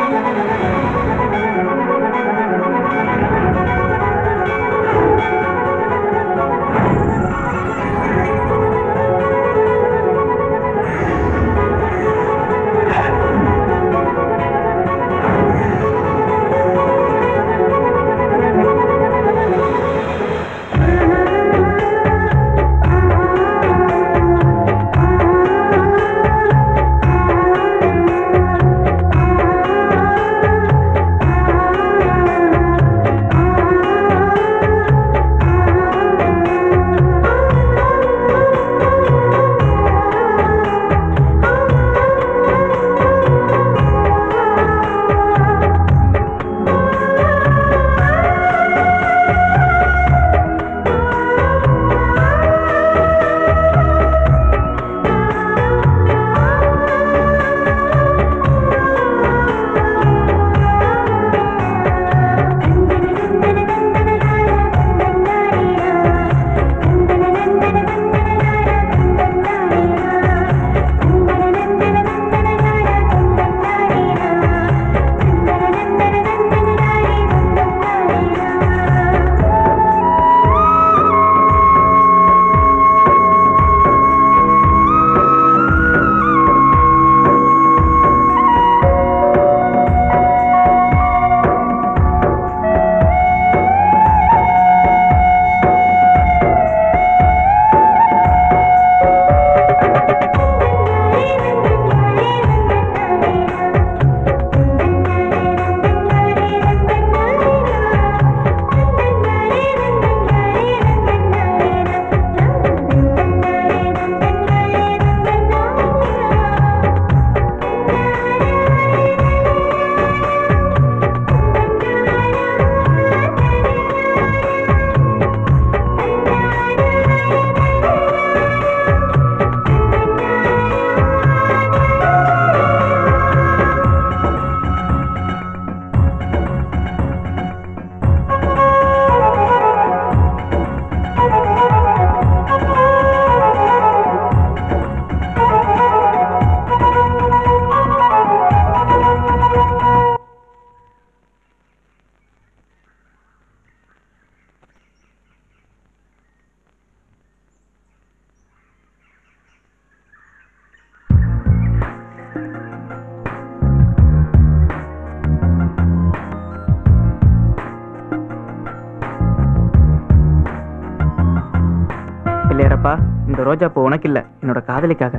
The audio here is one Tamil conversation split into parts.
பிள்ளையரப்பா இந்த ரோஜா பூ உனக்கு இல்ல என்னோட காதலிக்காக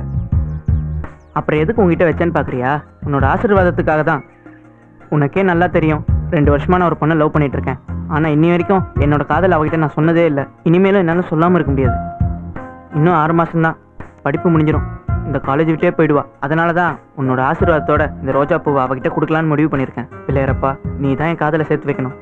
அப்புறம் எதுக்கு உங்ககிட்ட வச்சேன்னு பாக்குறியா உன்னோட ஆசீர்வாதத்துக்காக தான் உனக்கே நல்லா தெரியும் ரெண்டு வருஷமா நான் ஒரு பொண்ணை லவ் பண்ணிட்டு இருக்கேன் ஆனா இன்னி வரைக்கும் என்னோட காதல் அவகிட்ட நான் சொன்னதே இல்லை இனிமேலும் என்னால சொல்லாம இருக்க முடியாது இன்னும் ஆறு மாசம்தான் படிப்பு முடிஞ்சிடும் இந்த காலேஜ் விட்டே போயிடுவா அதனால தான் உன்னோட ஆசீர்வாதத்தோட இந்த ரோஜா பூவை அவகிட்ட கொடுக்கலான்னு முடிவு பண்ணியிருக்கேன் பிள்ளையரப்பா நீ தான் என் காதலை சேர்த்து வைக்கணும்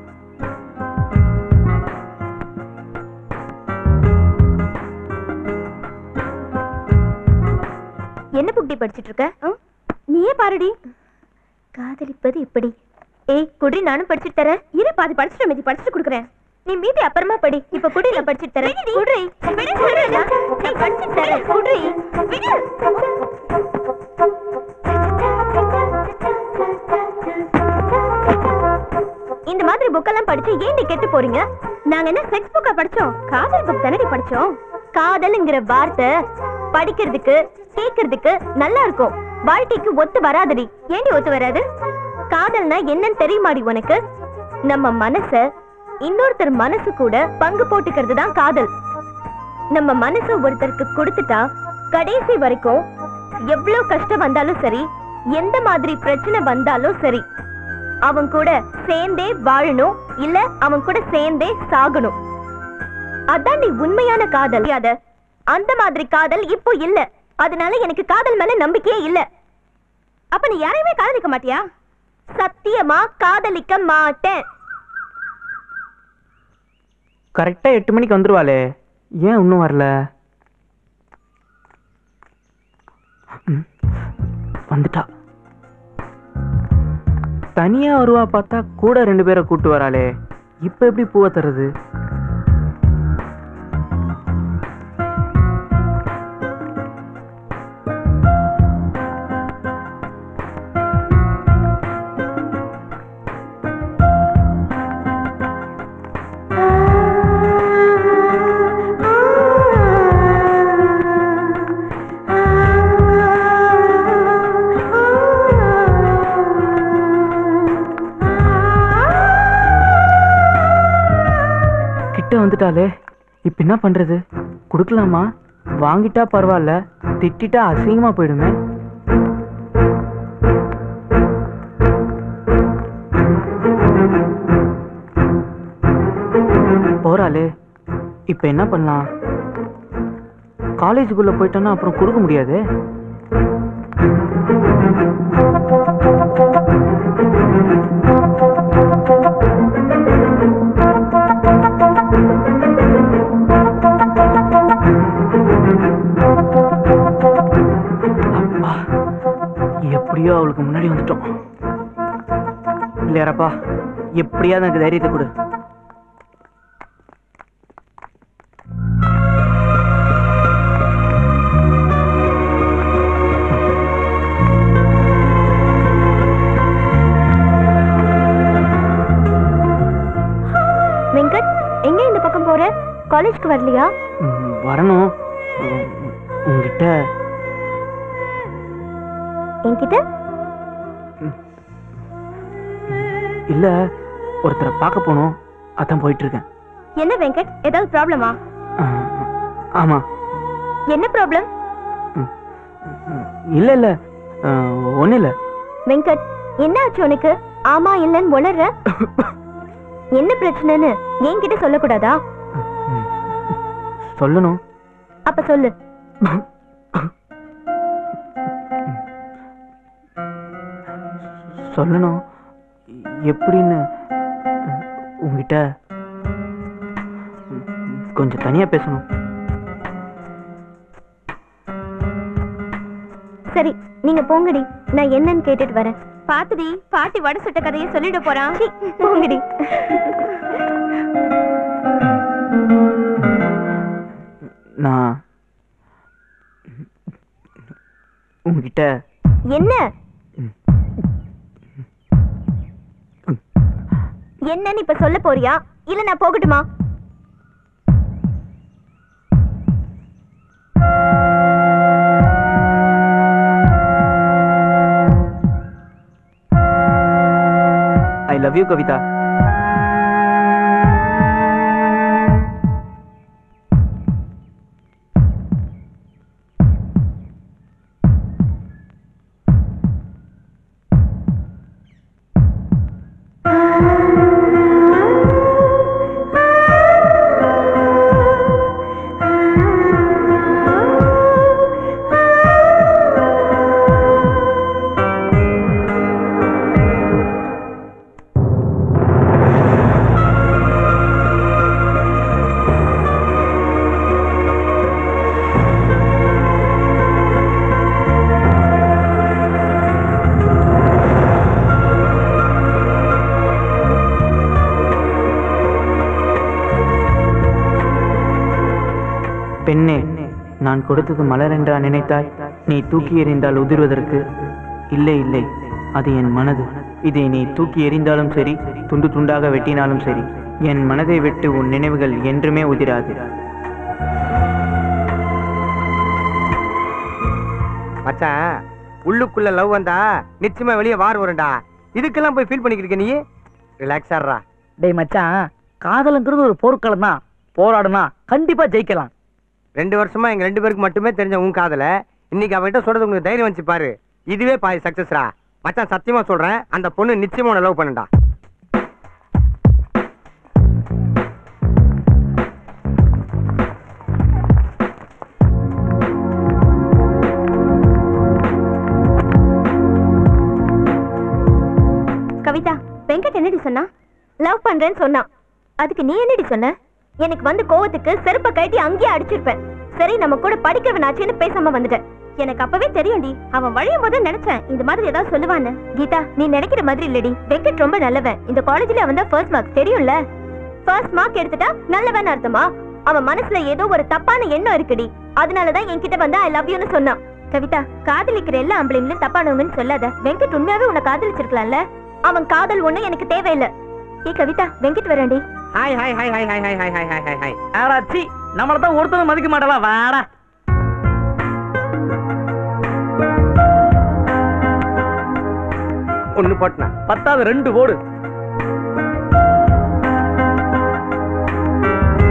என்ன புக்டி படிச்சிட்டு இருக்க ம்? நீயே பாருடி காதலிப்பது இப்படி ஏய் குடி நானும் படிச்சிட்டு தரேன் இரு பாதி படிச்சிட்டு மீதி படிச்சிட்டு கொடுக்குறேன் நீ மீதி அப்புறமா படி இப்ப குடி நான் படிச்சிட்டு தரேன் குடி விடு சொல்றேன்ல. நீ படிச்சிட்டு தரேன் குடி விடு இந்த மாதிரி புக்கெல்லாம் படிச்சு ஏன் நீ கெட்டு போறீங்க நாங்க என்ன செக்ஸ் புக்கா படிச்சோம் காதல் புக் தானே படிச்சோம் காதல்ங்கிற வார்த்தை படிக்கிறதுக்கு கேட்கறதுக்கு நல்லா இருக்கும் வாழ்க்கைக்கு ஒத்து வராதடி ஏண்டி ஒத்து வராது காதல்னா என்னன்னு தெரியுமாடி உனக்கு நம்ம மனச இன்னொருத்தர் மனசு கூட பங்கு போட்டுக்கிறது தான் காதல் நம்ம மனச ஒருத்தருக்கு கொடுத்துட்டா கடைசி வரைக்கும் எவ்வளவு கஷ்டம் வந்தாலும் சரி எந்த மாதிரி பிரச்சனை வந்தாலும் சரி அவன் கூட சேர்ந்தே வாழணும் இல்ல அவன் கூட சேர்ந்தே சாகணும் அதான் நீ உண்மையான காதல் அத அந்த மாதிரி காதல் இப்போ இல்ல அதனால எனக்கு காதல் மேல நம்பிக்கையே இல்ல அப்ப நீ யாரையுமே காதலிக்க மாட்டியா சத்தியமா காதலிக்க மாட்டேன் கரெக்டா எட்டு மணிக்கு வந்துருவாளே ஏன் இன்னும் வரல ம், வந்துட்டா தனியா வருவா பார்த்தா கூட ரெண்டு பேரை கூட்டு வராளே இப்ப எப்படி பூவை தர்றது கிட்ட வந்துட்டாலே இப்ப என்ன பண்றது கொடுக்கலாமா வாங்கிட்டா பரவாயில்ல திட்டிட்டா அசிங்கமா போயிடுமே போறாளே இப்ப என்ன பண்ணலாம் காலேஜுக்குள்ள போயிட்டோன்னா அப்புறம் கொடுக்க முடியாது அப்பா, எப்படியோ அவளுக்கு முன்னாடி வந்துட்டோம் இல்லையாரப்பா எப்படியாவது எனக்கு தைரியத்தை கொடு வெங்கட் எங்க இந்த பக்கம் போற காலேஜ்க்கு வரலையா ம், வரணும் உம், உங்ககிட்ட என்கிட்ட இல்ல ஒருத்தரை பார்க்க போகணும் அதான் போயிட்டு இருக்கேன் என்ன வெங்கட் ஏதாவது ப்ராப்ளமா ஆ, ஆமா என்ன ப்ராப்ளம் இல்ல இல்ல ஒன்றும் இல்லை வெங்கட் என்ன ஆச்சு உனக்கு ஆமா இல்லன்னு உளற என்ன பிரச்சனைன்னு என்கிட்ட சொல்லக்கூடாதா சொல்லணும் அப்ப சொல்லு சொல்லணும் எப்படின்னு உங்ககிட்ட கொஞ்சம் தனியா பேசணும் சரி நீங்க போங்கடி நான் என்னன்னு கேட்டுட்டு வரேன் பாத்துடி பாட்டி வடை சுட்ட கதையை சொல்லிட போறான் சீ, போங்கடி நான் உங்ககிட்ட என்ன என்னன்னு இப்ப சொல்ல போறியா இல்ல நான் போகட்டுமா ஐ லவ் யூ கவிதா பெண்ணே நான் கொடுத்தது மலர் என்றா நினைத்தாய் நீ தூக்கி எறிந்தால் உதிர்வதற்கு இல்லை இல்லை அது என் மனது இதை நீ தூக்கி எறிந்தாலும் சரி துண்டு துண்டாக வெட்டினாலும் சரி என் மனதை விட்டு உன் நினைவுகள் என்றுமே உதிராது மச்சான் உள்ளுக்குள்ள லவ் வந்தா நிச்சயமா வெளியே வார் வரும்டா இதுக்கெல்லாம் போய் ஃபீல் பண்ணிக்கிட்டு இருக்க நீ ரிலாக்ஸ் ஆடுறா டேய் மச்சான் காதலுங்கிறது ஒரு போர்க்களம் தான் போராடுனா கண்டிப்பா ஜெயிக்கலாம் ரெண்டு வருஷமா எங்க ரெண்டு பேருக்கு மட்டுமே தெரிஞ்ச உன் காதல இன்னைக்கு அவன்கிட்ட சொல்றது உங்களுக்கு தைரியம் வச்சு பாரு இதுவே பாய் சக்சஸ்ரா மச்சான் சத்தியமா சொல்றேன் அந்த பொண்ணு நிச்சயமா உன்னை லவ் பண்ணுடா கவிதா வெங்கட் என்னடி சொன்னா லவ் பண்றேன்னு சொன்னான் அதுக்கு நீ என்னடி சொன்ன எனக்கு வந்து கோவத்துக்கு செருப்பை கட்டி அங்கேயே அடிச்சிருப்பேன் சரி நம்ம கூட படிக்கிறவனாச்சேன்னு பேசாம வந்துட்டேன் எனக்கு அப்பவே தெரியும்டி அவன் வழியும் போது நினைச்சேன் இந்த மாதிரி ஏதாவது சொல்லுவான்னு கீதா நீ நினைக்கிற மாதிரி இல்லடி வெங்கட் ரொம்ப நல்லவன் இந்த காலேஜ்ல அவன் தான் ஃபர்ஸ்ட் மார்க் தெரியும்ல ஃபர்ஸ்ட் மார்க் எடுத்துட்டா நல்லவன் அர்த்தமா அவன் மனசுல ஏதோ ஒரு தப்பான எண்ணம் இருக்குடி அதனாலதான் என்கிட்ட வந்து ஐ லவ் யூன்னு சொன்னான் கவிதா காதலிக்கிற எல்லா ஆம்பளைங்களும் தப்பானவங்கன்னு சொல்லாத வெங்கட் உண்மையாவே உன்னை காதலிச்சிருக்கலாம்ல அவன் காதல் ஒண்ணு எனக்கு தேவையில்லை ஏ கவிதா வெங்கட் வரேன்டி hi hi hi hi hi hi hi hi hi hi hi ஆராச்சி நம்மள தான் ஒருத்தரும் மதிக்க மாட்டலா வாடா ஒண்ணு போட்டுனா பத்தாவது ரெண்டு போடு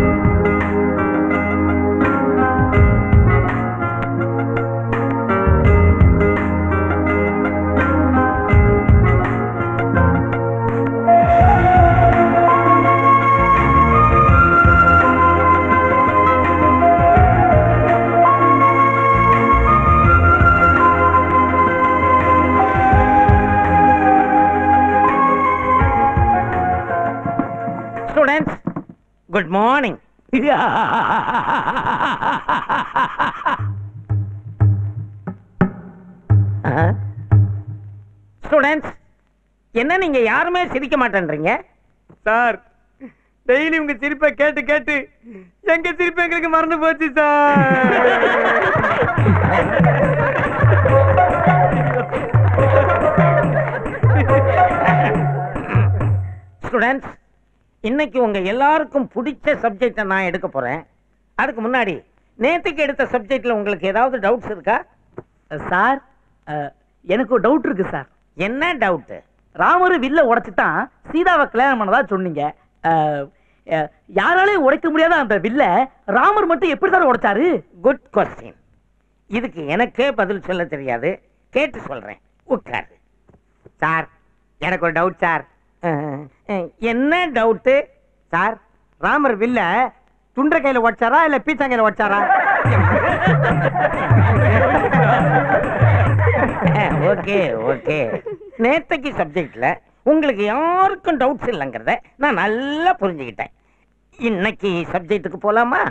ஸ்டூடெண்ட்ஸ் குட் மார்னிங் ஸ்டூடெண்ட்ஸ் என்ன நீங்க யாருமே சிரிக்க மாட்டேன்றீங்க சார் டெய்லி உங்க சிரிப்பை கேட்டு கேட்டு எங்க சிரிப்பு எங்களுக்கு மறந்து போச்சு சார் ஸ்டூடெண்ட்ஸ் இன்னைக்கு உங்க எல்லாருக்கும் பிடிச்ச சப்ஜெக்டை நான் எடுக்க போறேன் அதுக்கு முன்னாடி நேத்துக்கு எடுத்த சப்ஜெக்ட்ல உங்களுக்கு ஏதாவது டவுட்ஸ் இருக்கா சார் அஹ், எனக்கு ஒரு டவுட் இருக்கு சார் என்ன டவுட் ராமர் வில்ல உடைச்சுட்டான் சீதாவை கல்யாணம் பண்ணதா சொன்னீங்க அஹ், அஹ், யாராலையும் உடைக்க முடியாத அந்த வில்ல ராமர் மட்டும் எப்படி சார் உடைச்சாரு குட் கொஸ்டின் இதுக்கு எனக்கே பதில் சொல்ல தெரியாது கேட்டு சொல்றேன் உட்காரு சார் எனக்கு ஒரு டவுட் சார் அஹ், அஹ், என்ன டவுட்டு சார் ராமர் வில்ல துண்ட கையில உடைச்சாரா இல்ல பீச்சாங்கையில உடைச்சாரா ஓகே ஓகே நேத்தைக்கு சப்ஜெக்ட்ல உங்களுக்கு யாருக்கும் டவுட்ஸ் இல்லைங்கிறத நான் நல்லா புரிஞ்சுக்கிட்டேன் இன்னைக்கு சப்ஜெக்ட்டுக்கு போலாமா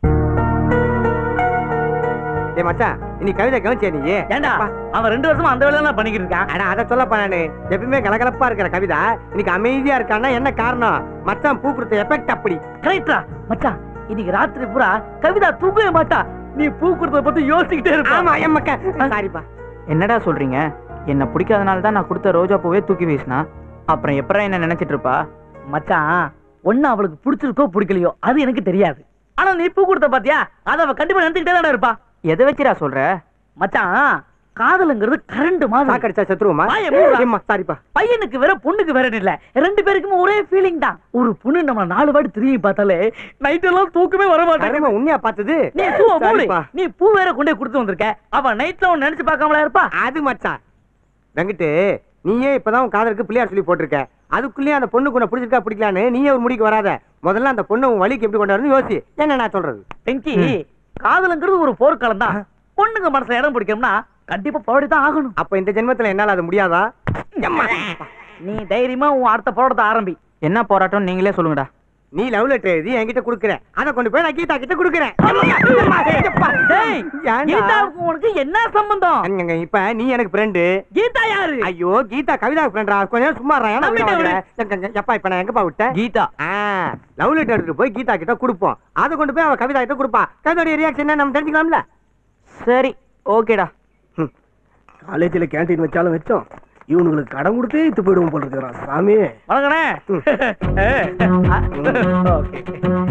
டேய் மச்சான் இனி கவிதை கவனிச்சே நீ ஏண்டா அவன் ரெண்டு வருஷமா அந்த வேலை பண்ணிக்கிட்டு இருக்கான் அட அத சொல்லப்பா நானு எப்பவுமே கலகலப்பா இருக்கிற கவிதா இன்னைக்கு அமைதியா இருக்கான்னா என்ன காரணம் மச்சான் பூ கொடுத்த எஃபெக்ட் அப்படி கரெக்டா மச்சான் இன்னைக்கு ராத்திரி பூரா கவிதா தூக்கவே மாட்டா நீ பூ கொடுத்தத பத்தி யோசிச்சுக்கிட்டே ஆமா இருப்பா என் மக்கா சாரிப்பா என்னடா சொல்றீங்க என்ன பிடிக்காதனால தான் நான் கொடுத்த ரோஜா பூவே தூக்கி வீசினா அப்புறம் எப்பறம் என்ன நினைச்சிட்டு இருப்பா மச்சான் ஒண்ணு அவளுக்கு பிடிச்சிருக்கோ பிடிக்கலையோ அது எனக்கு தெரியாது ஆனா நீ பூ கொடுத்த பாத்தியா அத அவ கண்டிப்பா நினைச்சுக்கிட்டே தானே இருப்பா எதை வச்சுடா சொல்ற மச்சான் காதலுங்கிறது கரண்ட் மாதிரி சாக்கடிச்சா செத்துருவோமா வாயை மூடுடா. ஏம்மா, சாரிப்பா பையனுக்கு வேற பொண்ணுக்கு வேற இல்ல ரெண்டு பேருக்குமே ஒரே ஃபீலிங் தான் ஒரு பொண்ணு நம்ம நாலு வாட்டி திரும்பி பார்த்தாலே நைட் எல்லாம் தூக்கமே வர மாட்டாங்க கரும உண்மையா பார்த்தது நீ பூவை மூடு சரிப்பா. நீ பூ வேற கொண்டே கொடுத்து வந்திருக்க அவ நைட்ல உன்னை நினைச்சு பார்க்காமலா இருப்பா அது மச்சான் வெங்கட்டு நீயே இப்பதான் உன் காதலுக்கு பிள்ளையார் சொல்லி போட்டிருக்க அதுக்குள்ளேயே அந்த பொண்ணு உன்னை பிடிச்சிருக்கா பிடிக்கலான்னு நீயே ஒரு முடிக்கு வராத முதல்ல அந்த பொண்ணு உன் வழிக்கு எப்படி கொண்டாடுன்னு யோசி என்ன நான் சொல்றது வெங்கி காதலுங்கிறது ஒரு போர்க்களம் தான் பொண்ணுங்க மனசுல இடம் பிடிக்கணும்னா கண்டிப்பா போராடி தான் ஆகணும் அப்ப இந்த ஜென்மத்துல என்னால அது முடியாதா எம்மா. நீ தைரியமா உன் அடுத்த போராட்டத்தை ஆரம்பி என்ன போராட்டம் நீங்களே சொல்லுங்கடா நீ லவ் லெட்டர் எழுதி என்கிட்ட குடுக்குற அதை கொண்டு போய் நான் கீதா கிட்ட குடுக்குறேன் டேய், கீதாவுக்கு உனக்கு என்ன சம்பந்தம் அங்கங்க, இப்ப நீ எனக்கு ஃப்ரெண்டு கீதா யாரு ஐயோ கீதா கவிதா ஃப்ரெண்டா கொஞ்சம் சும்மா இருடா, ஏன்டா நம்பிட்டேன் விட வாங்குற? எங்க, எங்க, எப்பா இப்ப நான் எங்கப்பா விட்டேன் கீதா லவ் லெட்டர் எடுத்துட்டு போய் கீதா கிட்ட கொடுப்போம் அதை கொண்டு போய் அவ கவிதா கிட்ட கொடுப்பா கவிதாவுடைய ரியாக்ஷன் என்ன நம்ம தெரிஞ்சுக்கலாம்ல சரி ஓகேடா காலேஜில் கேண்டீன் வச்சாலும் வச்சோம் இவனுங்களுக்கு கடன் கொடுத்தே இத்து போயிடுவோம் போல இருக்கிறான் சாமி வணக்கண்ணே ஓகே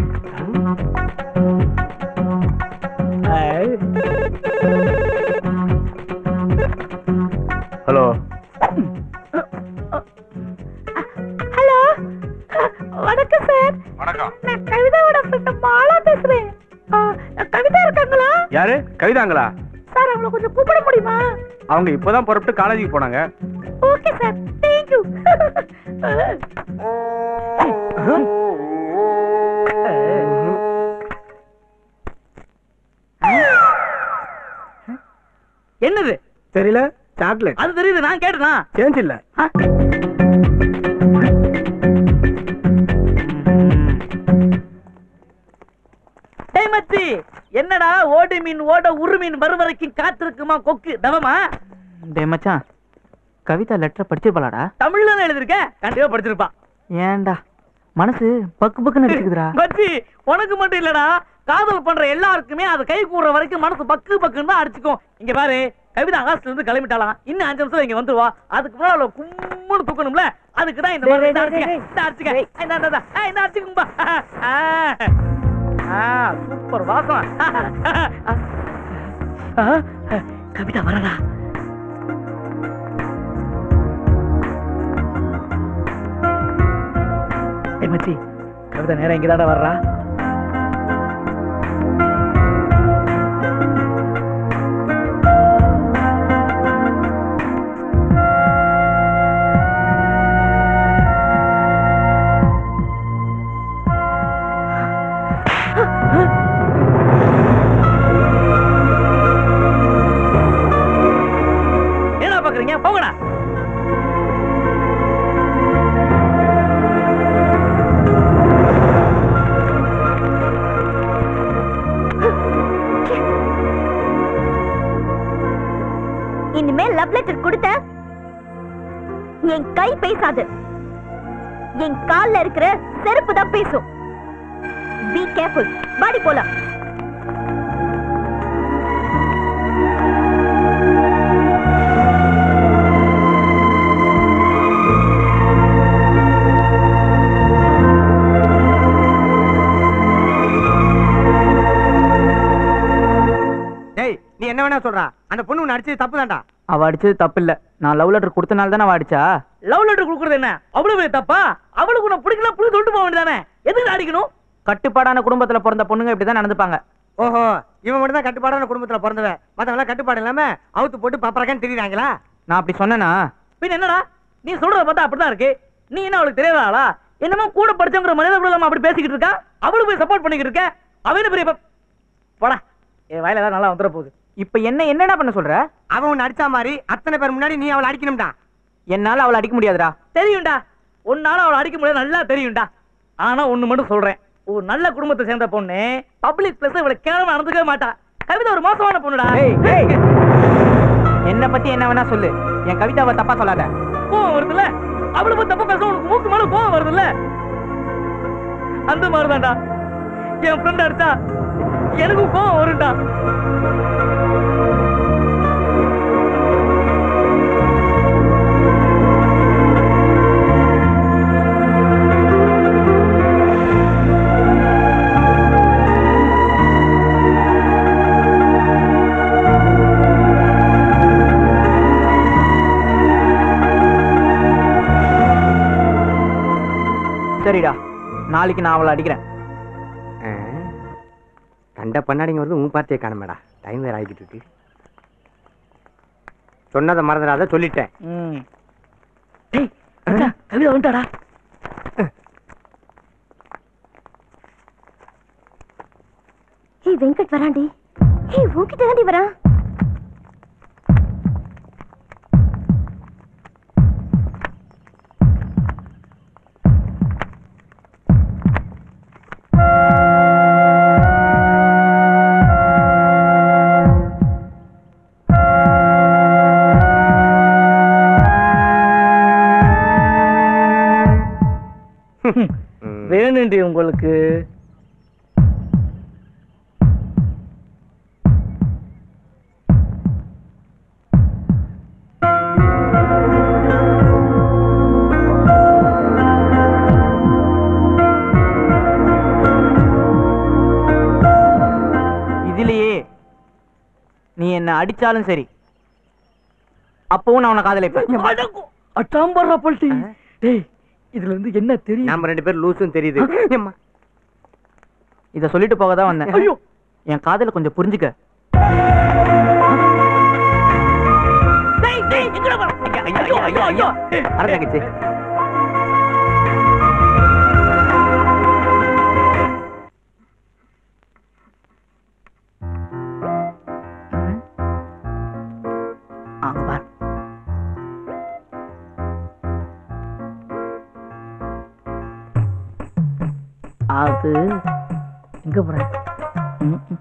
ஹலோ ஹலோ வணக்கம் சார் வணக்கம் நான் கவிதாவோட ஃப்ரெண்ட் மாலா பேசுறேன் ஆ, கவிதா இருக்காங்களா யாரு கவிதாங்களா சார் அவங்கள கொஞ்சம் கூப்பிட முடியுமா அவங்க இப்பதான் புறப்பட்டு காலேஜுக்கு போனாங்க ஓகே சார் தேங்க்யூ என்னது தெரியல சாக்லேட் அது தெரியுது நான் கேட்டனா சேஞ்ச் இல்ல டேய் மச்சி என்னடா ஓடு மீன் ஓட உரு மீன் வரும் வரைக்கும் காத்திருக்குமா கொக்கு தவமா டே மச்சான் கவிதா லெட்டர் படிச்சிருப்பாளாடா தமிழ்ல தான் எழுதிருக்க கண்டிப்பா படிச்சிருப்பா ஏன்டா மனசு பக்கு பக்குன்னு அடிச்சுக்குதுடா மச்சி உனக்கு மட்டும் இல்லடா காதல் பண்ற எல்லாருக்குமே அது கை கூடுற வரைக்கும் மனசு பக்கு பக்குன்னு தான் அடிச்சுக்கும் இங்க பாரு கவிதா ஆகாசத்துல இருந்து கிளம்பிட்டாலாம் இன்னும் அஞ்சு நிமிஷம் இங்க வந்துருவா அதுக்கு முன்னாடி அவளை கும்முன்னு தூக்கணும்ல அதுக்கு தான் இந்த மாதிரி இந்த அடிச்சுக்க இந்த அடிச்சுக்க இந்த இந்த, இந்த, ஏய், இந்த அடிச்சுக்கும்பா சூப்பர் வாசம் ஆ, கவிதா வரடா ஏய் மச்சி கவிதா நேரம் இங்கதாடா வர்றா என்ன பாக்குறீங்க போங்கடா என் கை பேசாது என் கால்ல இருக்கிற செருப்பு தான் பேசும் பி கேர்ஃபுல் பாடி போலாம் டேய் நீ என்ன வேணா சொல்றா அந்த பொண்ணு உன்னை அடிச்சது தப்பு தான்டா அவ அடிச்சது தப்பு இல்ல நான் லவ் லெட்டர் கொடுத்தனால தானே அவ அடிச்சா லவ் லெட்டர் கொடுக்குறது என்ன அவ்வளவு பெரிய தப்பா அவளுக்கு உன்னை பிடிக்கல புடி சொல்லிட்டு போக வேண்டியதானே எதுக்கு அடிக்கணும் கட்டுப்பாடான குடும்பத்துல பிறந்த பொண்ணுங்க இப்படிதான் நடந்துப்பாங்க ஓஹோ இவன் மட்டும் தான் கட்டுப்பாடான குடும்பத்துல பிறந்தவன் மத்தவங்க கட்டுப்பாடு இல்லாம அவுத்து போட்டு பப்பரக்கான்னு தெரியுறாங்களா நான் அப்படி சொன்னேனா பின்ன என்னடா நீ சொல்றத பார்த்தா அப்படிதான் இருக்கு நீ என்ன அவளுக்கு தெரியாதா என்னமோ கூட படிச்சவங்கிற மனித கூட இல்லாம அப்படி பேசிக்கிட்டு இருக்கா அவளுக்கு போய் சப்போர்ட் பண்ணிக்கிட்டு இருக்க அவ என்ன பெரிய ப- போடா என் வாயில ஏதாவது நல்லா வந்துட போகுது இப்ப என்ன என்னடா பண்ண சொல்ற அவன் உன்னை அடிச்சா மாதிரி அத்தனை பேர் முன்னாடி நீ அவளை அடிக்கணும்டா என்னால அவளை அடிக்க முடியாதுடா தெரியும்டா உன்னால அவளை அடிக்க முடியாது நல்லா தெரியும்டா ஆனா ஒண்ணு மட்டும் சொல்றேன் ஒரு நல்ல குடும்பத்தை சேர்ந்த பொண்ணு பப்ளிக் பிளேஸ் இவளை கேவலமா நடந்துக்கவே மாட்டா கவிதா ஒரு மோசமான பொண்ணுடா ஏய், ஏய். என்ன பத்தி என்ன வேணா சொல்லு என் கவிதாவை தப்பா சொல்லாத கோவம் வருதுல்ல அவளை பத்தி தப்பா பேச உனக்கு மூக்கு மேல கோவம் வருதுல்ல அந்த மாதிரிதான்டா என் ஃப்ரெண்ட் அடிச்சா எனக்கும் கோவம் வரும்டா சரிடா நாளைக்கு நான் அவளை அடிக்கிறேன் கண்ட பண்ணாடிங்க வருது உன் பார்த்தியே காணமேடா டைம் வேற ஆகிக்கிட்டு இருக்கு சொன்னதை மறந்துடாத சொல்லிட்டேன் ம். டேய் அக்கா, கவிதா வந்துட்டாடா ஹே வெங்கட் வராண்டி ஹே உன்கிட்ட தாண்டி வரான் வேணுண்டி உங்களுக்கு இதுலயே நீ என்ன அடிச்சாலும் சரி அப்பவும் நான் உன்னை காதலிப்பேன் அட்டாம்பர்றா பல்ட்டி டேய் இதுல இருந்து என்ன தெரியும் நாம ரெண்டு பேரும் லூசும் தெரியுது எம்மா. இத சொல்லிட்டு போக தான் வந்தேன் ஐயோ என் காதல கொஞ்சம் புரிஞ்சுக்க டேய் டேய் எங்கடா வர ஐயோ ஐயோ ஐயோ வர தங்கச்சி அங்க பார் அது எங்க போற ம், ம்.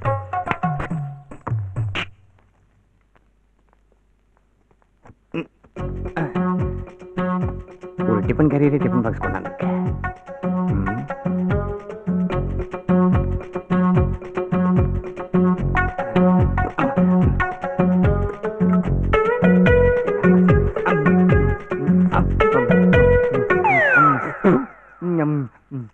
ஒரு டிஃபன் கேரியரே டிஃபன் பாக்ஸ் கொண்டாந்துருக்கேன் ம். ம், ம்.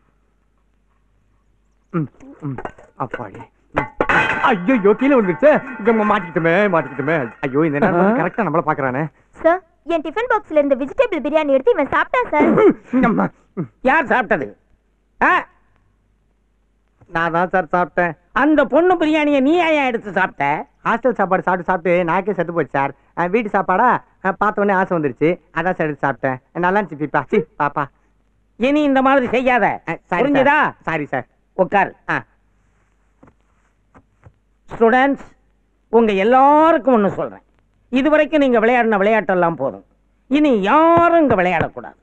ம், ம். அப்பாடி ஐயோ கீழே வந்துருச்சு இங்க மாட்டிக்கிட்டுமே மாட்டிக்கிட்டுமே ஐயோ இந்த நேரம் கரெக்டா நம்மள பாக்குறானே சார் என் டிஃபன் பாக்ஸ்ல இருந்த வெஜிடபிள் பிரியாணி எடுத்து இவன் சாப்பிட்டான் சார் அம்மா. யார் சாப்பிட்டது ஆ? நான் தான் சார் சாப்பிட்டேன் அந்த பொண்ணு பிரியாணியை நீ ஏன் எடுத்து சாப்பிட்ட ஹாஸ்டல் சாப்பாடு சாப்பிட்டு சாப்பிட்டு நாக்கே செத்து போச்சு சார் அஹ் வீட்டு சாப்பாடா அஹ் பார்த்த உடனே ஆசை வந்துருச்சு அதான் சார் எடுத்து சாப்பிட்டேன் நல்லா இருந்துச்சு பிப்பா சி பாப்பா இனி இந்த மாதிரி செய்யாத புரிஞ்சுதா சாரி சார் உட்கார் ஆ ஸ்டூடெண்ட்ஸ் உங்க எல்லாருக்கும் ஒன்று சொல்றேன் இதுவரைக்கும் நீங்க விளையாடின விளையாட்டெல்லாம் போதும் இனி யாரும் இங்க விளையாடக்கூடாது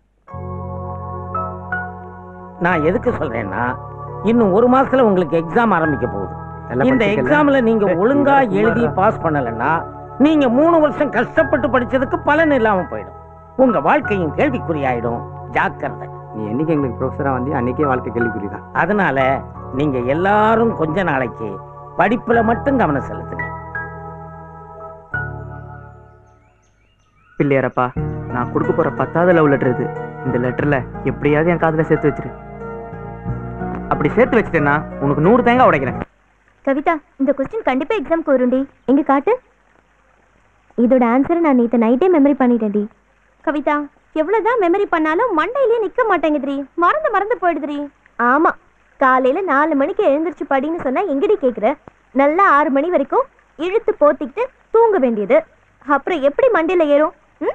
நான் எதுக்கு சொல்றேன்னா இன்னும் ஒரு மாசத்துல உங்களுக்கு எக்ஸாம் ஆரம்பிக்க போகுது நல்லா இந்த படிச்சிருக்கல? எக்ஸாம்ல நீங்க ஒழுங்கா சும்மா எழுதி தான். பாஸ் பண்ணலைன்னா நீங்க மூணு வருஷம் கஷ்டப்பட்டு படிச்சதுக்கு பலன் இல்லாம போயிடும் உங்க வாழ்க்கையும் கேள்விக்குறியாயிடும் ஜாக்கிரதை நீ என்னைக்கு எங்களுக்கு ப்ரொஃபஸரா வந்து அன்னைக்கே வாழ்க்கை கேள்விக்குறிதான் அதனால நீங்க எல்லாரும் கொஞ்ச நாளைக்கு படிப்புல மட்டும் கவனம் செலுத்துங்க பிள்ளையாரப்பா நான் கொடுக்க போற பத்தாவது லவ் லெட்டர் இது இந்த லெட்டர்ல எப்படியாவது என் காதுல சேர்த்து வச்சிரு அப்படி சேர்த்து வச்சிட்டேன்னா உனக்கு நூறு தேங்காய் உடைக்கிறேன் கவிதா இந்த கொஸ்டின் கண்டிப்பா எக்ஸாம்க்கு வரும்டி எங்க காட்டு இதோட ஆன்சரை நான் நேத்து நைட்டே மெமரி பண்ணிட்டேன்டி கவிதா எவ்வளவுதான் மெமரி பண்ணாலும் மண்டையிலேயே நிக்க மாட்டேங்குதுடி மறந்து மறந்து போயிடுதுடி ஆமா காலையில நாலு மணிக்கு எழுந்திருச்சு படின்னு சொன்னா எங்கடி கேக்குற நல்லா ஆறு மணி வரைக்கும் இழுத்து போத்திக்கிட்டு தூங்க வேண்டியது அப்புறம் எப்படி மண்டையில ஏறும் ம்?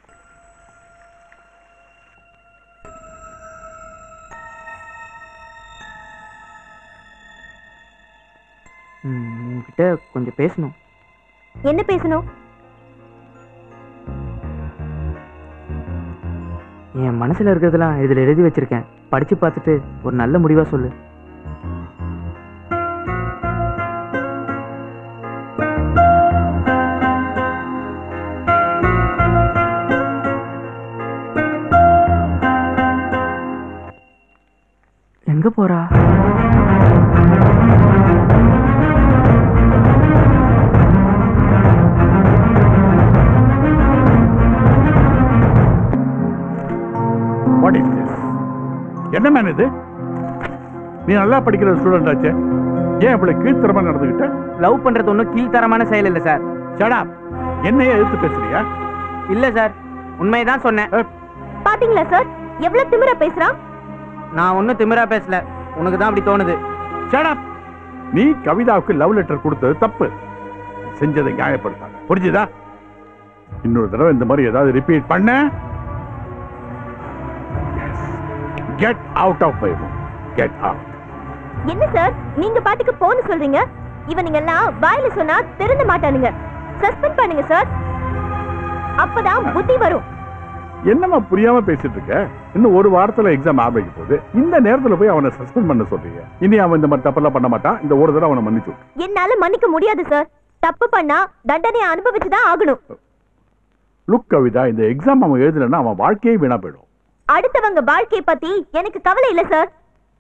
ம், உன்கிட்ட கொஞ்சம் பேசணும் என்ன பேசணும் என் மனசுல இருக்கிறதெல்லாம் இதுல எழுதி வச்சிருக்கேன் படிச்சு பார்த்துட்டு ஒரு நல்ல முடிவா சொல்லு எங்க போறா வாட் இஸ் திஸ் என்ன மேன் இது நீ நல்லா படிக்கிற ஸ்டூடெண்ட் ஆச்சே ஏன் இப்படி கீழ்த்தரமா நடந்துகிட்ட லவ் பண்றது ஒன்றும் கீழ்த்தரமான செயல் இல்லை சார் சடா என்னையே எதிர்த்து பேசுறியா இல்ல சார் உண்மையதான் சொன்னேன் பாத்தீங்களா சார் எவ்வளவு திமிரா பேசுறான் நான் ஒன்றும் திமிரா பேசல உனக்கு தான் அப்படி தோணுது சடா நீ கவிதாவுக்கு லவ் லெட்டர் கொடுத்தது தப்பு செஞ்சதை நியாயப்படுத்தாங்க புரிஞ்சுதா இன்னொரு தடவை இந்த மாதிரி ஏதாவது ரிப்பீட் பண்ண get out of my room get out என்ன சார் நீங்க பாட்டுக்கு போன்னு சொல்றீங்க இவனுங்க எல்லாம் வாயில சொன்னா திருந்த மாட்டானுங்க சஸ்பெண்ட் பண்ணுங்க சார் அப்பதான் புத்தி வரும் என்னம்மா புரியாம பேசிட்டு இருக்க இன்னும் ஒரு வாரத்துல எக்ஸாம் ஆரம்பிக்க போகுது இந்த நேரத்துல போய் அவனை சஸ்பெண்ட் பண்ண சொல்றீங்க இனி அவன் இந்த மாதிரி தப்பெல்லாம் பண்ண மாட்டான் இந்த ஒரு தடவை அவனை மன்னிச்சு விட்டு. என்னால மன்னிக்க முடியாது சார் தப்பு பண்ணா தண்டனையை அனுபவிச்சுதான் ஆகணும் லுக் கவிதா இந்த எக்ஸாம் அவன் எழுதலைன்னா அவன் வாழ்க்கையே வீணா போயிடும் அடுத்தவங்க வாழ்க்கைய பத்தி எனக்கு கவலை இல்ல சார்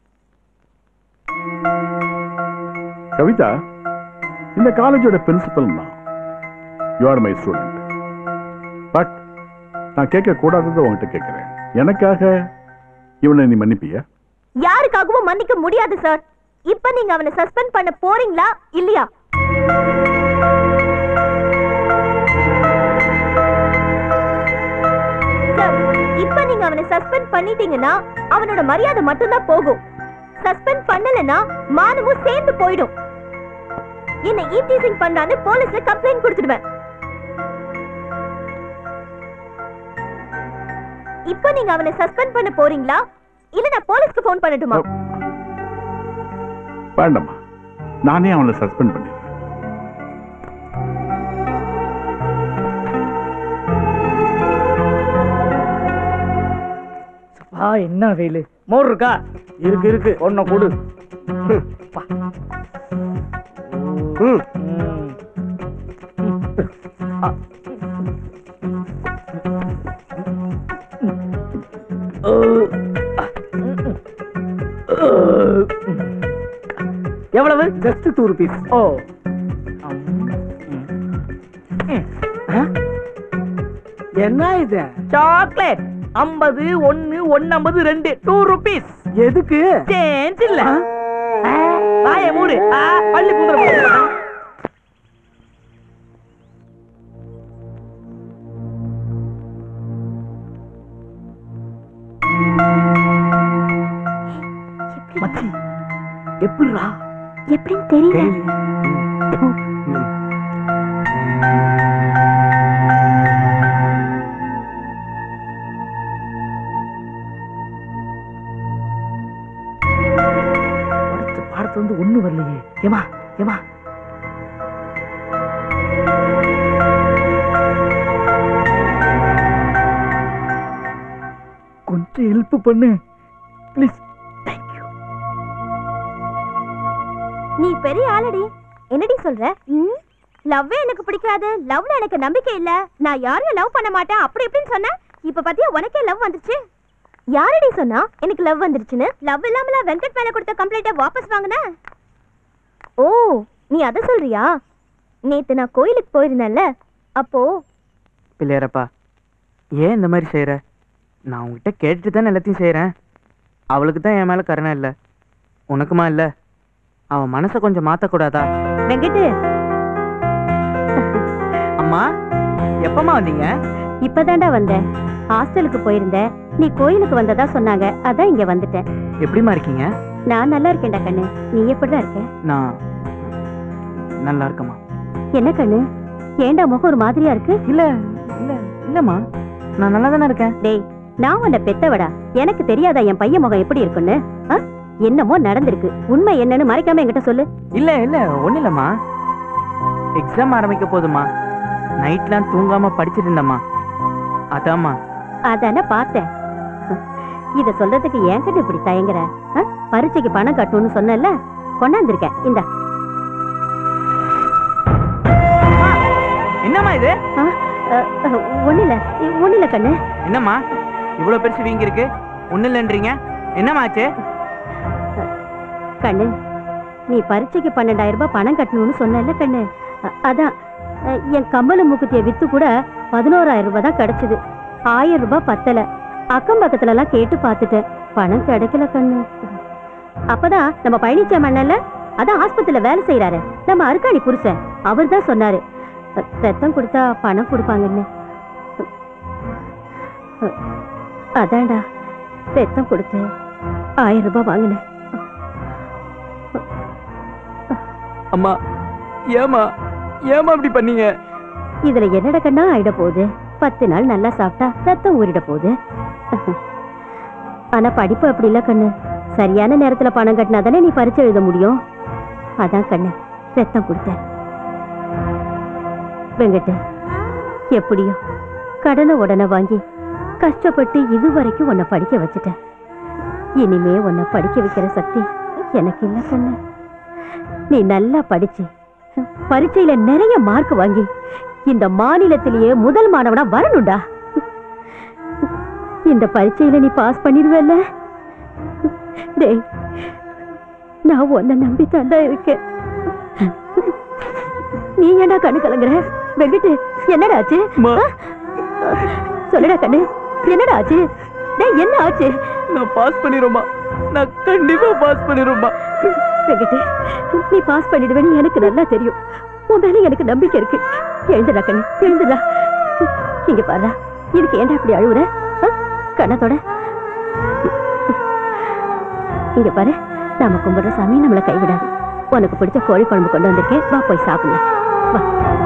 கவிதா இந்த காலேஜோட பிரின்சிபல் தான் you are my student but நான் கேட்க கூடாததை உன்கிட்ட கேட்கிறேன் எனக்காக இவனை நீ மன்னிப்பியா யாருக்காகவும் மன்னிக்க முடியாது சார் இப்ப நீங்க அவனை சஸ்பெண்ட் பண்ண போறீங்களா இல்லையா சார் இப்ப நீங்க அவனை சஸ்பெண்ட் பண்ணிட்டீங்கன்னா அவனோட மரியாதை மட்டும்தான் போகும் சஸ்பெண்ட் பண்ணலனா மானமும் சேர்ந்து போயிடும் என்ன ஈவ்டீசிங் பண்ணான்னு போலீஸ்ல கம்ப்ளைண்ட் கொடுத்துடுவேன் இப்போ நீங்க அவனை சஸ்பெண்ட் பண்ண போறீங்களா இல்ல நான் போலீஸ்க்கு ஃபோன் பண்ணட்டுமா வேண்டாம்மா நானே அவனை சஸ்பெண்ட் பண்ணிடுறேன் ஆ என்ன வெயிலு மோர் இருக்கா இருக்கு இருக்கு ஒன்ன கொடு ம் ம். எவ்வளவு ஜஸ்ட் டூ ருபீஸ் ஓ என்ன இது சாக்லேட் ஐம்பது ஒன்னு ஒன்னம்பது ரெண்டு டூ ருபீஸ் எதுக்கு சேஞ்ச் இல்ல வாய மூடு ஆ, பள்ளி புந்துற மச்சி எப்படிடா எப்படின்னு தெரியல அடுத்த பாடத்துல வந்து ஒண்ணு வரலையே ஏமா ஏமா கொஞ்சம் ஹெல்ப் பண்ணு ப்ளீஸ் தேங்க்யூ நீ பெரிய ஆளடி என்னடி சொல்ற லவ்வே எனக்கு பிடிக்காது லவ்ல எனக்கு நம்பிக்கை இல்ல நான் யாரையும் லவ் பண்ண மாட்டேன் அப்படி இப்படின்னு சொன்ன இப்ப பாத்தியா உனக்கே லவ் வந்துருச்சு யாரடி சொன்னா எனக்கு லவ் வந்துருச்சுன்னு லவ் இல்லாமல வெங்கட் மேல கொடுத்த கம்ப்ளைண்ட்டை வாபஸ் வாங்கின ஓ நீ அத சொல்றியா நேத்து நான் கோயிலுக்கு போயிருந்தேன்ல அப்போ பிள்ளையாரப்பா ஏன் இந்த மாதிரி செய்கிற நான் உங்ககிட்ட கேட்டுட்டு தானே எல்லாத்தையும் செய்கிறேன் அவளுக்கு தான் என் மேலே கருணை இல்லை உனக்குமா இல்லை அவன் மனசை கொஞ்சம் மாற்றக்கூடாதா வெங்கட் அம்மா எப்பம்மா வந்தீங்க இப்பதான்டா வந்தேன் ஹாஸ்டலுக்கு போயிருந்தேன் நீ கோயிலுக்கு வந்ததா சொன்னாங்க அதான் இங்க வந்துட்டேன் எப்படிம்மா இருக்கீங்க நான் நல்லா இருக்கேன்டா கண்ணு நீ எப்படிடா இருக்க நான் நல்லா இருக்கம்மா என்ன கண்ணு ஏன்டா முகம் ஒரு மாதிரியா இருக்கு இல்லை இல்லை இல்லைம்மா நான் நல்லா தானே இருக்கேன் டேய் நான் உன்னை பெத்தவடா எனக்கு தெரியாதா என் பையன் முகம் எப்படி இருக்குன்னு ஆ? என்னமோ நடந்திருக்கு உண்மை என்னன்னு மறைக்காம என்கிட்ட சொல்லு இல்லை இல்லை ஒன்றும் இல்லைம்மா எக்ஸாம் ஆரம்பிக்க போதுமா நைட்லாம் தூங்காமல் படிச்சிட்டு இருந்தம்மா அதாம்மா அதானே பார்த்தேன் இத சொல்றதுக்கு ஏன் கண்ணு இப்படி தயங்குற ஆ? பரீட்சைக்கு பணம் கட்டணும்னு சொன்னல கொண்டாந்துருக்கேன் இந்த என்னம்மா இது ஒண்ணு இல்ல ஒண்ணு இல்ல கண்ணு என்னம்மா இவ்வளோ பெருசு வீங்கி இருக்கு ஒன்றும் இல்லைன்றீங்க என்னம்மா ஆச்சு கண்ணு நீ பரீட்சைக்கு பன்னெண்டாயிரம் ரூபாய் பணம் கட்டணும்னு சொன்னல கண்ணு அ- அதான் அ, என் கம்மல மூக்குத்திய வித்து கூட பதினோராயிரம் ரூபாய் தான் கிடைச்சது ஆயிரம் ரூபாய் பத்தல அக்கம் பக்கத்துல எல்லாம் கேட்டு பார்த்துட்டேன் பணம் கிடைக்கல கண்ணு அப்பதான் நம்ம பழனிச்சாமி அண்ணன்ல அதான் ஆஸ்பத்திரியில வேலை செய்யறாரு நம்ம அருக்காணி புருஷன் அவர் தான் சொன்னாரு அ, ரத்தம் கொடுத்தா பணம் கொடுப்பாங்கன்னு அ, அதான்டா ரத்தம் கொடுத்து ஆயிரம் ரூபாய் வாங்கினேன் அம்மா ஏமா ஏமா அப்படி பண்ணீங்க இதுல என்னடா கண்ணா ஆயிட போகுது பத்து நாள் நல்லா சாப்பிட்டா ரத்தம் ஊறிட போகுது ஆனா படிப்பு அப்படி இல்ல கண்ணு சரியான நேரத்துல பணம் கட்டினா தானே நீ பரிச்சை எழுத முடியும் அதான் கண்ணு ரத்தம் கொடுத்தேன் வெங்கட்டு எப்படியோ கடனை உடனே வாங்கி கஷ்டப்பட்டு இதுவரைக்கும் உன்னை படிக்க வச்சுட்டேன் இனிமே உன்னை படிக்க வைக்கிற சக்தி எனக்கு இல்ல கண்ணு நீ நல்லா படிச்சு பரீட்சையில நிறைய மார்க் வாங்கி இந்த மாநிலத்திலேயே முதல் மாணவனா வரணும்டா இந்த பரீட்சையில நீ பாஸ் பண்ணிடுவல்ல டேய் நான் உன்னை நம்பி தாண்டா இருக்கேன் நீ ஏன்டா கண்ணு கலங்குற வெங்கட்டு என்னடா ஆச்சு ஆ? சொல்லுடா கண்ணு என்னடா ஆச்சு டேய் என்ன ஆச்சு நான் பாஸ் பண்ணிடுமா நான் கண்டிப்பா பாஸ் பண்ணிடுமா வெங்கட்டு நீ பாஸ் பண்ணிடுவேன்னு எனக்கு நல்லா தெரியும் உன் மேல எனக்கு நம்பிக்கை இருக்கு எழுந்துடா கண்ணு எழுந்துடா இங்க பாருடா இதுக்கு ஏன்டா இப்படி அழுவுற ஆ? கண்ணத்தோட இங்க பாரு நாம கும்பிடுற சாமி நம்மளை கைவிடாது உனக்கு பிடிச்ச கோழி குழம்பு கொண்டு வந்திருக்கேன் வா போய் சாப்பிடலாம் வா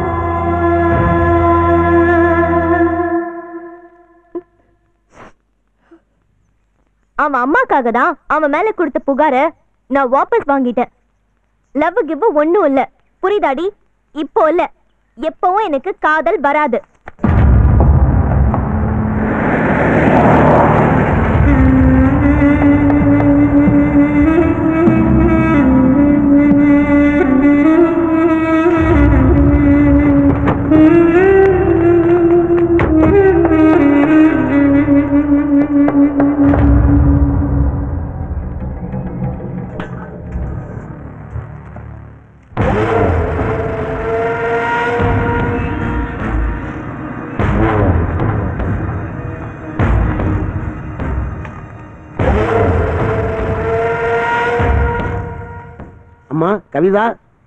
அவன் அம்மாக்காக தான் அவன் மேல கொடுத்த புகார நான் வாபஸ் வாங்கிட்டேன் லவ் கிவ் ஒண்ணும் இல்ல புரியுதாடி இப்போ இல்ல எப்பவும் எனக்கு காதல் வராது அம்மா கவிதா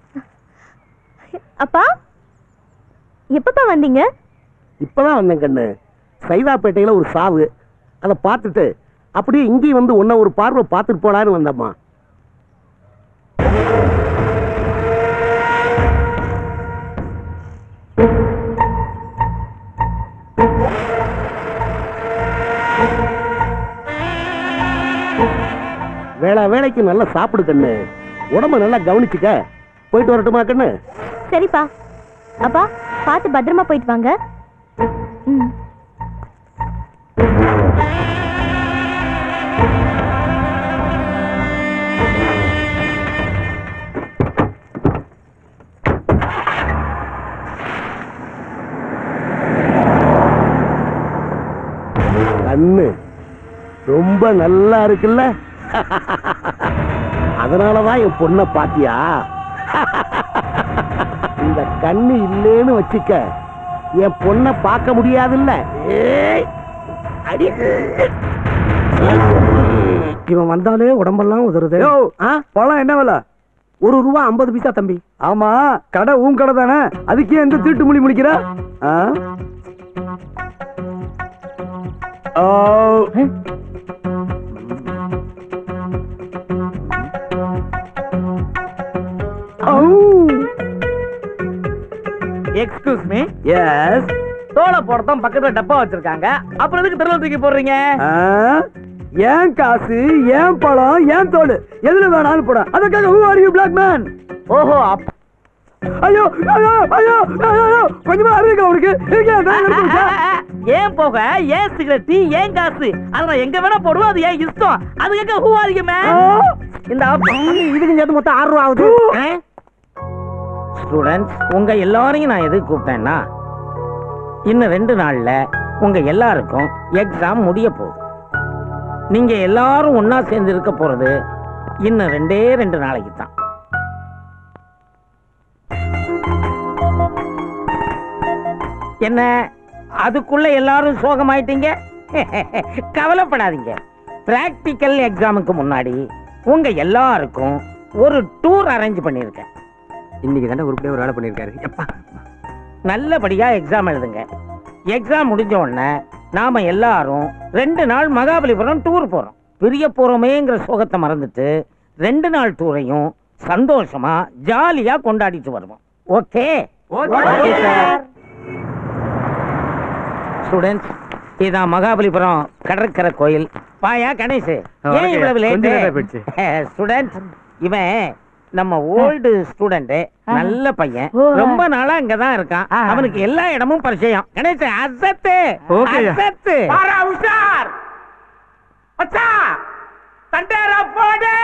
அப்பா எப்பப்பா வந்தீங்க இப்பதான் வந்தேன் கண்ணு சைதாப்பேட்டையில ஒரு சாவு அதை பார்த்துட்டு அப்படியே இங்கேயும் வந்து உன்னை ஒரு பார்வை பார்த்துட்டு போலான்னு வந்தம்மா வேளா வேலைக்கு நல்லா சாப்பிடு கண்ணு உடம்ப நல்லா கவனிச்சுக்க போயிட்டு வரட்டுமா கண்ணு சரிப்பா அப்பா பார்த்து பத்திரமா போயிட்டு வாங்க ம் ரொம்ப நல்லா இருக்குல்ல அதனாலதான் என் பொண்ணை பாத்தியா இந்த கண்ணு இல்லேன்னு வச்சுக்க என் பொண்ணை பார்க்க முடியாதுல்ல ஏய், அடி. இவன் வந்தாலே உடம்பெல்லாம் உதறுது பழம் என்ன விலை ஒரு ரூபா ஐம்பது பைசா தம்பி ஆமா கடை உன் கடை தானே அதுக்கே எந்த தீட்டு மொழி முடிக்கிற ஆ? ஓ. ஔ. Excuse me Yes. தோலை போடத்தான் பக்கத்துல டப்பா வச்சிருக்காங்க அப்புறம் எதுக்கு தெருவில் தூக்கி போடுறீங்க ஆ? ஏன் காசு ஏன் பழம் ஏன் தோல் எதுல வேணாலும் போட அதுக்காக who are you black man ஓஹோ அப் ஐயோ ஐயோ ஐயோ ஐயோ, ஐயோ கொஞ்சமா அறிவிக்க உனக்கு இருக்கே, நான் எடுத்து வச்சேன். ஏன் போக ஏன் சிகரெட் ஏன் காசு அது நான் எங்க வேணா போடுவோம் அது ஏன் இஷ்டம் அது எங்க ஹூ ஆர் யூ மேன் இந்த அப்- இதுக்கு சேர்த்து மொத்தம் ஆறு ரூபா ஆகுது ஸ்டூடெண்ட்ஸ் உங்க எல்லாரையும் நான் எதுக்கு கூப்பிட்டேன்னா இன்னும் ரெண்டு நாள்ல உங்க எல்லாருக்கும் எக்ஸாம் முடிய போகுது நீங்க எல்லாரும் ஒண்ணா சேர்ந்து இருக்க போறது இன்னும் ரெண்டே ரெண்டு நாளைக்கு தான் என்ன அதுக்குள்ள எல்லாரும் சோகமாயிட்டீங்க கவலைப்படாதீங்க பிராக்டிக்கல் எக்ஸாமுக்கு முன்னாடி உங்க எல்லாருக்கும் ஒரு டூர் அரேஞ்ச் பண்ணியிருக்கேன் இன்னைக்கு தானே உருப்படியா ஒரு வேலை பண்ணிருக்காரு எப்பா நல்லபடியா எக்ஸாம் எழுதுங்க எக்ஸாம் முடிஞ்ச உடனே நாம எல்லாரும் ரெண்டு நாள் மகாபலிபுரம் டூர் போறோம் பிரிய போறோமேங்கிற சோகத்தை மறந்துட்டு ரெண்டு நாள் டூரையும் சந்தோஷமா ஜாலியா கொண்டாடிட்டு வருவோம் ஓகே ஸ்டூடெண்ட்ஸ் இதான் மகாபலிபுரம் கடற்கரை கோயில் பாயா கணேஷ் ஏன் இவ்வளவு கொஞ்ச நேரம் லேட் போயிடுச்சு. ஸ்டூடெண்ட் இவன் நம்ம ஓல்டு ஸ்டூடெண்ட் நல்ல பையன் ரொம்ப நாளா இங்க தான் இருக்கான் அவனுக்கு எல்லா இடமும் பரிச்சயம் கணேஷ் அசத்து ஓகேய்யா. அசத்து பாரா உஷார் அச்சா தண்டேரா போடே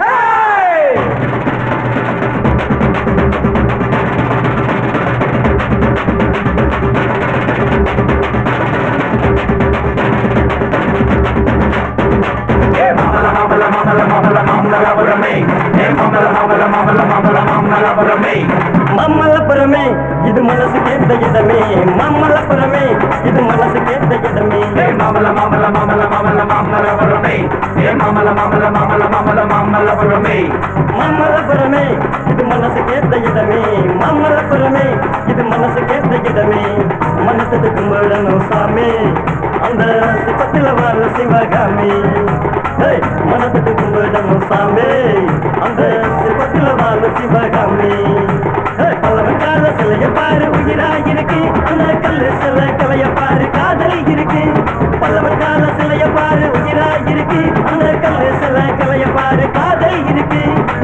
மம்மலபுரமே இது மனசு கேட்ட இடமே மம்மலபுரமே இது மனசு கேட்ட இடமே மாமல மாமல மாமல மாமல மாமலபுரமே ஏ மாமல மாமல மாமல மாமல மாமலபுரமே மம்மலபுரமே இது மனசு கேட்ட இடமே மம்மலபுரமே இது மனசு கேட்ட இடமே மனசுக்கு கும்பிடணும் சாமி அந்த சிப்பத்தில் வர சிவகாமி ஏய், மனசுக்கு கும்பிடணும் சாமி அந்த சிப்பத்தில் வர சிவகாமி ஏய், பல்லவன் கால சிலைய பாரு உயிரா இருக்கு அந்த கல்லு சில கலைய பாரு காதல் இருக்கு பல்லவன் கால சிலைய பாரு உயிரா இருக்கு அந்த கல்லு சில கலைய பாரு காதல் இருக்கு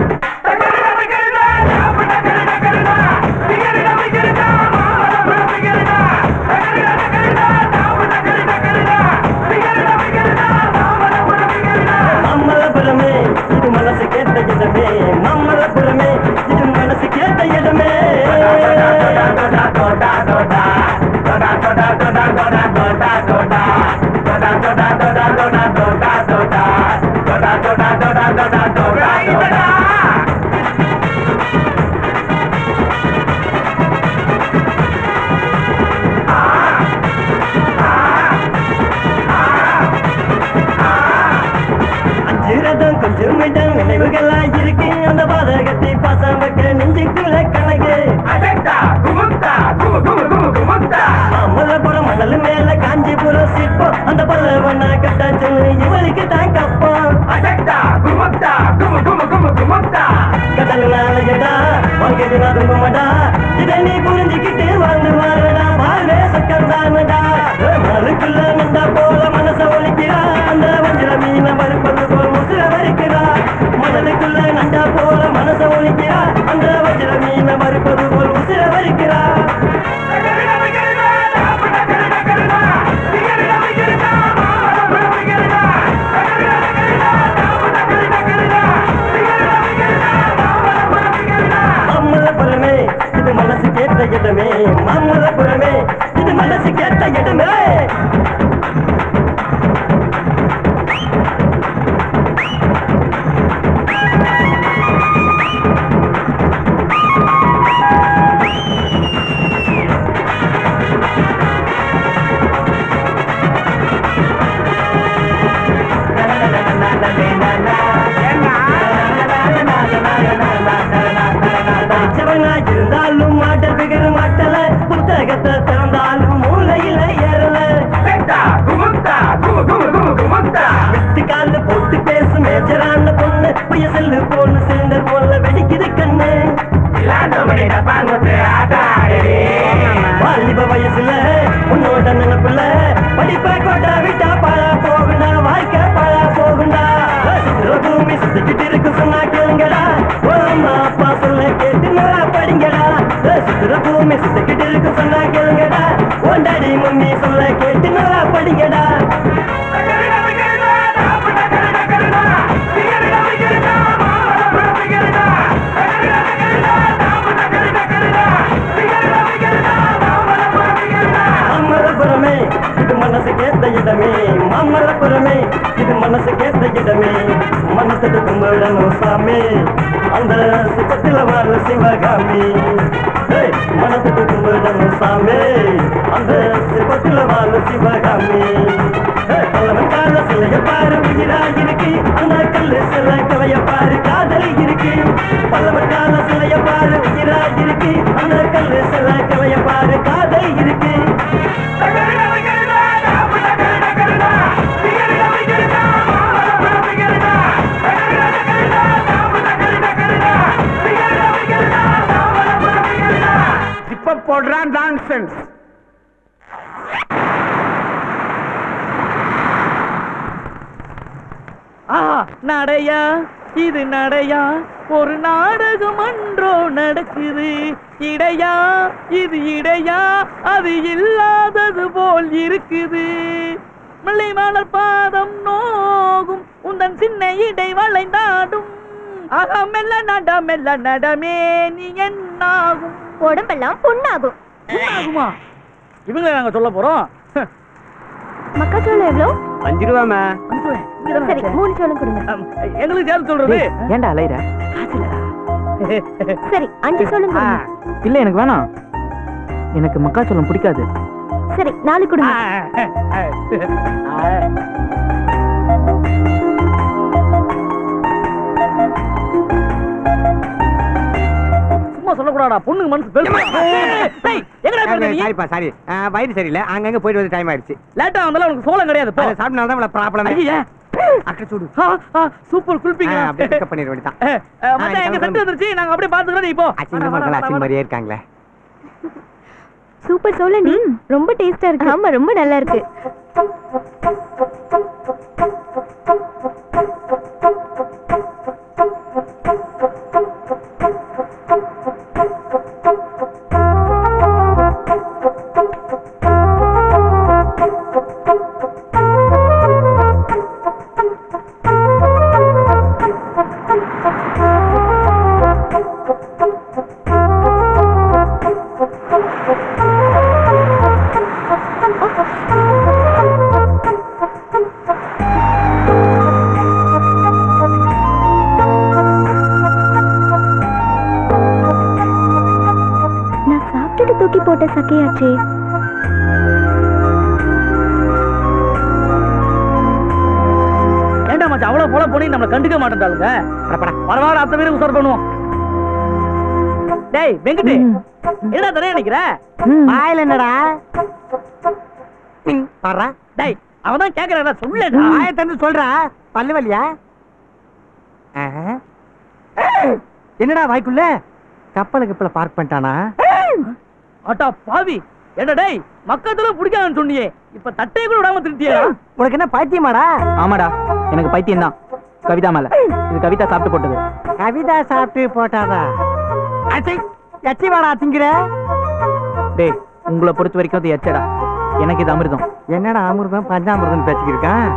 மம்மலபுரமே இது மனசு கேட்ட இடமே மம்மலபுரமே இது மனசு கேட்ட இடமே அஞ்சிரதம் கொஞ்சம் இடம் நினைவுகள்லாம் இருக்கு அந்த பாதகத்தை பாசம் வைக்க நெஞ்சுக்குள்ள கணக்கு மாமல்லபுரம் மணல் மேல காஞ்சிபுரம் சிற்பம் அந்த பல்லவன கட்ட சொல்லு இவளுக்கு தான் கப்பம் கடல் நாளையடா வாங்கிட்டு தும்பமடா இதை நீ புரிஞ்சுக்கிட்டு வாழ்ந்து வாழடா வாழ்வே சக்கம் தானடா மறுக்குள்ள நின்றா போல மனச ஒழிக்கிறா அந்த வஞ்சிர மீன மறுப்பது போல் முசுர வரைக்கிறா மணலுக்குள்ள நண்டா போல படிச்சவனா இருந்தாலும் மாட்டல் பிகர் மாட்டல புத்தகத்தை திறந்தாலும் மூலையில ஏறல வெட்டு கால போட்டு பேசு மேஜரான பொண்ணு பைய செல்லு போன்னு சிலிண்டர் போல வெடிக்குது கண்ணு வாலிப வயசுல உன்னோட நினைப்புல படிப்பை கொண்டா விட்டா பாழா போகுண்டா வாழ்க்கை பாழா போகுண்டா பூமி சுத்திக்கிட்டு இருக்கு சொன்னா கேளுங்கடா ஓ அம்மா அப்பா சொல்ல கேட்டு நல்லா படிங்கடா சுத்துற பூமி சுத்திக்கிட்டு இருக்கு சொன்னா கேளுங்கடா உன் டாடி மம்மி சொல்ல கேட்டு நல்லா படிங்கடா மாமல்லபுரமே இது மனசு கேட்ட இடமே மாமல்லபுரமே இது மனசு கேட்ட இடமே மனசுக்கு கும்பிடணும் சாமி அந்த சிப்பத்தில் வாழ சிவகாமி ஏய், மனசுக்கு கும்பிடணும் சாமி அந்த சிப்பத்தில் வாழ சிவகாமி ஏய், பல்லவன் கால சிலைய பாரு உயிரா இருக்கு அந்த கல்லு சில கலைய பாரு காதல் இருக்கு பல்லவன் கால சிலைய பாரு உயிரா இருக்கு அந்த கல்லு சில கலைய பாரு காதல் இருக்கு இப்ப போடுறான் நான்சென்ஸ் ஆ நடையா இது நடையா ஒரு நாடகம் அன்றோ நடக்குது இடையா இது இடையா அது இல்லாதது போல் இருக்குது முல்லை மலர் பாதம் நோகும் உந்தன் சின்ன இடை வளைந்தாடும் ஆகா மெல்ல நட மெல்ல நடமே நீ என்னாகும் உடம்பெல்லாம் புண்ணாகும் ஆகுமா இவங்களை நாங்க சொல்ல போறோம் மக்காச்சோளம் எவ்வளோ அஞ்சு ரூபாமா சரி மூணு சோளம் கொடுங்க அம், எங்களுக்கு சேர்த்து சொல்றது ஏன்டா அலையிற சரி அஞ்சு சோளம் கொடுங்க இல்ல எனக்கு வேணாம் எனக்கு மக்காச்சோளம் பிடிக்காது சரி நாலு கொடுங்க சும்மா சொல்லக்கூடாடா பொண்ணுங்க மனசு பெருசு டேய், எங்கடா போயிருந்த நீ சாரிப்பா சாரி வயிறு சரியில்லை அங்கங்க போயிட்டு வந்து டைம் ஆயிடுச்சு லேட்டா வந்தாலும் உனக்கு சோளம் கிடையாது போ அதை சாப்பிட்டனால தான் இவ்வளவு ப்ராப்ளம் ஐயா அக்கச்சூடு சூப்பர் குளிப்பீங்க அப்படியே பிக்கப் பண்ணிட வேண்டியதான் மச்சான் எங்க செட்டு வந்துருச்சு நாங்க அப்படியே பாத்துக்கிறோம் நீ போ அசிங்க மக்கள் அசிங்க மாதிரியே இருக்காங்களே சூப்பர் சோளம் நீ ரொம்ப டேஸ்டா இருக்கு ஆமா ரொம்ப நல்லா இருக்கு நான் சாப்பிட்டுட்டு தூக்கி போட்ட சக்கையாச்சே ஏன்டா மச்சான் அவ்வளவு போல போனி நம்மள கண்டுக்க மாட்டேன்டாளுங்க பரவாயில்ல அத்த பேருக்கு உசார் பண்ணுவோம் டேய் வெங்கட் என்னடா தரையா நிக்கிற வாயில என்னடா பாடுறா டேய் அவன் தான் கேக்குறா சொல்லுடா வாயை தந்து சொல்றா பல்லு வலியா ஆஹா. என்னடா வாய்க்குள்ள கப்பலுக்கு கப்பல பார்க் பண்ணிட்டானா அட்டா பாவி என்ன டேய் மக்கத்துல பிடிக்காதுன்னு சொன்னியே இப்ப தட்டையை கூட விடாம திருட்டியா உனக்கு என்ன பைத்தியமாடா ஆமாடா எனக்கு பைத்தியம் தான் கவிதா மேல இது கவிதா சாப்பிட்டு போட்டது கவிதா சாப்பிட்டு போட்டாதா அச்சை எச்சி வாடா திங்கிற டேய் உங்களை பொறுத்த வரைக்கும் அது எச்சடா எனக்கு இது அமிர்தம் என்னடா அமிர்தம் பஞ்சாமிர்தம் பேசிக்கிருக்கான்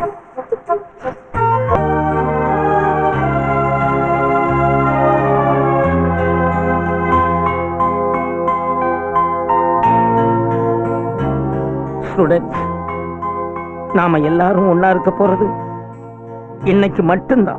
ஸ்டூடெண்ட்ஸ் நாம எல்லாரும் ஒண்ணா இருக்க போறது இன்னைக்கு மட்டும்தான்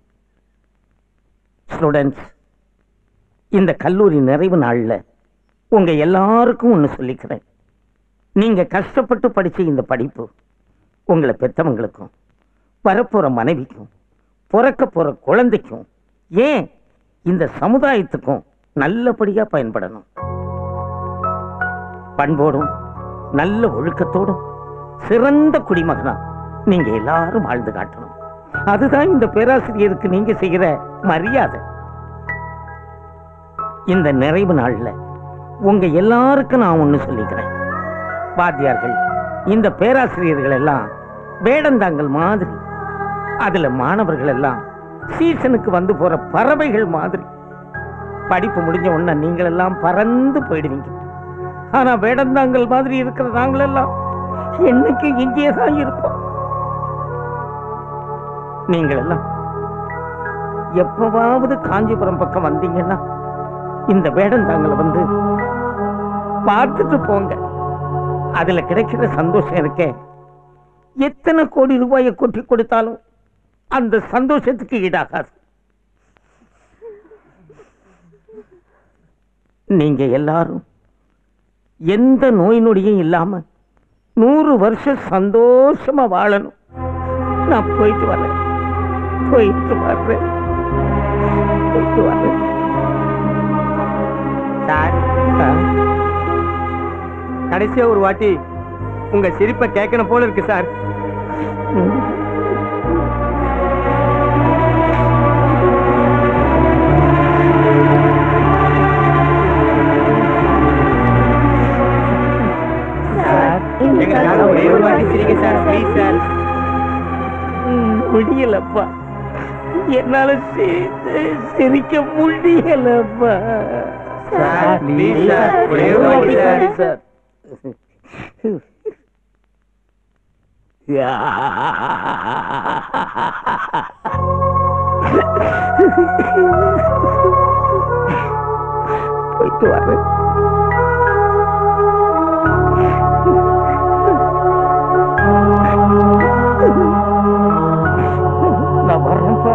ஸ்டூடெண்ட்ஸ் இந்த கல்லூரி நிறைவு நாள்ல உங்க எல்லாருக்கும் ஒண்ணு சொல்லிக்கிறேன் நீங்க கஷ்டப்பட்டு படிச்ச இந்த படிப்பு உங்களை பெத்தவங்களுக்கும் வரப்போற மனைவிக்கும் பிறக்க போற குழந்தைக்கும் ஏன் இந்த சமுதாயத்துக்கும் நல்லபடியா பயன்படணும் பண்போடும் நல்ல ஒழுக்கத்தோடும் சிறந்த குடிமகனா நீங்க எல்லாரும் வாழ்ந்து காட்டணும் அதுதான் இந்த பேராசிரியருக்கு நீங்க செய்கிற மரியாதை இந்த நிறைவு நாள்ல உங்க எல்லாருக்கும் நான் ஒண்ணு சொல்லிக்கிறேன் வாத்தியார்கள் இந்த பேராசிரியர்கள் எல்லாம் வேடந்தாங்கல் மாதிரி அதுல மாணவர்கள் எல்லாம் சீசனுக்கு வந்து போற பறவைகள் மாதிரி படிப்பு முடிஞ்ச உடனே நீங்கள் எல்லாம் பறந்து போயிடுவீங்க ஆனா வேடந்தாங்கல் மாதிரி இருக்கிற நாங்களெல்லாம் என்னைக்கு இங்கே தான் இருப்போம் நீங்கள் எல்லாம் எப்பவாவது காஞ்சிபுரம் பக்கம் வந்தீங்கன்னா இந்த வேடந்தாங்கல வந்து பார்த்துட்டு போங்க அதுல கிடைக்கிற சந்தோஷம் இருக்கே எத்தனை கோடி ரூபாயை கொட்டி கொடுத்தாலும் அந்த சந்தோஷத்துக்கு ஈடாகாது நீங்க எல்லாரும் எந்த நோய் நொடியும் இல்லாம நூறு வருஷம் சந்தோஷமா வாழணும் நான் போயிட்டு வரேன் போயிட்டு வர்றேன் போயிட்டு வர்றேன் சார் ஆ, கடைசியா ஒரு வாட்டி உங்க சிரிப்பை கேட்கணும் போல இருக்கு சார் ம். எங்களுக்காக ஒரே ஒரு வாட்டி சிரிங்க சார் ப்ளீஸ் சார் ம், முடியலப்பா என்னால சி- சிரிக்க முடியலப்பா சார் ப்ளீஸ் சார் ஒரே ஒரு வாட்டி சார் போயிட்டு வரேன் நான் வர்றேன்ப்பா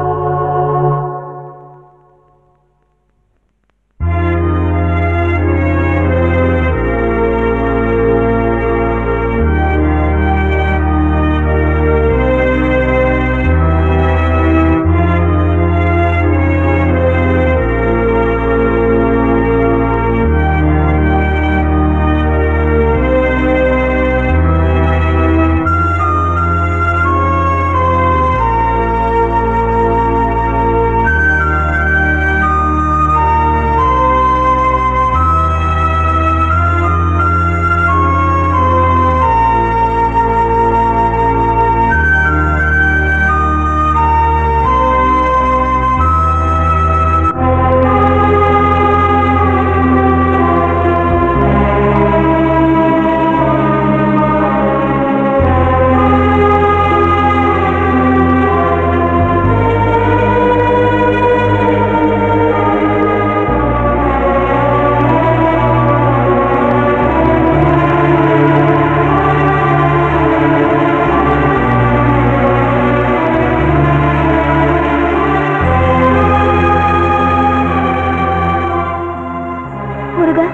முருகா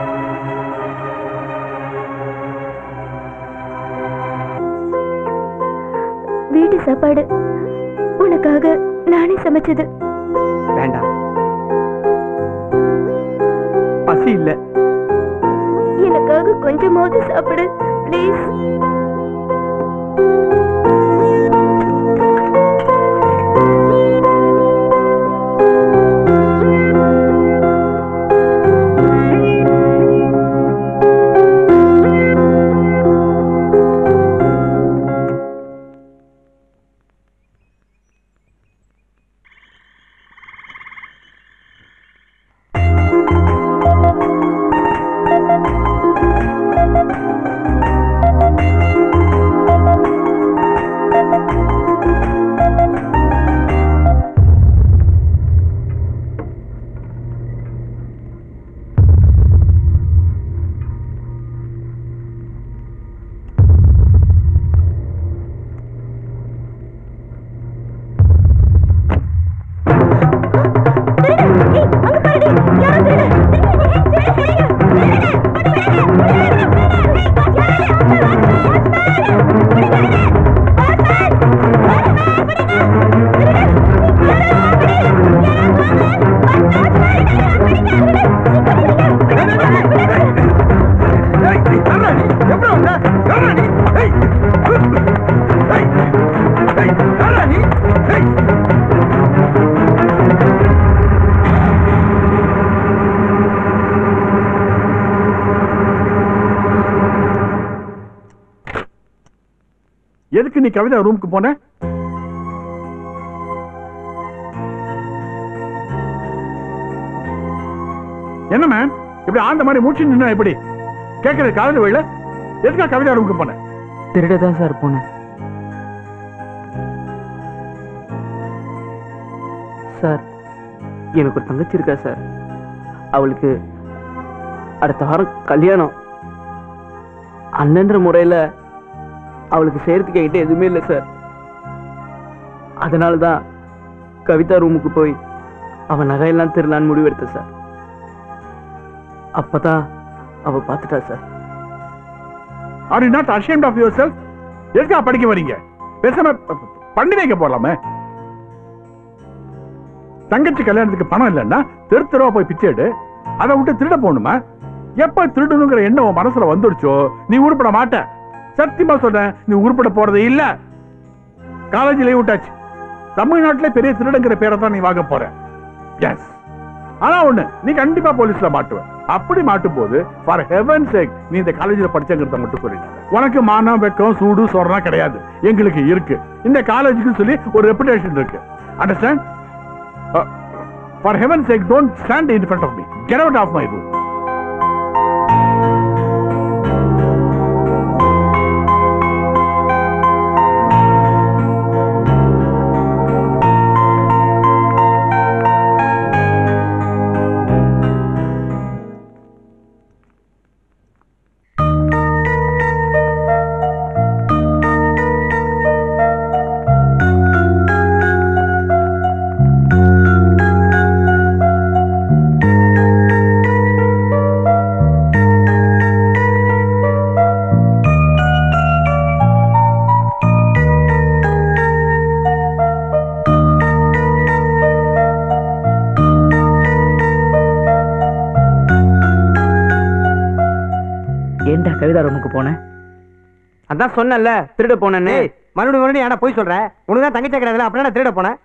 வீட்டு சாப்பாடு உனக்காக நானே சமைச்சது வேண்டாம் பசி இல்ல எனக்காக கொஞ்சமாவது சாப்பிடு ப்ளீஸ் ஆ நீ எப்படி வந்த யாரா நீ ஏய் ஏய் ஏய் யாரா நீ ஏய் எதுக்கு நீ கவிதா ரூமுக்கு போன என்ன மேம் இப்படி ஆந்த மாதிரி மூச்சு நின்னா எப்படி கேட்கறது காதல் வேலை எதுக்கா கவிதா ரூமுக்கு போன திருட தான் சார் போனேன் சார் எனக்கு ஒரு தங்கச்சி இருக்கா சார் அவளுக்கு அடுத்த வாரம் கல்யாணம் அண்ணன்ற முறையில அவளுக்கு செய்யறதுக்கு என்கிட்ட எதுவுமே இல்லை சார் அதனால தான் கவிதா ரூமுக்கு போய் அவன் நகையெல்லாம் திருடலான்னு முடிவெடுத்தேன் சார் அப்பதான் அவ பார்த்துட்டா sir are you not ashamed of yourself எதுக்கா படிக்க வரீங்க பேசாம ப- ப- பண்ணி வைக்க போலாமே தங்கச்சி கல்யாணத்துக்கு பணம் இல்லைன்னா தெரு தெருவா போய் பிச்சை எடு அதை விட்டு திருட போகணுமா எப்ப திருடணுங்கிற எண்ணம் உன் மனசுல வந்துடுச்சோ நீ உருப்பட மாட்ட சத்தியமா சொல்றேன் நீ உருப்பட போறது இல்ல காலேஜ் லீவ் விட்டாச்சு தமிழ்நாட்டுல பெரிய திருடங்கிற பேரை தான் நீ வாங்க போற எஸ் ஆனா ஒண்ணு நீ கண்டிப்பா போலீஸ்ல மாட்டுவ அப்படி மாட்டும் போது ஃபார் ஹெவன் சேக் நீ இந்த காலேஜ்ல படிச்சங்கிறத மட்டும் சொல்லிட்டாங்க உனக்கு மானம் வெக்கம் சூடு சொல்றா கிடையாது எங்களுக்கு இருக்கு இந்த காலேஜுக்கு சொல்லி ஒரு ரெப்புடேஷன் இருக்கு understand for heaven sake don't stand in front of me get out of my room ஏன்டா கவிதா ரூமுக்கு போனேன் அதான் சொன்னேன்ல திருட போனேன்னு ஏய் மறுபடியும் மறுபடியும் ஏன்னா போய் சொல்ற உனக்கு தான் தங்கச்சி கிடையாதுல அப்புறம் நான் திருட போனேன்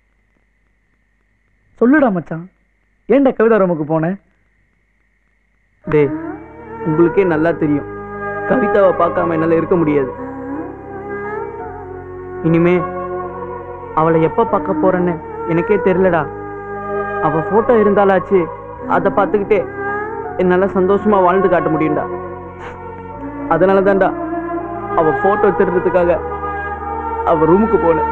சொல்லுடா மச்சான் ஏன்டா கவிதா ரூமுக்கு போனேன் டேய் உங்களுக்கே நல்லா தெரியும் கவிதாவை பார்க்காம என்னால இருக்க முடியாது இனிமே அவளை எப்ப பார்க்க போறேன்னு எனக்கே தெரியலடா அவ போட்டோ இருந்தாலாச்சு அதை பார்த்துக்கிட்டே என்னால சந்தோஷமா வாழ்ந்து காட்ட முடியும்டா அதனால தான்டா அவ போட்டோ திருடுறதுக்காக அவ ரூமுக்கு போனேன்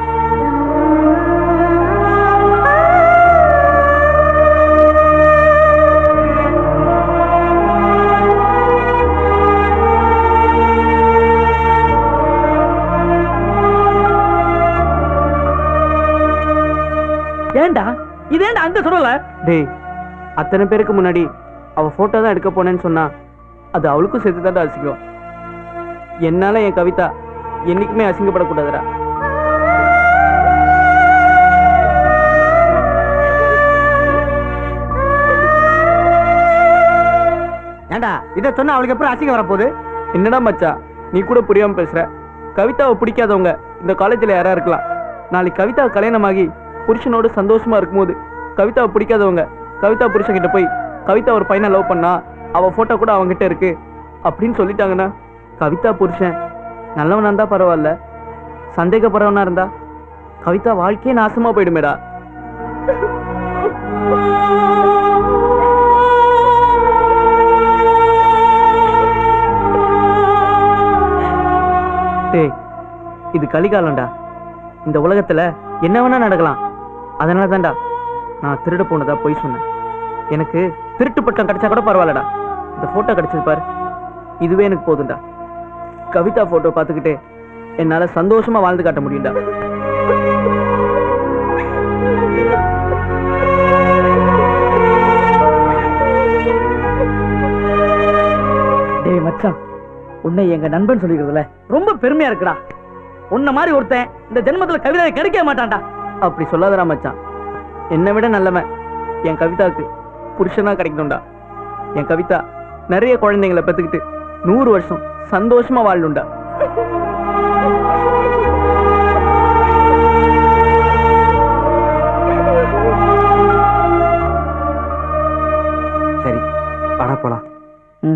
ஏன்டா இது ஏன்டா அங்க சொல்லல டேய் அத்தனை பேருக்கு முன்னாடி அவ போட்டோ தான் எடுக்க போனேன்னு சொன்னா அது அவளுக்கும் சேர்த்து தான் அசிங்கம் என்னால என் கவிதா என்னைக்குமே அசிங்கப்படக்கூடாதுடா ஏண்டா இதை சொன்னா அவளுக்கு எப்படி அசிங்கம் வரப்போகுது என்னடா மச்சான் நீ கூட புரியாம பேசுற கவிதாவை பிடிக்காதவங்க இந்த காலேஜ்ல யாரா இருக்கலாம் நாளைக்கு கவிதா கல்யாணமாகி புருஷனோட சந்தோஷமா இருக்கும்போது கவிதாவை பிடிக்காதவங்க கவிதா புருஷன் கிட்ட போய் கவிதா ஒரு பையனை லவ் பண்ணா அவ போட்டோ கூட அவங்கிட்ட இருக்கு அப்படின்னு சொல்லிட்டாங்கன்னா கவிதா புருஷன் நல்லவனா இருந்தா பரவாயில்ல சந்தேகப்படுறவனா இருந்தா கவிதா வாழ்க்கையே நாசமா போயிடுமேடா டேய் இது கலிகாலம்டா இந்த உலகத்துல என்ன வேணா நடக்கலாம் அதனால தான்டா நான் திருட போனதா போய் சொன்னேன் எனக்கு திருட்டு பட்டம் கிடைச்சா கூட பரவாயில்லடா இந்த போட்டோ கிடைச்சது பாரு இதுவே எனக்கு போதும்டா கவிதா போட்டோ பார்த்துக்கிட்டே என்னால சந்தோஷமா வாழ்ந்து காட்ட முடியும்டா டேய் மச்சான் உன்னை எங்க நண்பன் சொல்லிக்கிறதுல ரொம்ப பெருமையா இருக்குடா உன்ன மாதிரி ஒருத்தன் இந்த ஜென்மத்துல கவிதை கிடைக்க மாட்டான்டா அப்படி சொல்லாதடா மச்சான் என்னை விட நல்லவன் என் கவிதாவுக்கு புருஷனா கிடைக்கணும்டா என் கவிதா நிறைய குழந்தைங்களை பெத்துக்கிட்டு நூறு வருஷம் சந்தோஷமா வாழணும்டா சரி வாடா போலாம் ம்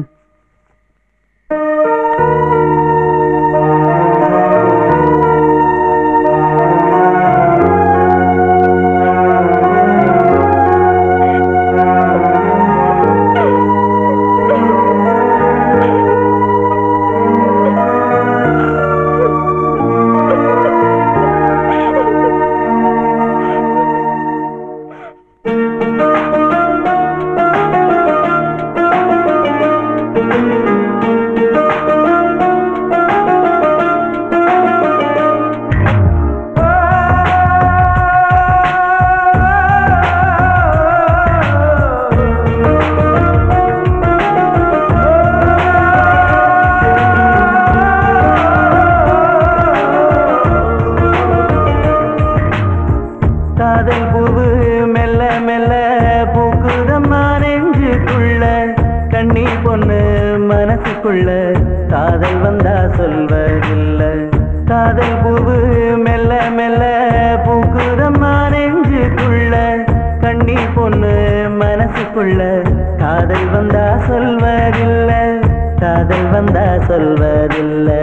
காதல் பூவு மெல்ல மெல்ல பூக்குதம்மா நெஞ்சுக்குள்ள கண்ணி பொண்ணு மனசுக்குள்ள காதல் வந்தா சொல்வதில்ல காதல் பூவு மெல்ல மெல்ல பூக்குதம்மா நெஞ்சுக்குள்ள கண்ணி பொண்ணு மனசுக்குள்ள காதல் வந்தா சொல்வதில்ல காதல் வந்தா சொல்வதில்லை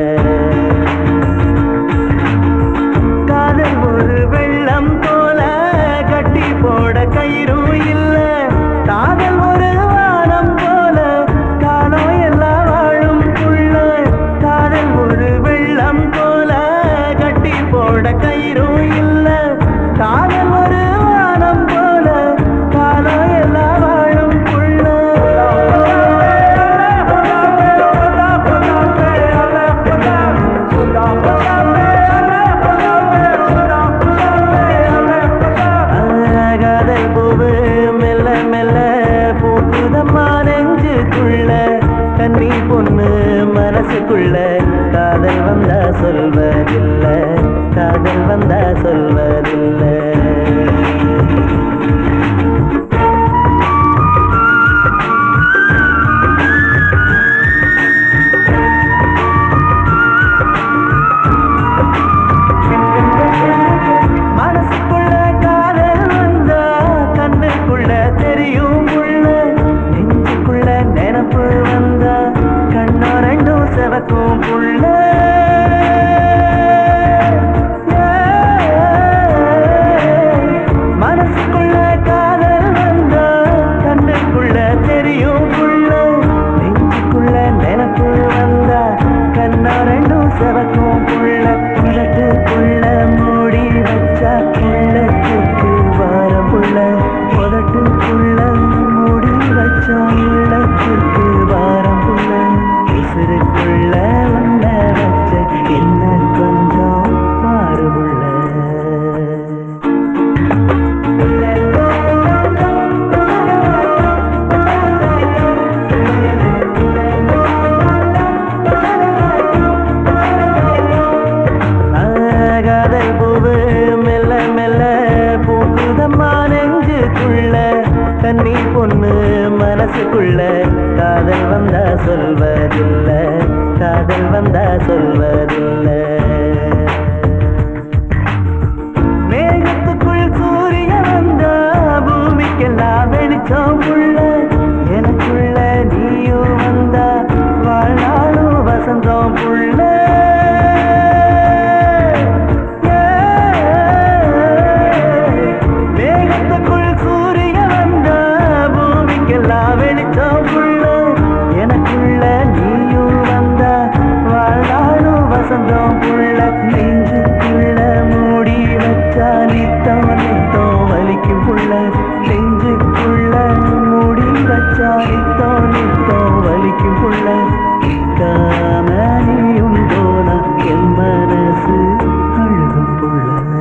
காதல் ஒரு வெள்ளம் போல கட்டி போட கயிறும் இல்ல காதல் ஒரு வானம் போல காலம் எல்லாம் வாழும் புள்ள காதல் ஒரு வெள்ளம் போல கட்டி போட கயிறும் இல்ல காதல் ஒரு வானம் போல காலம் எல்லாம் வாழும் காதல் பூவு மெல்ல மெல்ல பூக்குதம்மா நெஞ்சுக்குள்ள கண்ணி பொண்ணு மனசுக்குள்ள காதல் வந்தா சொல்வதில்ல காதல் வந்தா சொல்வதில்லை மனசுக்குள்ள காதல் வந்தா கண்ணுக்குள்ள தெரியும் உள்ள நெஞ்சுக்குள்ள நினப்பு வந்தா கண்ணோ ரெண்டும் செவக்கும் புள்ள மனசுக்குள்ள காதல் வந்தா கண்ணுக்குள்ள தெரியும் புள்ள நெஞ்சுக்குள்ள நினப்பு வந்தா கண்ணா ரெண்டும் செவக்கும் புள்ள உலட்டுக்குள்ள மூடி வச்சா உள்ளத்துக்கு வர புள்ள உதட்டுக்குள்ள மூடி வச்சா உள்ளத்துக்கு வாரம் புள்ள உசுருக்குள்ள உள்ள வச்ச என்ன கொஞ்சம் பாரு புள்ள காதல் பூவு மெல்ல மெல்ல பூக்குதம்மா நெஞ்சுக்குள்ள கண்ணி பொண்ணு மனசுக்குள்ள காதல் வந்தா சொல்வதில்ல காதல் வந்தா சொல்வதில்ல மேகத்துக்குள் சூரியன் வந்தா பூமிக்கெல்லாம் வெளிச்சம் உள்ள எனக்குள்ள நீயும் வந்தா வாழ்நாளும் வசந்தம் புள்ள மேகத்துக்குள் சூரியன் வந்தா பூமிக்கெல்லாம் வெளிச்சம் உள்ள எனக்குள்ள நீயும் வந்தா வாழ்நாளும் வசந்தம் புள்ள நெஞ்சுக்குள்ள மூடி வச்சா நித்தம் நித்தம் வலிக்கும் புள்ள நெஞ்சுக்குள்ள மூடி வச்சா நித்தம் நித்தம் வலிக்கும் புள்ள காம நீயும் தோணா என் மனசு அழுகும் புள்ள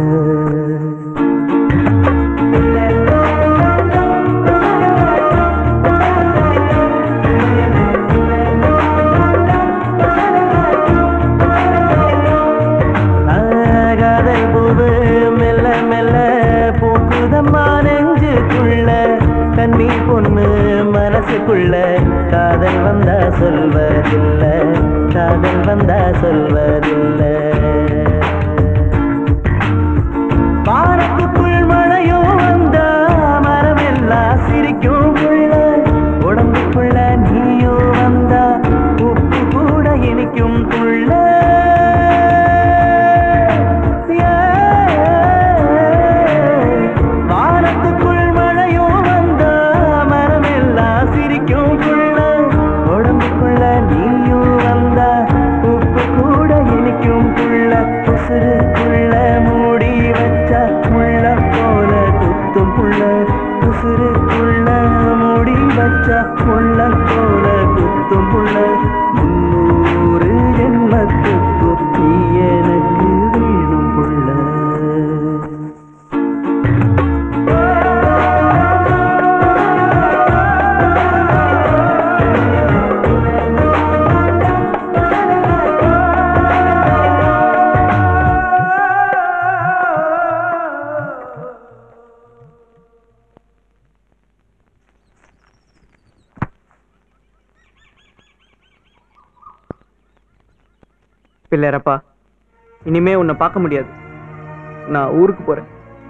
காதல் பூவு மெல்ல மெல்ல பூக்குதம்மா நெஞ்சுக்குள்ள கண்ணி பொண்ணு மனசுக்குள்ள காதல் வந்தா சொல்வதில்லை காதல் வந்தா சொல்வதில்லை வானத்துக்குள் மழையும் வந்தா மரமெல்லாம் சிரிக்கும் புள்ள உடம்புக்குள்ள நீயும் வந்தா உப்பு கூட இனிக்கும் புள்ள வானத்துக்குள் மழையும் வந்தா மரமெல்லாம் சிரிக்கும் புள்ள உடம்புக்குள்ள நீயும் வந்தா உப்பு கூட இனிக்கும் புள்ள உசுருக்குள்ள மூடி வச்சா முள்ள போல குத்தும் புள்ள உசுருக்குள்ள மூடி வச்சா முள்ள போல குத்தும் புள்ள முன்னூறு ஜென்மத்துக்கு நீ எனக்கு வேணும் புள்ள பிள்ளையரப்பா இனிமே உன்னை பார்க்க முடியாது நான் ஊருக்கு போறேன்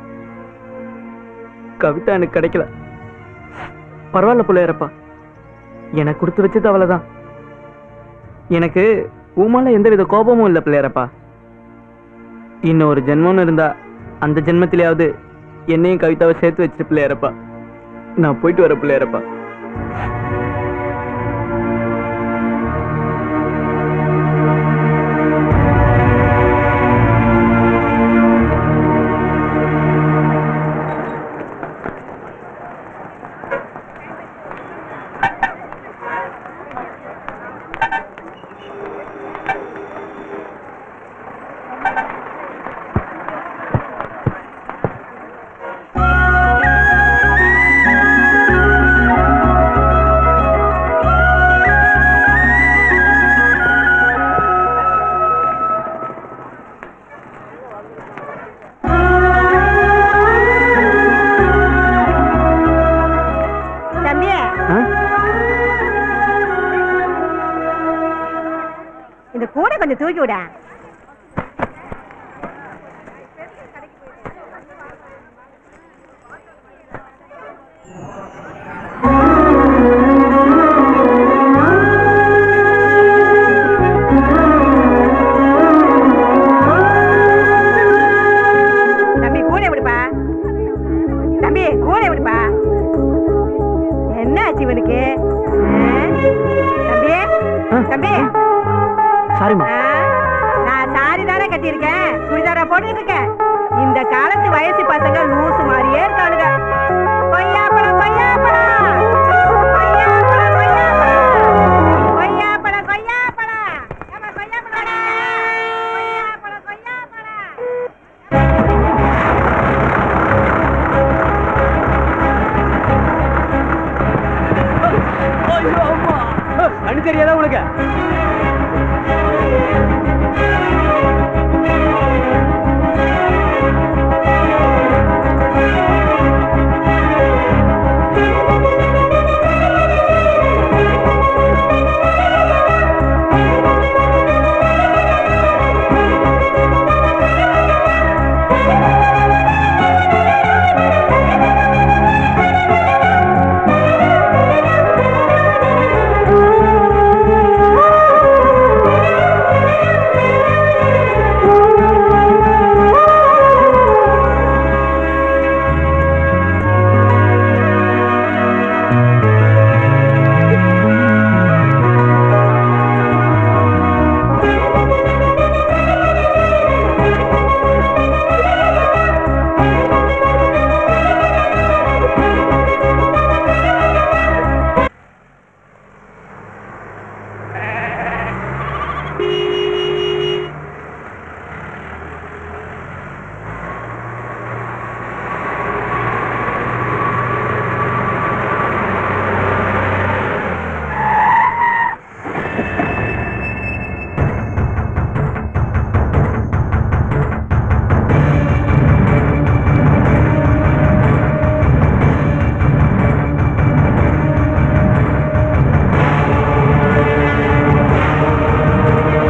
கவிதா எனக்கு கிடைக்கல பரவாயில்ல பிள்ளையரப்பா எனக்கு கொடுத்து வச்சது அவ்வளவுதான் எனக்கு உமால எந்தவித கோபமும் இல்லை பிள்ளையரப்பா இன்னும் ஒரு ஜென்மம்னு இருந்தா அந்த ஜென்மத்திலேயாவது என்னையும் கவிதாவை சேர்த்து வச்சு பிள்ளையரப்பா நான் போயிட்டு வரேன் பிள்ளையரப்பா தம்பி ஆ? இந்த கூடை கொஞ்சம் தூக்கி விட தம்பி கூடை விடுப்பா தம்பி கூடை விடுப்பா என்ன ஆச்சு இவனுக்கு ஆ? தம்பி தம்பி சாரிம்மா ஆ, நான் சாரி தானே கட்டியிருக்கேன் சுடிதாரா போட்டுட்டு இருக்கேன் இந்த காலத்து வயசு பசங்க லூசு மாதிரியே இருக்கானுங்க கொய்யாப்பழம் கொய்யாப்பழம் கொய்யாப்பழம் கொய்யாப்பழம் கொய்யாப்பழம் கொய்யாப்பழம் ஏம்மா, கொய்யாப்பழம் கொய்யாப்பழம் கொய்யாப்பழம் கண்ணு தெரியாதா உனக்கு ஆ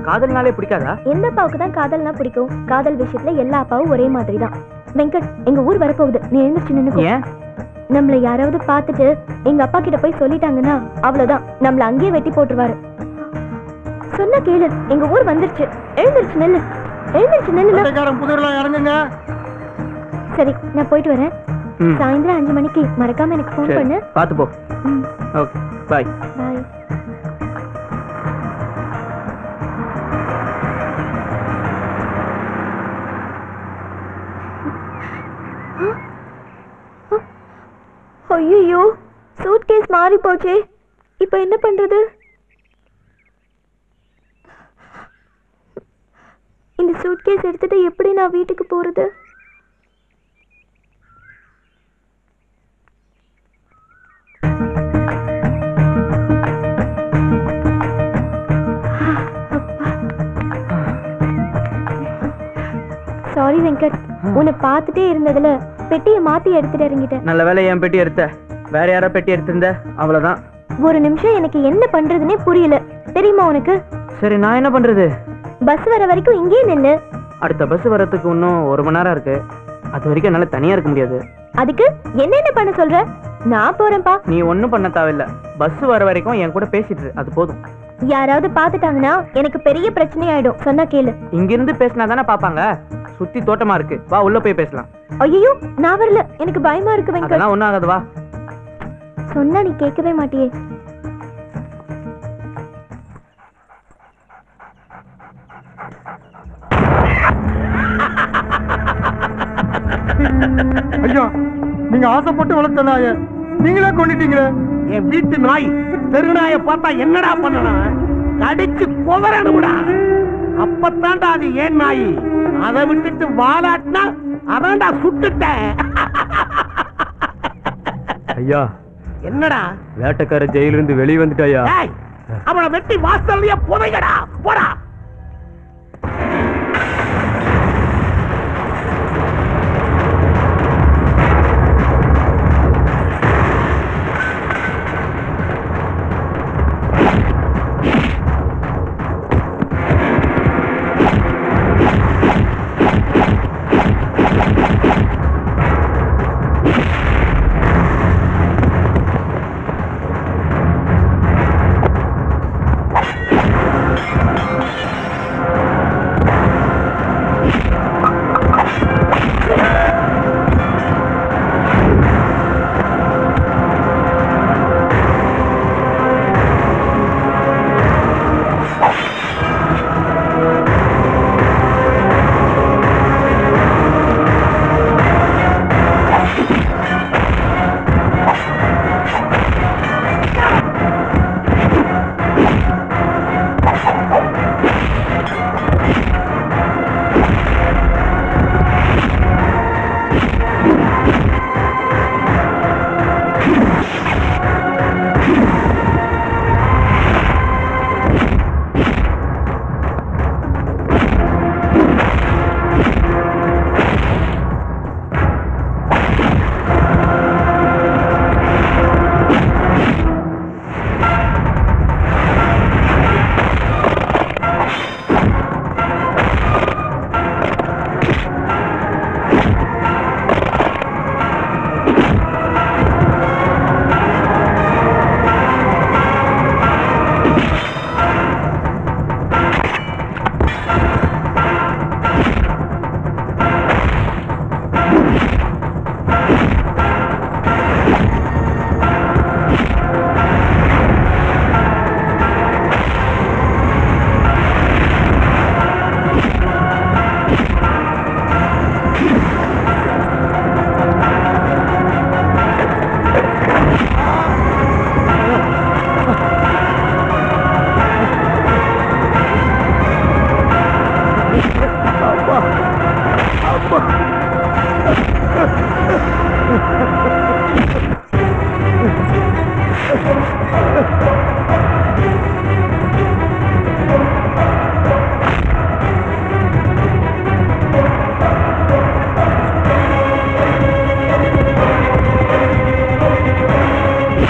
காதல்னாலே பிடிக்காதா எந்த அப்பாவுக்கு தான் காதல்னா பிடிக்கும் காதல் விஷயத்துல எல்லா அப்பாவும் ஒரே மாதிரி தான் வெங்கட் எங்க ஊர் வரப்போகுது நீ எழுந்திருச்சு நின்னு ஏன் நம்மள யாராவது பார்த்துட்டு எங்க அப்பா கிட்ட போய் சொல்லிட்டாங்கன்னா அவ்வளவுதான் நம்மள அங்கேயே வெட்டி போட்டுருவாரு சொன்னா கேளு எங்க ஊர் வந்துருச்சு எழுந்திருச்சு நெல்லு எழுந்திருச்சு நெல்லு புதிர்ல இறங்குங்க சரி நான் போயிட்டு வரேன் ம் சாயந்தரம் அஞ்சு மணிக்கு மறக்காம எனக்கு ஃபோன் சரி பண்ணு பார்த்து போ ம் ஓகே பாய் பாய் ஐயோ சூட் கேஸ் மாறி போச்சே இப்போ என்ன பண்றது இந்த சூட் கேஸ் எடுத்துட்டு எப்படி நான் வீட்டுக்கு போறது சாரி வெங்கட் உன்னை பார்த்துட்டே இருந்ததுல பெட்டியை மாத்தி எடுத்துட்டு இறங்கிட்டேன் நல்ல வேலை என் பெட்டி எடுத்த வேற யாரோ பெட்டி எடுத்திருந்த அவ்வளவுதான் ஒரு நிமிஷம் எனக்கு என்ன பண்றதுனே புரியல தெரியுமா உனக்கு சரி நான் என்ன பண்றது பஸ் வர வரைக்கும் இங்கேயே நில்லு அடுத்த பஸ் வரதுக்கு இன்னும் ஒரு மணி நேரம் இருக்கு அது வரைக்கும் என்னால தனியா இருக்க முடியாது அதுக்கு என்னென்ன பண்ண சொல்ற நான் போறேன்ப்பா நீ ஒண்ணும் பண்ண தேவையில்ல பஸ் வர வரைக்கும் என் கூட பேசிட்டு இரு. அது போதும் யாராவது பார்த்துட்டாங்கன்னா எனக்கு பெரிய பிரச்சனை ஆயிடும் சொன்னா கேளு இங்கிருந்து பேசினா தானே பாப்பாங்க சுத்தி தோட்டமா இருக்கு வா உள்ள போய் பேசலாம் ஐயோ நான் வரல எனக்கு பயமா இருக்கு வெங்கட் அதெல்லாம் ஒண்ணும் ஆகாது வா சொன்னா நீ கேட்கவே மாட்டியே ஐயா நீங்க ஆசைப்பட்டு வளர்த்த நாய நீங்களே கொண்டுட்டீங்களே என் வீட்டு நாய் தெருநாயை பார்த்தா என்னடா பண்ணணும் கடிச்சு குவரணும்டா அப்பத்தான்டா அது ஏன் நாய் அதை விட்டுட்டு வாலாட்டினா அதான்டா சுட்டுட்டேன் ஐயா என்னடா வேட்டக்கார ஜெயிலிருந்து வெளியே வந்துட்டாயா ஏய் அவனை வெட்டி வாசல்லையே புதைங்கடா போடா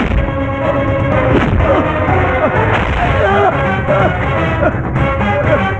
ஐயா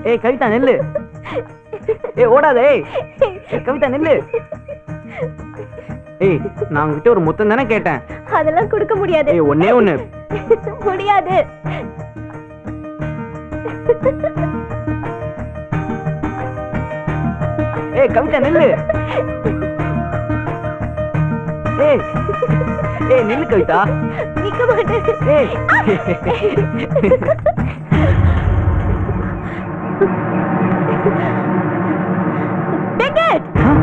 ஏய் கவிதா நெல்லு ஏய் ஓடாத ஏய் ஏய், கவிதா நெல்லு ஏய் நான் உங்ககிட்ட ஒரு முத்தம் தானே கேட்டேன் அதெல்லாம் கொடுக்க முடியாது ஏய் ஒண்ணே ஒண்ணு முடியாது ஏய் கவிதா நெல்லு ஏய் ஏய் நில்லு கவிதா நிக்க மாட்டேன் ஏய் Beckett!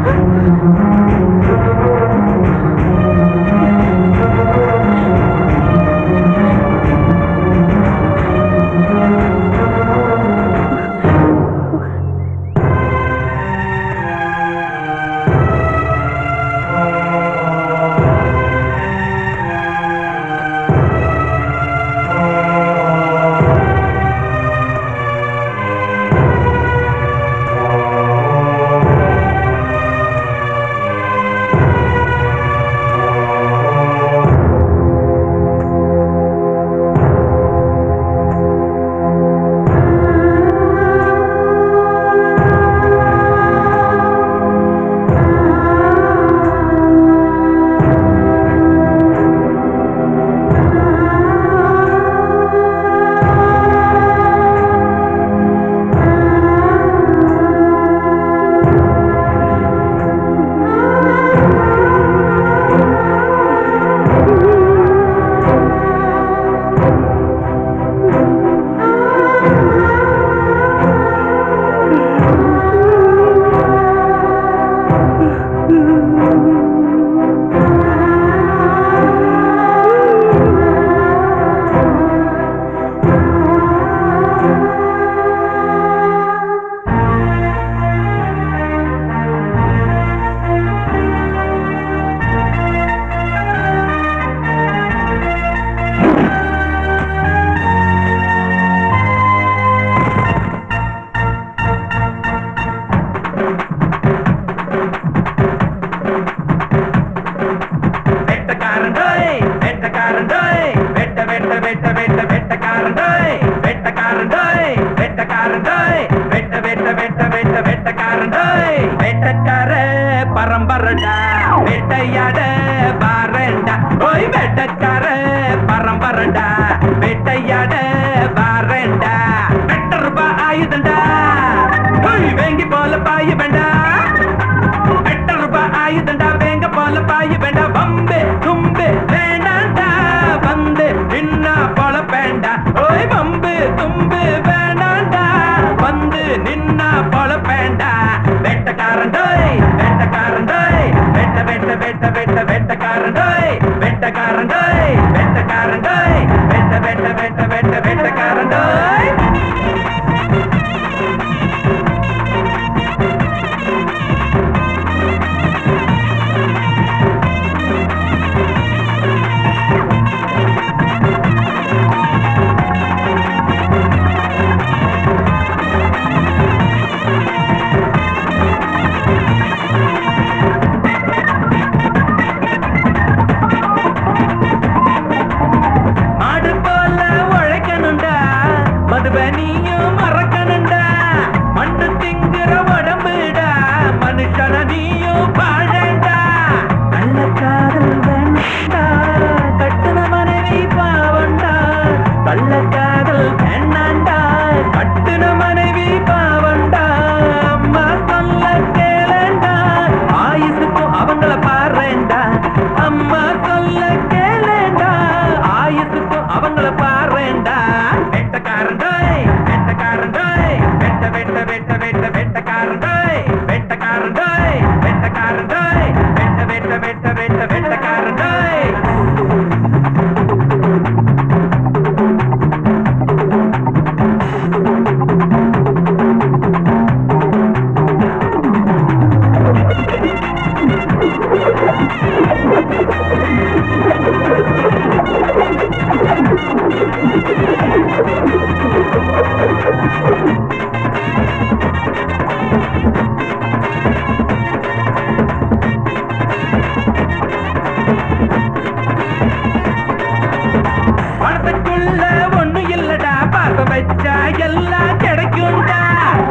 வெட்டக்காரண்டோய் வெட்டக்காரண்டோய் வெட்ட வெட்ட வெட்ட வெட்ட வெட்டக்காரண்டோய் வெட்டக்காரண்டோய் வெட்டக்காரண்டோய் வெட்ட வெட்ட வெட்ட வெட்ட வெட்டக்காரண்டோய் வெட்டக்கார பரம்பரடா வெட்டையாட பாரண்டா ஓய் வெட்டக்கார பரம்பரடா வெட்டையாட பாரண்டா வெட்ட ரூபா ஆயுதண்டா ஓய் வேங்கி போல பாய வேண்டாம் எட்டு ரூபாய் ஆயுதண்டா வேங்க போல பாய வேண்டாம் வம்பு தும்பு வேண்டாண்டா வந்து நின்னா போல வேண்டா ஓய் வம்பு தும்பு வேண்டாண்டா வந்து நின்னா போல வேண்டா வெட்டக்காரண்டோய் வெட்டக்காரண்டோய் வெட்ட வெட்ட வெட்ட வெட்ட வெட்டக்காரண்டோய் வெட்டக்காரண்டோய் வெட்டக்காரண்டோய் வெட்ட வெட்ட வெட்ட வெட்ட வெட்டக்காரண்டோய் மாடு போல உழைக்கணுண்டா மதுபனியும் மறக்கணுண்டா மண்ணு திங்குற உடம்புடா மனுஷன நீயும் பாழண்டா கள்ளக்காதல் வேண்டா கட்டுன மனைவி பாவண்டா கள்ளக்காதல் வேண்டாண்டா கட்டுன மனைவி பாவண்டா அம்மா சொல்ல கேளண்டா ஆயுசுக்கும் அவங்கள பாருண்டா அம்மா சொல்ல கேளண்டா ஆயுசுக்கும் அவங்கள பாருண்டா வெட்டக்காரண்டோய் வெட்டக்காரண்டோய் வெட்ட வெட்ட வெட்ட வெட்ட வெட்டக்காரண்டோய் வெட்டக்காரண்டோய் வெட்டக்காரண்டோய் வெட்ட வெட்ட வெட்ட வெட்ட வெட்டக்காரண்டோய் பணத்துக்குள்ள ஒண்ணு இல்லடா பார்க்க வச்சா எல்லாம் கிடைக்கும்டா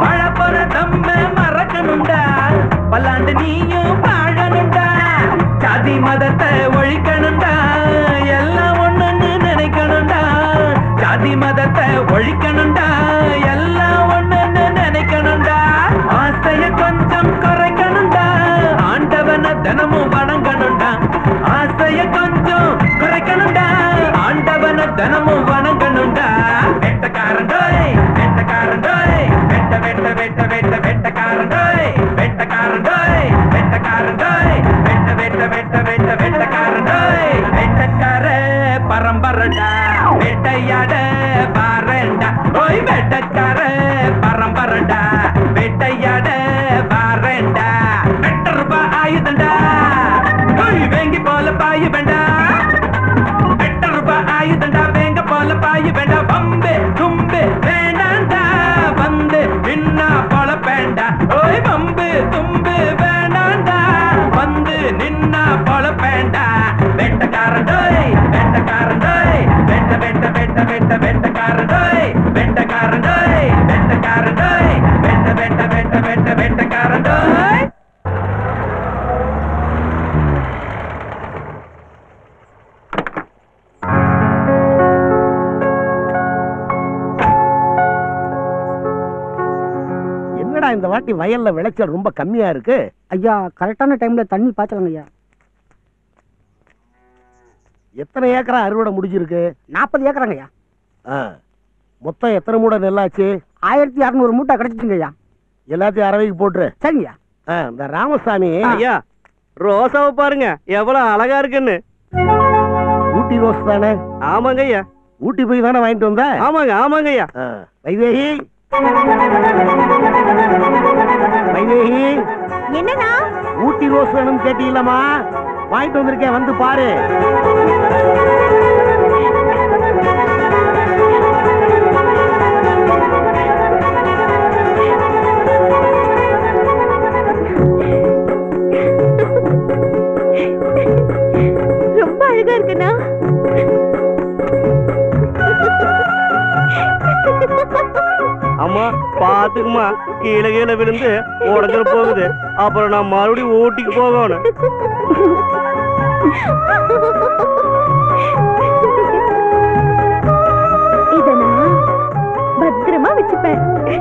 வாழ்ந்து நீயும் வாழணும்டா ஜாதி மதத்தை ஒழிக்கணும்டா எல்லாம் ஒண்ணுன்னு நினைக்கணும்டா ஜாதி மதத்தை ஒழிக்கணும்டா எல்லாம் ஒண்ணுன்னு நினைக்கணும்டா ஆசைய கொஞ்சம் குறைக்கணும்டா ஆண்டவனை தினமும் வணங்கணும்டா ஆசைய கொஞ்சம் குறைக்கணும்டா ஆண்டவனை தினமும் வணங்கணும்டா வெட்டக்காரண்டோய் வெட்டக்காரண்டோய் வெட்ட வெட்ட வெட்ட வெட்ட வெட்டக்காரண்டோய் வெட்டக்காரண்டோய் வெட்டக்காரண்டோய் வெட்ட வெட்ட வெட்ட வெட்ட வெட்டக்காரண்டோய் வெட்டக்கார பரம்பரடா வெட்டையாட பாரண்டா ஓய் வெட்டக்கார பரம்பரடா வெட்டையாட பாரண்டா வெட்ட ரூபாய் ஆயுதண்டா ஓய் வேங்கி போல பாயு வேண்டா வெட்ட ரூபாய் ஆயுதண்டா வேங்க போல பாயு வேண்டா பம்பு தும்பு வேண்டாண்டா வந்து நின்னா போல வேண்டா ஓய் பம்பு தும்பு வேண்டாண்டா வந்து நின்னா போல வேண்டா வெட்டக்காரண்டோய் வெட்டக்காரண்டோய் வெட்ட வெட்ட வெட்ட வெட்ட வெட்டக்காரண்டோய் வெட்டக்காரண்டோய் வெட்டக்காரண்டோய் வெட்ட வெட்ட வெட்ட வெட்ட வெட்டக்காரண்டோய் என்னடா இந்த வாட்டி வயல்ல விளைச்சல் ரொம்ப கம்மியா இருக்கு ஐயா கரெக்டான டைம்ல தண்ணி பாய்ச்சலாங்க ஐயா எத்தனை ஏக்கரா அறுவடை முடிஞ்சிருக்கு நாற்பது ஏக்கராங்க ஐயா ஆ. மொத்தம் எத்தனை மூடை நெல்லாச்சு ஆயிரத்தி இரநூறு மூட்டை கிடைச்சிச்சுங்க ஐயா எல்லாத்தையும் அறவைக்கு போட்டுரு சரிங்கய்யா ஆ, இந்த ராமசாமி ஐயா ரோசாவை பாருங்க எவ்வளவு அழகா இருக்குன்னு ஊட்டி ரோஸ் தானே ஆமாங்க ஐயா ஊட்டி போய் தானே வாங்கிட்டு வந்த ஆமாங்க ஆமாங்க ஐயா ஆ. வைதேகி வைதேகி என்னண்ணா ஊட்டி ரோஸ் வேணும்னு கேட்டீங்களம்மா வாங்கிட்டு வந்திருக்கேன் வந்து பாரு ரொம்ப அழகா இருக்குண்ணா அம்மா பாத்துக்குமா கீழே கீழே விழுந்து உடஞ்சிட போகுது அப்புறம் நான் மறுபடியும் ஊட்டிக்கு போகணும் இத நான் பத்திரமா வச்சுப்பேன்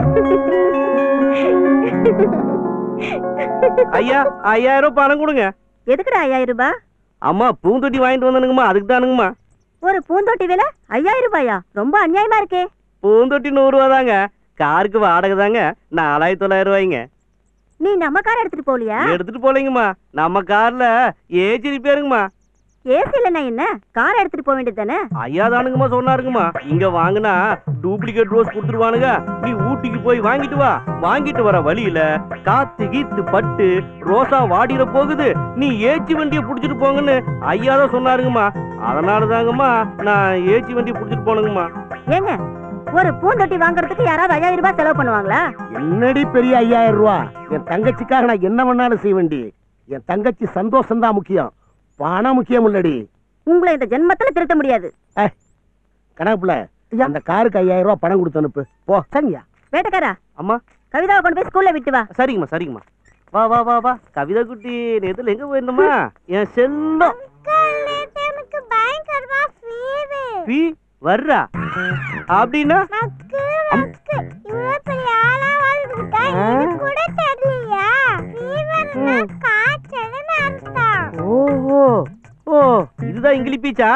ஐயா ஐயாயிரம் ரூபாய் பணம் கொடுங்க எதுக்குடா ஐயாயிரம் ரூபாய் அம்மா பூந்தொட்டி வாங்கிட்டு வந்தனுங்கம்மா அதுக்கு தானுங்கம்மா ஒரு பூந்தொட்டி விலை ஐயாயிரம் ரூபாயா ரொம்ப அநியாயமா இருக்கே பூந்தொட்டி நூறு ரூபா தாங்க காருக்கு வாடகை தாங்க நாலாயிரத்தி தொள்ளாயிரம் ரூபாய்ங்க நீ நம்ம கார் எடுத்துட்டு போலியா எடுத்துட்டு போலீங்கம்மா நம்ம கார்ல ஏஜி ரிப்பேருங்கம்மா ஏசி இல்லைன்னா என்ன கார் எடுத்துட்டு போக வேண்டியது தானே ஐயா தானுங்கம்மா சொன்னாருங்கம்மா இங்க வாங்குனா டூப்ளிகேட் ரோஸ் கொடுத்துருவானுங்க நீ ஊட்டிக்கு போய் வாங்கிட்டு வா வாங்கிட்டு வர வழியில காத்து கீத்து பட்டு ரோசா வாடிட போகுது நீ ஏச்சி வண்டியை புடிச்சிட்டு போங்கன்னு ஐயா தான் சொன்னாருங்கம்மா அதனால தாங்கம்மா நான் ஏச்சி வண்டியை புடிச்சிட்டு போனேங்கம்மா ஏங்க ஒரு பூந்தொட்டி வாங்குறதுக்கு யாராவது ஐயாயிரம் ரூபாய் செலவு பண்ணுவாங்களா என்னடி பெரிய ஐயாயிரம் ரூபா என் தங்கச்சிக்காக நான் என்ன வேணாலும் செய்ய வேண்டி என் தங்கச்சி சந்தோஷம் தான் முக்கியம் பணம் முக்கியம் இல்லடி உங்களை இந்த ஜென்மத்துல திருத்த முடியாது கணக்குல அந்த காருக்கு ஐயாயிரம் ரூபாய் பணம் கொடுத்து அனுப்பு போ சரிங்கய்யா வேட்டக்காரா அம்மா கவிதாவை கொண்டு போய் ஸ்கூல்ல விட்டு வா சரிங்கம்மா சரிங்கம்மா வா வா வா வா கவிதா குட்டி நேத்துல எங்க போயிருந்தோமா என் செல்லம் எனக்கு பயங்கரமா ஃபீவர் பி வர்றா அப்படின்னா மக்கு மக்கு இவ்வளவு பெரிய ஆளா வாழ்ந்துட்டா இது கூட தெரியலையா ஃபீவர்னா காய்ச்சல்னு அர்த்தம் ஓஹோ ஓ இதுதான் இங்கிலி பீச்சா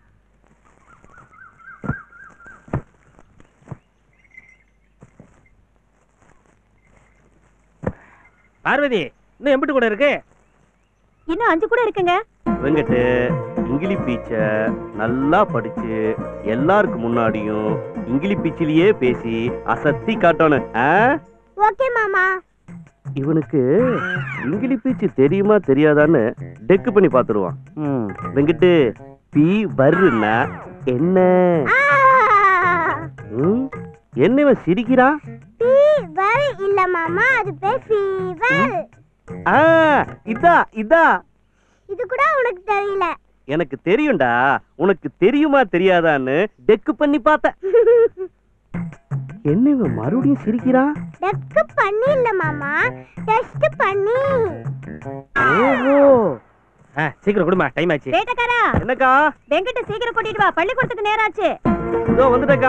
பார்வதி இன்னும் எம்பிட்டு கூட இருக்கு இன்னும் அஞ்சு கூட இருக்குங்க வெங்கட்டு இங்கிலி பீச்ச நல்லா படிச்சு எல்லாருக்கு முன்னாடியும் இங்கிலி பீச்சிலேயே பேசி அசத்தி காட்டணும் ஆ? ஓகே மாமா இவனுக்கு இங்கிலி பீச்சு தெரியுமா தெரியாதான்னு டெக்கு பண்ணி பாத்துருவான் ம், வெங்கட்டு பி வருன்னா என்ன ம், என்ன இவன் சிரிக்கிறான் ஃபீவர் இல்ல மாமா அது பேர் ஃபீவர் ஆ இதா இதா இது கூட உனக்கு தெரியல எனக்கு தெரியும்டா உனக்கு தெரியுமா தெரியாதான்னு டெக்கு பண்ணி பார்த்தேன் என்ன இவன் மறுபடியும் சிரிக்கிறான் டக்கு பண்ணி இல்ல மாமா டெஸ்ட் பண்ணி ஓஹோ சீக்கிரம் கொடுமா டைம் ஆச்சு வேட்டக்காரா என்னக்கா வெங்கட்ட சீக்கிரம் கூட்டிட்டு வா பள்ளிக்கூடத்துக்கு நேரம் ஆச்சு இதோ வந்துட்டக்கா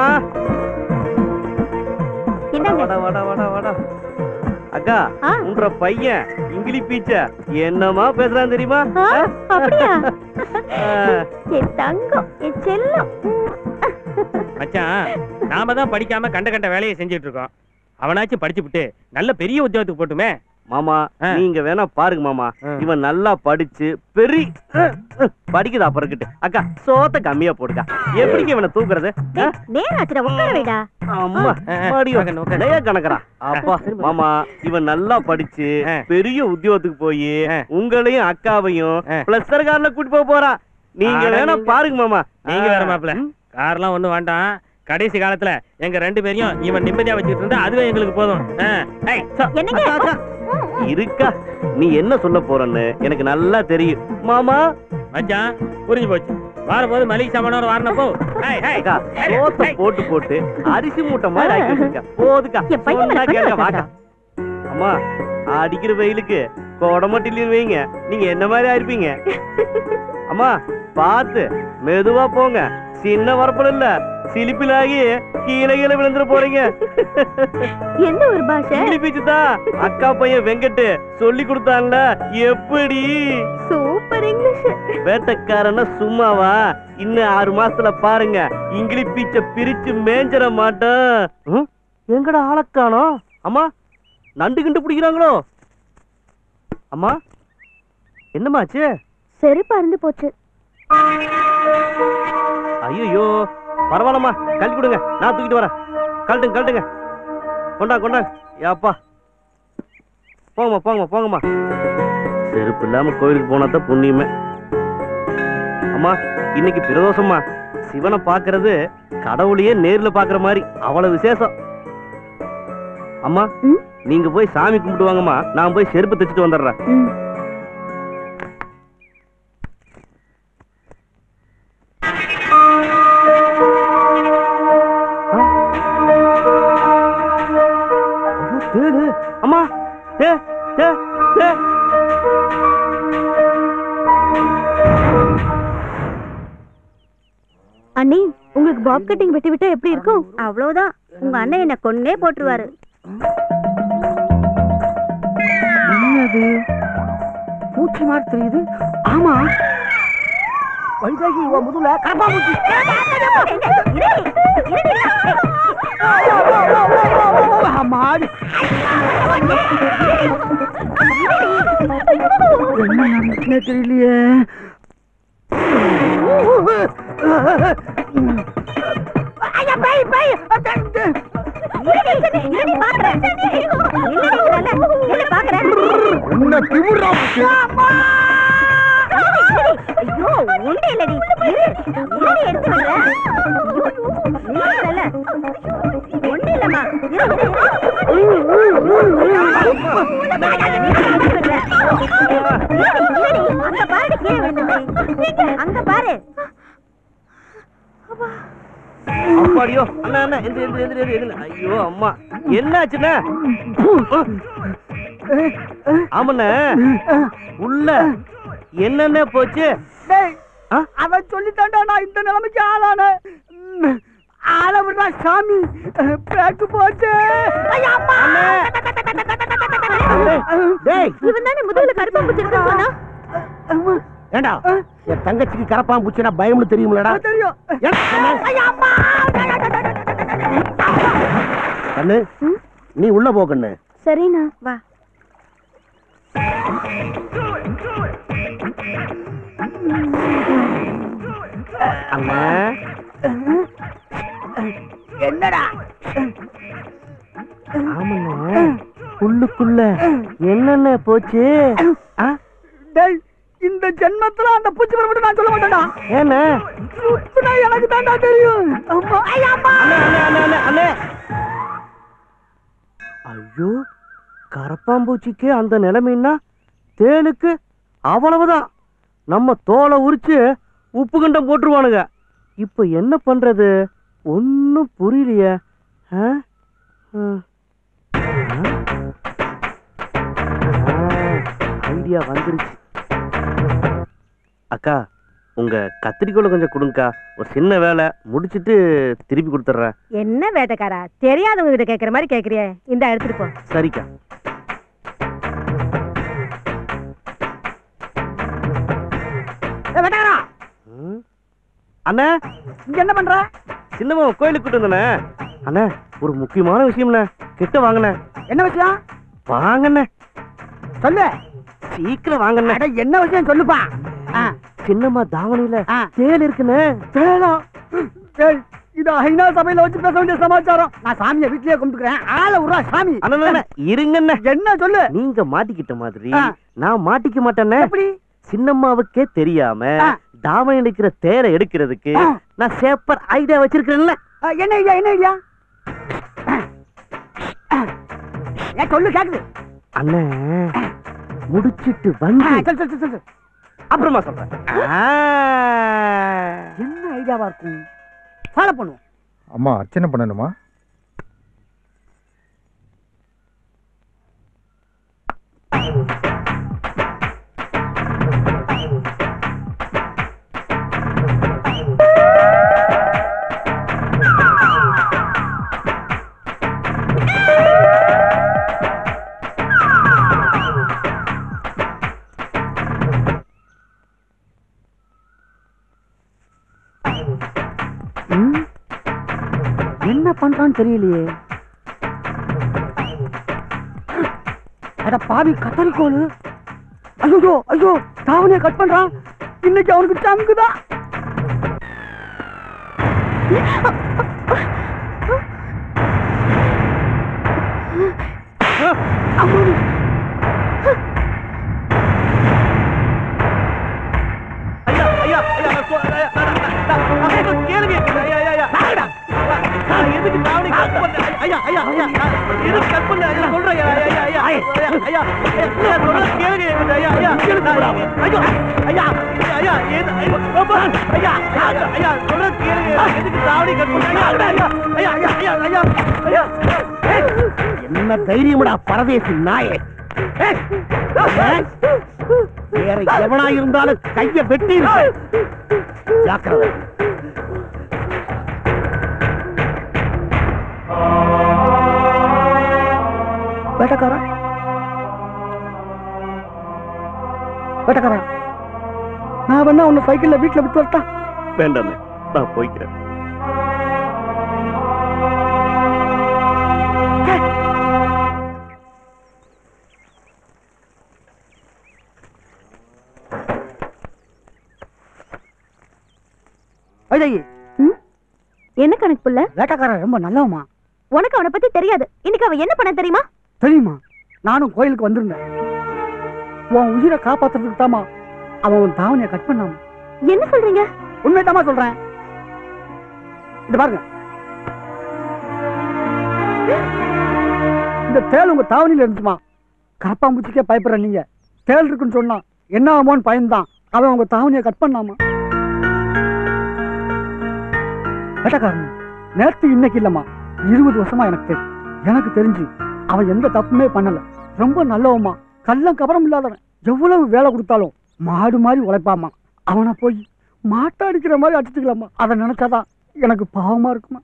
இந்தாங்க வாடா வாடா வாடா வாடா அக்கா ஆ. உன்ற பையன் இங்கிலீஷ் பீச்ச என்னமா பேசுறான் தெரியுமா ஆ, அப்படியா ஆ. என் தங்கம் என் செல்லம் மச்சான் நாம தான் படிக்காம கண்ட கண்ட வேலையை செஞ்சுட்டு இருக்கோம் அவனாச்சும் படிச்சுப்புட்டு நல்ல பெரிய உத்தியோகத்துக்கு போட்டுமே மாமா ஆ. நீங்க வேணா பாருங்க மாமா ஆ. இவன் நல்லா படிச்சு பெரிய படிக்குதா பிறகுட்டு அக்கா சோத்த கம்மியா போடுக்கா எப்படிங்க இவனை தூக்குறது ஆ? டேய், நேரம் ஆச்சுடா உட்கார வைடா அம்மா ஆ, ஆ, மடியோ. உட்காரு, உட்காரு. நிறைய கணக்கரா அப்பா மாமா இவன் நல்லா படிச்சு ஆ. பெரிய உத்தியோகத்துக்கு போய் ஆ. உங்களையும் அக்காவையும் ஆ. பிளஸ்டர் கார்ல கூட்டி போக போறான் நீங்க அட வேணா நீங்க- பாருங்க மாமா நீங்க வேற மாப்பிள கார்லாம் ஒண்ணும் வேண்டாம் கடைசி காலத்துல எங்க ரெண்டு பேரையும் இவன் நிம்மதியா வச்சுட்டு இருந்தா அதுவே எங்களுக்கு போதும் ஆ. ஏய், சோ. என்னங்க இருக்கா நீ என்ன சொல்ல போறன்னு எனக்கு நல்லா தெரியும் மாமா மச்சான் புரிஞ்சு போச்சு வாரபோது மளிகை சாமானோட வாரணப்போ ஏய், ஏய், அக்கா ஏய், சோத்த ஏய். போட்டு போட்டு அரிசி மூட்டை மாதிரி ஆக்கி வச்சிருக்க போதுக்கா என் பையன் மேல சொன்னா கண்ணு கேளுங்க, வைக்காதடா. வாக்கா அம்மா அடிக்கிற வெயிலுக்கு கொடமட்டிலையும் வைங்க நீங்க என்ன மாதிரி ஆயிருப்பீங்க அம்மா பார்த்து மெதுவா போங்க சின்ன வரப்பட இல்ல சிலிப்பிலாகி கீழே கீழே விழுந்துட போறீங்க எந்த ஒரு பாஷை இங்கிலி பீச்சு தான் அக்கா பையன் வெங்கட்டு சொல்லி கொடுத்தான்ல எப்படி சூப்பர் இங்கிலீஷ் வேட்டக்காரனா சும்மாவா இன்னும் ஆறு மாசத்துல பாருங்க இங்கிலீஷ் பீச்ச பிரிச்சு மேஞ்சிட மாட்டேன் ம்? எங்கடா ஆளக்கானோ அம்மா நண்டு கிண்டு பிடிக்கிறாங்களோ அம்மா என்னமாச்சு செருப்பு அருந்து போச்சு ஐயோ பரவாயில்லம்மா கழட்டி கொடுங்க நான் தூக்கிட்டு வரேன் கழட்டுங்க கழட்டுங்க கொண்டா கொண்டா ஏப்பா போங்கம்மா போங்கம்மா போங்கம்மா செருப்பு இல்லாம கோயிலுக்கு போனா தான் புண்ணியமே அம்மா இன்னைக்கு பிரதோஷம்மா சிவனை பார்க்கிறது கடவுளையே நேர்ல பார்க்குற மாதிரி அவ்வளவு விசேஷம் அம்மா ம்? நீங்க போய் சாமி கும்பிட்டு வாங்கம்மா நான் போய் செருப்பு தைச்சிட்டு வந்துடுறேன் ம். ஐயோ, தேடு அம்மா தே தே தே அண்ணி உங்களுக்கு பாப் கட்டிங் வெட்டி விட்டா எப்படி இருக்கும் அவ்வளவுதான் உங்க அண்ணன் என்ன கொன்னே போட்டுருவாரு பூச்சி மாதிரி தெரியுது ஆமா வைதாகி உன் முதுல கரப்பா பூச்சி மாடி என்ன நடந்துச்சுன்னே தெரியலையே ஐயா பை பை என்ன திமுறா ஐயோ உண்டே இல்லடி இரு இரு எடுத்து வரேன் ஒண்ணு இல்லம்மா இரு, இரு. அங்க பாரு கீழே விழுந்தது அங்க பாரு அப்பாடியோ அண்ணா அண்ணா எந்திரி எந்திரி எந்திரி எந்திரி எந்திரி. ஐயோ அம்மா என்னாச்சுண்ணே ஆமாண்ணே உள்ள என்னென்ன போச்சு டேய் ஆ? அவன் சொல்லித்தாண்டா நான் இந்த நிலைமைக்கு ஆளான ஆள விடுறா சாமி பேக்கு போச்சு ஐயா, அம்மா! டேய் இவன் தானே முதுகுல கருப்பா பிடிச்சிருக்கான்னு சொன்னா ஏண்டா என் தங்கச்சிக்கு கரப்பான் பூச்சினா பயம்னு தெரியும்லடா தெரியும் கண்ணு நீ உள்ள போ கண்ணு சரிண்ணா வா அண்ணா என்னடா ஆமாண்ணே உள்ளுக்குள்ள என்னென்ன போச்சு ஆ? டேய் இந்த ஜென்மத்துல அந்த பூச்சி வர மட்டும் நான் சொல்ல மாட்டேன்டா ஏண்ணே சுத்துனா எனக்கு தான்டா தெரியும் அம்மா ஐயா, அம்மா! அண்ணே அண்ணே அண்ணே அண்ணே அண்ணே ஐயோ கரப்பாம்பூச்சிக்கு அந்த நிலைமைன்னா தேனுக்கு அவ்வளவுதான் நம்ம தோலை உரிச்சு உப்பு கண்டம் போட்டுருவானுங்க இப்போ என்ன பண்றது ஒன்றும் புரியலையே ஆ? ஐடியா வந்துருச்சு அக்கா உங்க கத்திரிக்கோலை கொஞ்சம் கொடுங்கக்கா ஒரு சின்ன வேலை முடிச்சிட்டு திருப்பி கொடுத்துட்றேன் என்ன வேட்டைக்காரா தெரியாதவங்க கிட்ட கேக்குற மாதிரி கேக்குறியே இந்த எடுத்துட்டு போ சரிக்கா வேட்டக்காரா ம். அண்ணே இங்க என்ன பண்ற சின்னம்மா கோயிலுக்கு கூட்டு வந்தனே அண்ணே ஒரு முக்கியமான விஷயம்ண்ணே கிட்ட வாங்கண்ணே என்ன விஷயம் வாங்கண்ணே சொல்லு சீக்கிரம் வாங்கண்ணே அட என்ன விஷயம் சொல்லுப்பா ஆ, சின்னம்மா தாவணியில ஆ. தேல் இருக்குண்ணே வேணா. ஏய், இது ஐநா சபையில வச்சு பேச வேண்டிய சமாச்சாரம் நான் சாமியை வீட்லயே கும்பிட்டுக்கிறேன் ஆளை விடுறா சாமி அண்ணா இருங்கண்ணே என்ன சொல்லு நீங்க மாட்டிக்கிட்ட மாதிரி ஆ. நான் மாட்டிக்க மாட்டேனே எப்படி சின்னம்மாவுக்கே தெரியாம ஆ. தாவணியில் இருக்கிற தேரை எடுக்கிறதுக்கு ஆ. நான் சேப்பர் ஐடியா வச்சிருக்கிறேன்ல ஆ, என்ன ஐடியா என்ன ஐடியா ஏன் சொல்லு கேக்குது அண்ணே முடிச்சிட்டு ஆ, வந்து சொல்லு சொல்லு சொல்லு, சொல்லு அப்புறமா சொல்றேன் ஆ. என்ன ஐடியாவா இருக்கும் ஃபாலோ பண்ணுவோம் அம்மா அர்ச்சனை பண்ணணுமா ம்? என்ன பண்றான்னு தெரியலையே அட பாவி கத்தரிக்கோளு ஐயோ ஐயோ தாவணியை கட் பண்றான் இன்னைக்கு அவனுக்கு சங்குதான் ஐயா, ஐயா, ஐயா, நான் சொ- ஐயா, நான்- நான்- நான்- நான் சொல்றது கேளுங்க. ஐயா, ஐயா, ஐயா. நான் எதுக்கு தாவணி cut பண்ணேன்? ஐயா, ஐயா, ஐயா, நான் எதுக்கு cut பண்ணேன்? ஐயா, சொல்றேன். ஐயா, ஐயா, ஐயா, ஐயா, ஐயா, ஐயா, ஐயா, சொல்றது கேளுங்க. ஐயா, ஐயா, நான் ஐயோ, ஐயா, ஐயா, ஏது- ஐயோ, அப்பா, ஐயா, ஐயா, ஐயா, சொல்றது கேளுங்க. எதுக்கு தாவணி cut பண்ணேன்? ஐயா, ஐயா, ஐயா, ஐயா, ஐயா, ஐயா, ஐயா. என்ன தைரியம்டா பரதேசி நாயே ஏய், ஏய், வேற எவனா இருந்தாலும் கைய வெட்டி ஜாக்கிரதை வேட்டக்காரா வேட்டக்காரா நான் வேணா உன்னை சைக்கிள்ல வீட்டுல விட்டு வரட்டா வேண்டாமே நான் போய்க்கிறேன் வைதகி என்ன கணக்கு புள்ள வேட்டக்காரன் ரொம்ப நல்லவமா உனக்கு அவனை பத்தி தெரியாது இன்னைக்கு அவன் என்ன பண்ண தெரியுமா தெரியுமா நானும் கோயிலுக்கு வந்திருந்தேன் உன் உயிரை காப்பாத்துறதுக்கு தாமா அவன் உன் தாவணியை கட் பண்ணாம என்ன சொல்றீங்க உண்மைதாம்மா சொல்றேன் இந்த பாருங்க இந்த தேள் உங்க தாவணியில இருந்துச்சுமா கரப்பாம்பூச்சிக்கே பயப்படுற நீங்க தேள் இருக்குன்னு சொன்னா என்ன ஆகுமோன்னு பயந்தான் அவன் உங்க தாவணியை கட் பண்ணாமா வேட்டக்காரன் நேற்று இன்னைக்கு இல்லம்மா இருபது வருஷமா எனக்கு தெரியும் எனக்கு தெரிஞ்சு அவன் எந்த தப்புமே பண்ணல ரொம்ப நல்லவமா கள்ளம் கபடம் இல்லாதவன் எவ்வளவு வேலை கொடுத்தாலும் மாடு மாதிரி உழைப்பாமா அவனை போய் மாட்டை அடிக்கிற மாதிரி அடிச்சுக்கலாமா அதை நினைச்சாதான் எனக்கு பாவமா இருக்குமா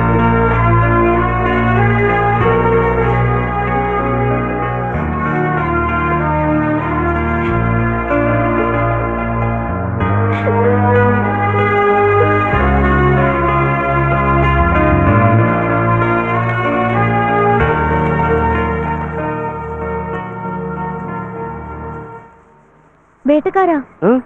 வேட்டுக்காரா ம்?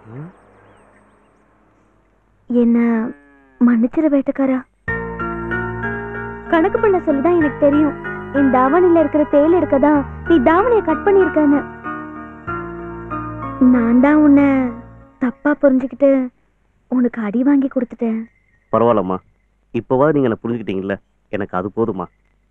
என்ன மன்னிச்சிரு வேட்டுக்காரா கணக்கு பண்ண சொல்லிதான் எனக்கு தெரியும் என் தாவணியில இருக்கிற தேல் இருக்கதான் நீ தாவணியை கட் பண்ணியிருக்கன்னு நான் தான் உன்னை தப்பா புரிஞ்சுக்கிட்டு உனக்கு அடி வாங்கி கொடுத்துட்டேன் பரவாயில்லம்மா இப்போவாது நீங்க என்ன புரிஞ்சுக்கிட்டீங்கல்ல எனக்கு அது போதுமா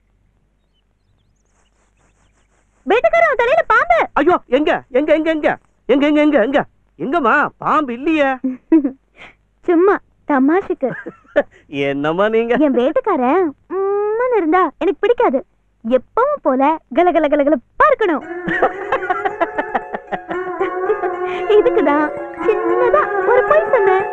வேட்டுக்காரா அவன் தலையில பாம்பு ஐயோ எங்க எங்க எங்க எங்க எங்க எங்க எங்க எங்க எங்கம்மா பாம்பு இல்லையே சும்மா தமாஷுக்கு என்னம்மா நீங்க என் வேட்டுக்காரன் உம்முன்னு கலகலன்னு இருந்தா எனக்கு பிடிக்காது எப்பவும் போல கலகல கலகலப்பா இருக்கணும் இதுக்குதான் சின்னதா ஒரு பொய் சொன்னேன்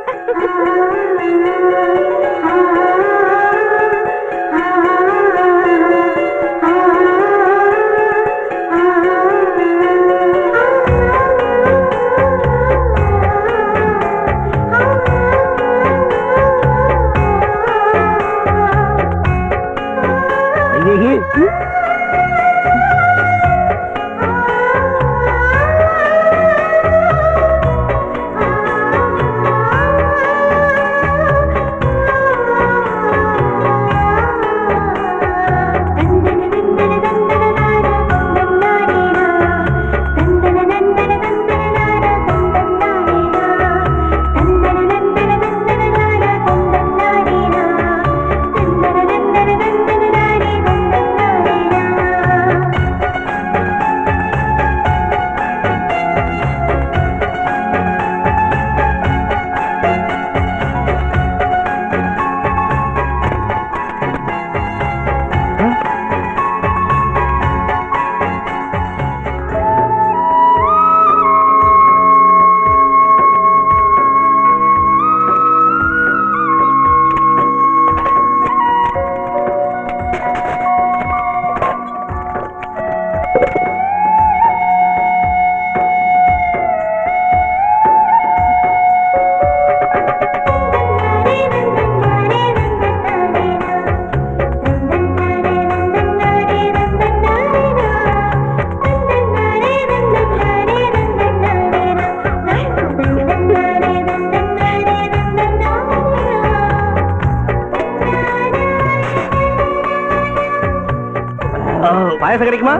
பாயசம் கிடைக்குமா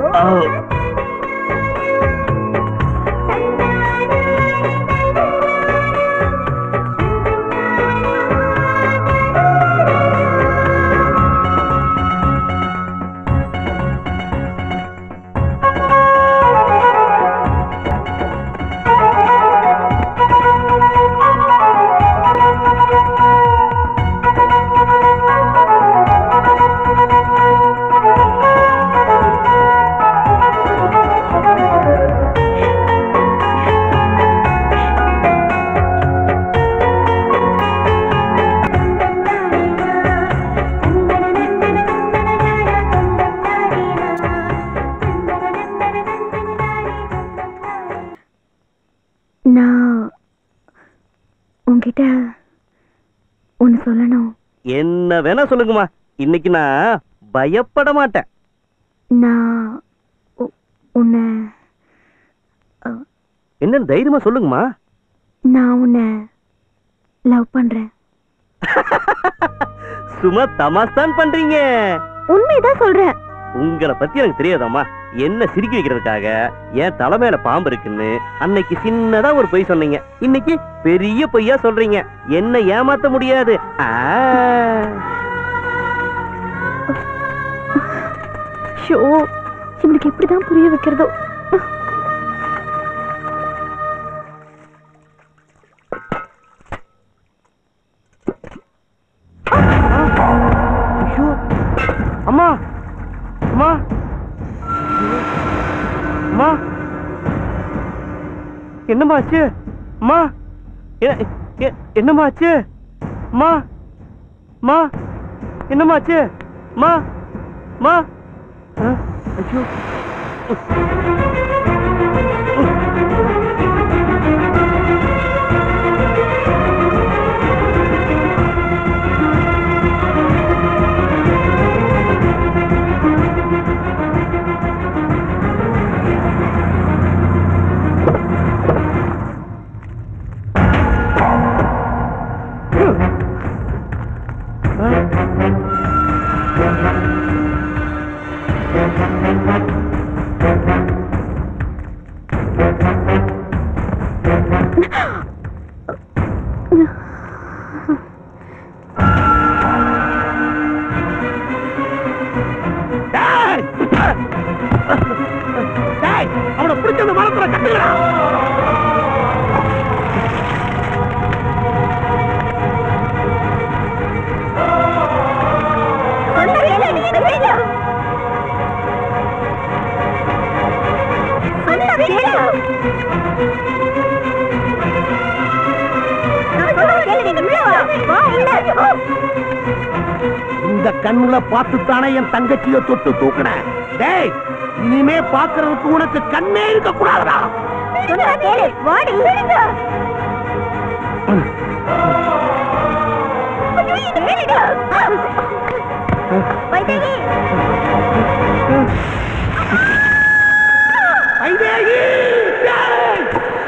நான் உன்கிட்ட ஒன்னு சொல்லணும் என்ன வேணா சொல்லுங்கம்மா இன்னைக்கு நான் பயப்பட மாட்டேன் நான் உ- உன்னை என்னன்னு தைரியமா சொல்லுங்கம்மா நான் உன்னை லவ் பண்றேன் சும்மா தமாஸ்தான் பண்றீங்க உண்மைதான் சொல்றேன் உங்களை பத்தி எனக்கு தெரியாதாம்மா என்ன சிரிக்க வைக்கிறதுக்காக என் தலை மேல பாம்பு இருக்குன்னு அன்னைக்கு சின்னதா ஒரு பொய் சொன்னீங்க இன்னைக்கு பெரிய பொய்யா சொல்றீங்க என்ன ஏமாத்த முடியாது ஆ. ஷோ இவனுக்கு எப்படிதான் புரிய வைக்கிறதோ ஐயோ அம்மா அம்மா அம்மா என்னம்மா ஆச்சு அம்மா எ- எ- என்னம்மா ஆச்சு அம்மா அம்மா என்னம்மா ஆச்சு அம்மா அம்மா ஆ, ஐயோ அவனை பிடிச்ச அந்த மரத்துல கட்டுகிறா சொன்னதே இல்லை, நீ எனக்கு இந்த கண்ணுல பார்த்துத்தானே என் தங்கச்சிய தொட்டு தூக்குன டேய் இனிமே பாக்குறதுக்கு உனக்கு கண்ணே இருக்க கூடாதுடா சொன்னா கேளு வாடி வைதேகி வைதேகி டேய்!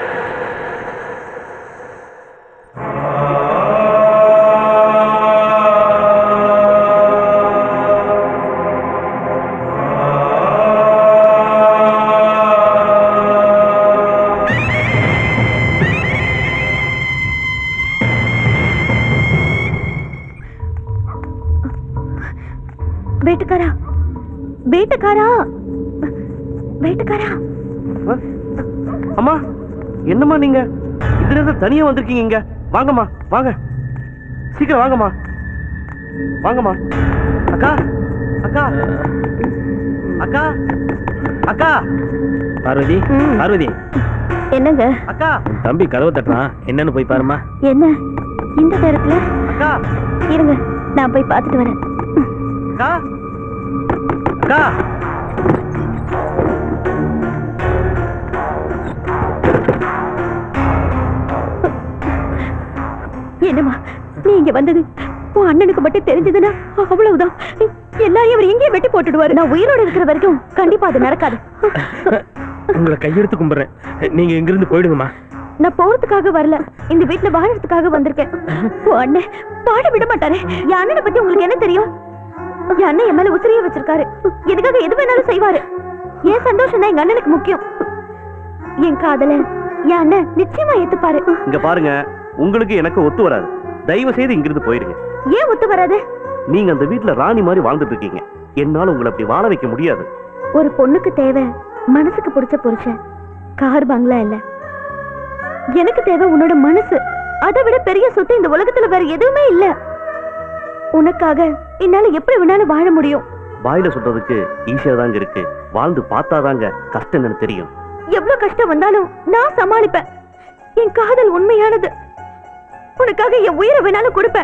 வேட்டுக்காரா வேட்டுக்காரா வேட்டுக்காரா ஆ? அம்மா என்னம்மா நீங்க இதுல இருந்து தனியா வந்திருக்கீங்க இங்க வாங்கம்மா வாங்க சீக்கிரம் வாங்கம்மா வாங்கம்மா அக்கா அக்கா அக்கா அக்கா பார்வதி ம். பார்வதி என்னங்க அக்கா உன் தம்பி கதவை தட்டுறான் என்னன்னு போய் பாருமா என்ன இந்த நேரத்துல அக்கா இருங்க நான் போய் பார்த்துட்டு வரேன் அக்கா அக்கா என்னம்மா நீ இங்க வந்தது உன் அண்ணனுக்கு மட்டும் தெரிஞ்சதுன்னா அவ்வளவுதான் எல்லாரையும் அவர் எங்கேயும் வெட்டி போட்டுடுவாரு நான் உயிரோட இருக்கிற வரைக்கும் கண்டிப்பா அது நடக்காது உங்களை கையெடுத்து கும்பிடுறேன் நீங்க இங்கிருந்து போயிடுங்கம்மா நான் போறதுக்காக வரல இந்த வீட்டுல வாழறதுக்காக வந்திருக்கேன் உன் அண்ணன் வாழ விட மாட்டாரு என் அண்ணனை பத்தி உங்களுக்கு என்ன தெரியும் என் அண்ணன் என் மேல உசிரிய வச்சிருக்காரு எனக்காக எது வேணாலும் செய்வாரு என் சந்தோஷம் தான் எங்க அண்ணனுக்கு முக்கியம் என் காதல என் அண்ணன் நிச்சயமா ஏத்துப்பாரு இங்க பாருங்க உங்களுக்கு எனக்கு ஒத்து வராது தயவு செய்து இங்கிருந்து போயிருங்க ஏன் ஒத்து வராது நீங்க அந்த வீட்டுல ராணி மாதிரி வாழ்ந்துட்டு இருக்கீங்க என்னால உங்களை அப்படி வாழ வைக்க முடியாது ஒரு பொண்ணுக்கு தேவை மனசுக்கு பிடிச்ச புருஷன் கார் பங்களா இல்ல எனக்கு தேவை உன்னோட மனசு அதை விட பெரிய சொத்து இந்த உலகத்துல வேற எதுவுமே இல்ல உனக்காக என்னால எப்படி வேணாலும் வாழ முடியும் வாயில சொல்றதுக்கு ஈஸியா தாங்க இருக்கு வாழ்ந்து பார்த்தாதாங்க கஷ்டம் என்னன்னு தெரியும் எவ்வளவு கஷ்டம் வந்தாலும் நான் சமாளிப்பேன் என் காதல் உண்மையானது உனக்காக என் உயிரை வேணாலும் கொடுப்பேன்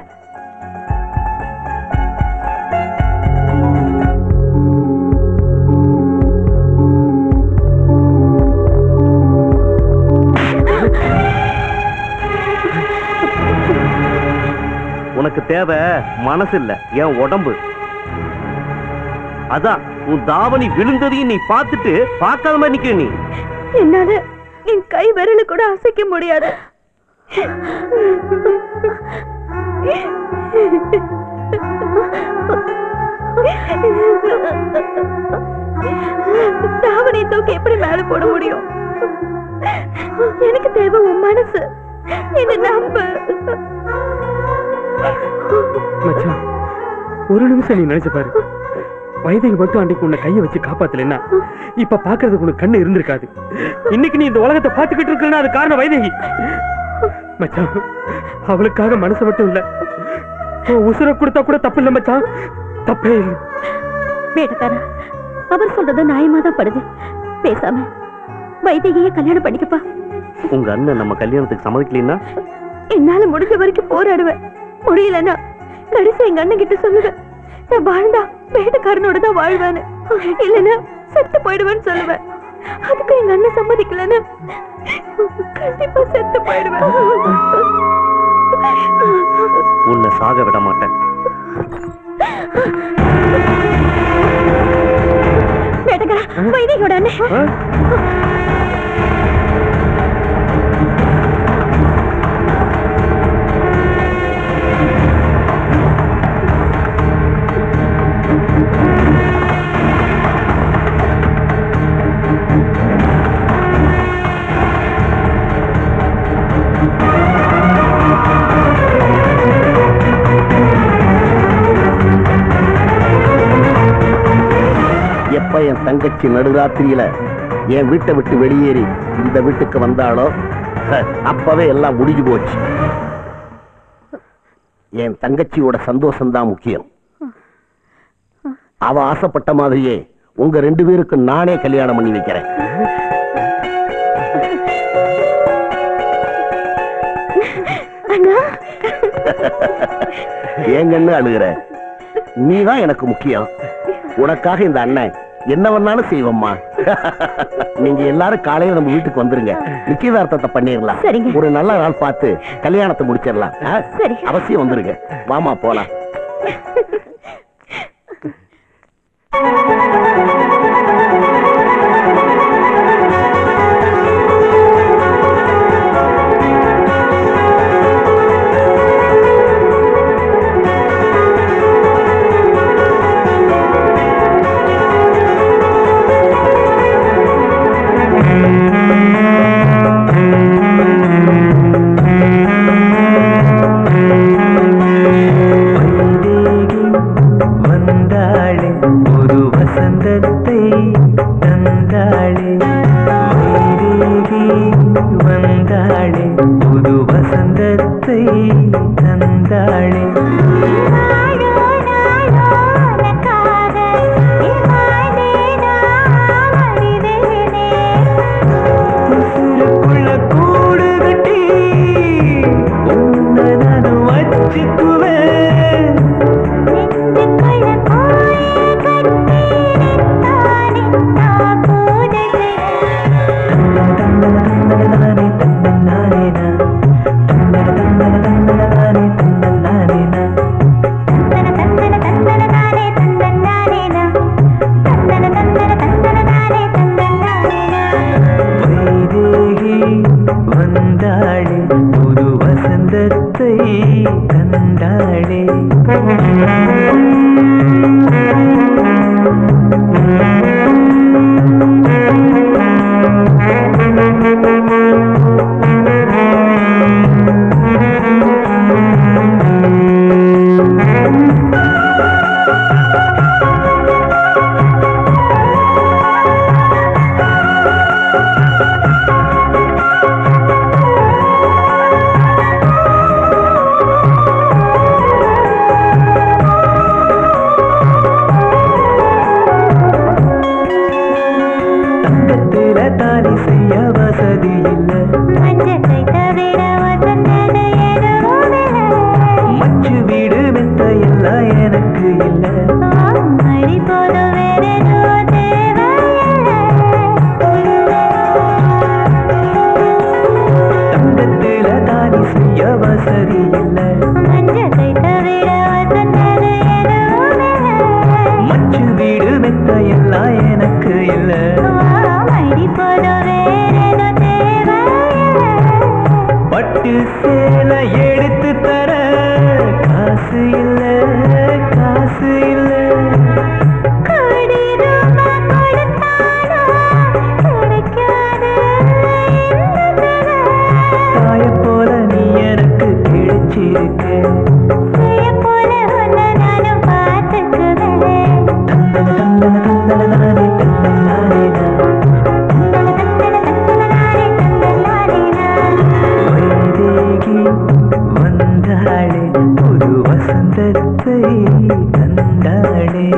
உனக்கு தேவை மனசு இல்ல என் உடம்பு அதான் உன் தாவணி விழுந்ததையும் நீ பார்த்துட்டு பார்க்காத மாதிரி நிக்கிற நீ என்னால என் கை விரல கூட அசைக்க முடியாது தாவணி தூக்கி எப்படி மேல போட முடியும் எனக்கு தேவை உன் மனசு என்ன நம்பு மச்சான் ஒரு நிமிஷம் நீ நினைச்சு பாரு வைதேகி மட்டும் அன்னைக்கு உன்னை கையை வச்சு காப்பாத்தலைன்னா இப்ப பாக்குறதுக்கு உனக்கு கண்ணு இருந்திருக்காது இன்னைக்கு நீ இந்த உலகத்தை பார்த்துக்கிட்டு இருக்கா அது காரணம் வைதேகி மச்சான் அவளுக்காக மனசு மட்டும் இல்ல உன் உசுரை கொடுத்தா கூட தப்பு இல்ல மச்சான் தப்பே இல்லை வேட்டக்காரா அவர் சொல்றது நியாயமா தான் படுது பேசாம வைத்திகையே கல்யாணம் பண்ணிக்கப்பா உங்க அண்ணன் நம்ம கல்யாணத்துக்கு சம்மதிக்கலைன்னா என்னால முடிஞ்ச வரைக்கும் போராடுவேன் முடியலன்னா கடைசி எங்க அண்ணன் கிட்ட சொல்லுவேன் நான் வாழ்ந்தா வேட்டக்காரனோட தான் வாழ்வேன்னு இல்லைன்னா செத்து போயிடுவேன்னு சொல்லுவேன் அதுக்கு எங்க அண்ணன் சம்மதிக்கலன்னா கண்டிப்பா செத்து போயிடுவேன் உன்னை சாக விட மாட்டேன் வேட்டக்காரா வைத்தியோட அண்ணன் எப்ப என் தங்கச்சி நடுராத்திரியில என் வீட்டை விட்டு வெளியேறி இந்த வீட்டுக்கு வந்தாளோ ஹ, அப்பவே எல்லாம் முடிஞ்சு போச்சு என் தங்கச்சியோட சந்தோஷம் தான் முக்கியம் அவ ஆசைப்பட்ட மாதிரியே உங்க ரெண்டு பேருக்கு நானே கல்யாணம் பண்ணி வைக்கிறேன் அண்ணா ஏங்கன்னு அழுகிற நீதான் எனக்கு முக்கியம் உனக்காக இந்த அண்ணன் என்ன வேணாலும் செய்வோம்மா நீங்க எல்லாரும் காலையில நம்ம வீட்டுக்கு வந்துருங்க நிச்சயதார்த்தத்தை பண்ணிடலாம் சரிங்க. ஒரு நல்ல நாள் பார்த்து கல்யாணத்தை முடிச்சிடலாம் ஆ? சரி. அவசியம் வந்துருங்க வாமா போலாம் வந்தாளே புது வசந்தத்தை தந்தாளே வைதேகி வந்தாளே புது வசந்தத்தை தந்தாளே உசுருக்குள்ள கூடு கட்டி உன்னை நான் வச்சுக்குவேன் வைதேகி வந்தாளே புது வசந்தத்தை தந்தாளே தங்கத்தில தாலி செய்ய வசதி இல்ல மச்சு வீடு மெத்த எல்லாம் எனக்கு இல்ல தங்கத்தில தாலி செய்ய வசதி இல்ல மச்சு வீடு மெத்த எல்லாம் எனக்கு இல்ல பட்டு சேலை எடுத்து தர காசு இல்ல காசு இல்ல தாய போல நீ எனக்கு கிடைச்சிருக்க தந்தன தந்தன தந்தன நானே தந்தன நானே வைதேகி வந்தாளே புது வசந்தத்தை தந்தாளே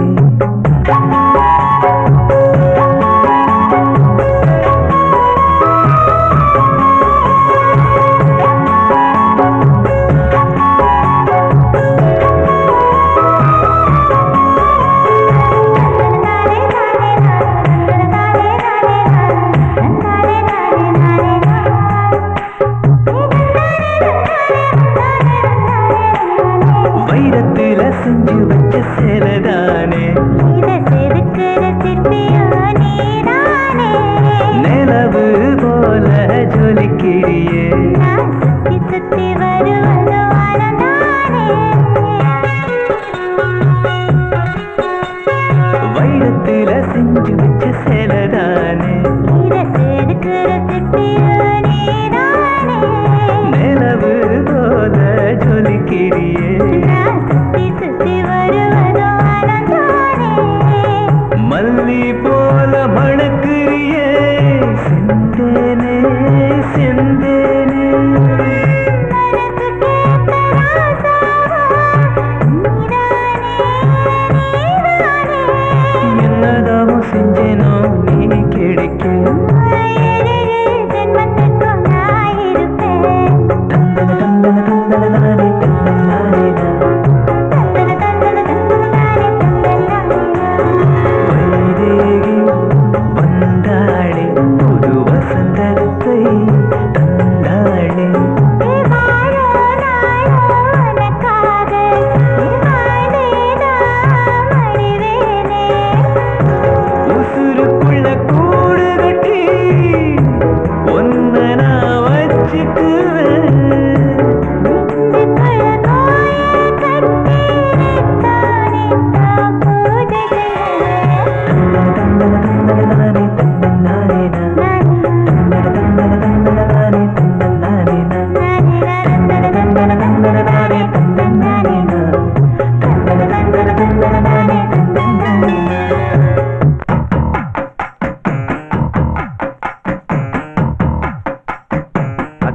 வைரத்தில செஞ்சு வச்ச சேலதானே நிலவு போல ஜொலிக்கிறியே வைரத்தில செஞ்சு வச்ச சேலதானே நிலவு போல ஜொலிக்கிறியே மல்லி போல மணக்கிறியே செந்தேனே செந்தேனே என்னதாவும் செஞ்சேனோ நீ கிடைக்க தந்தன தந்தன தந்தன நானே தந்தன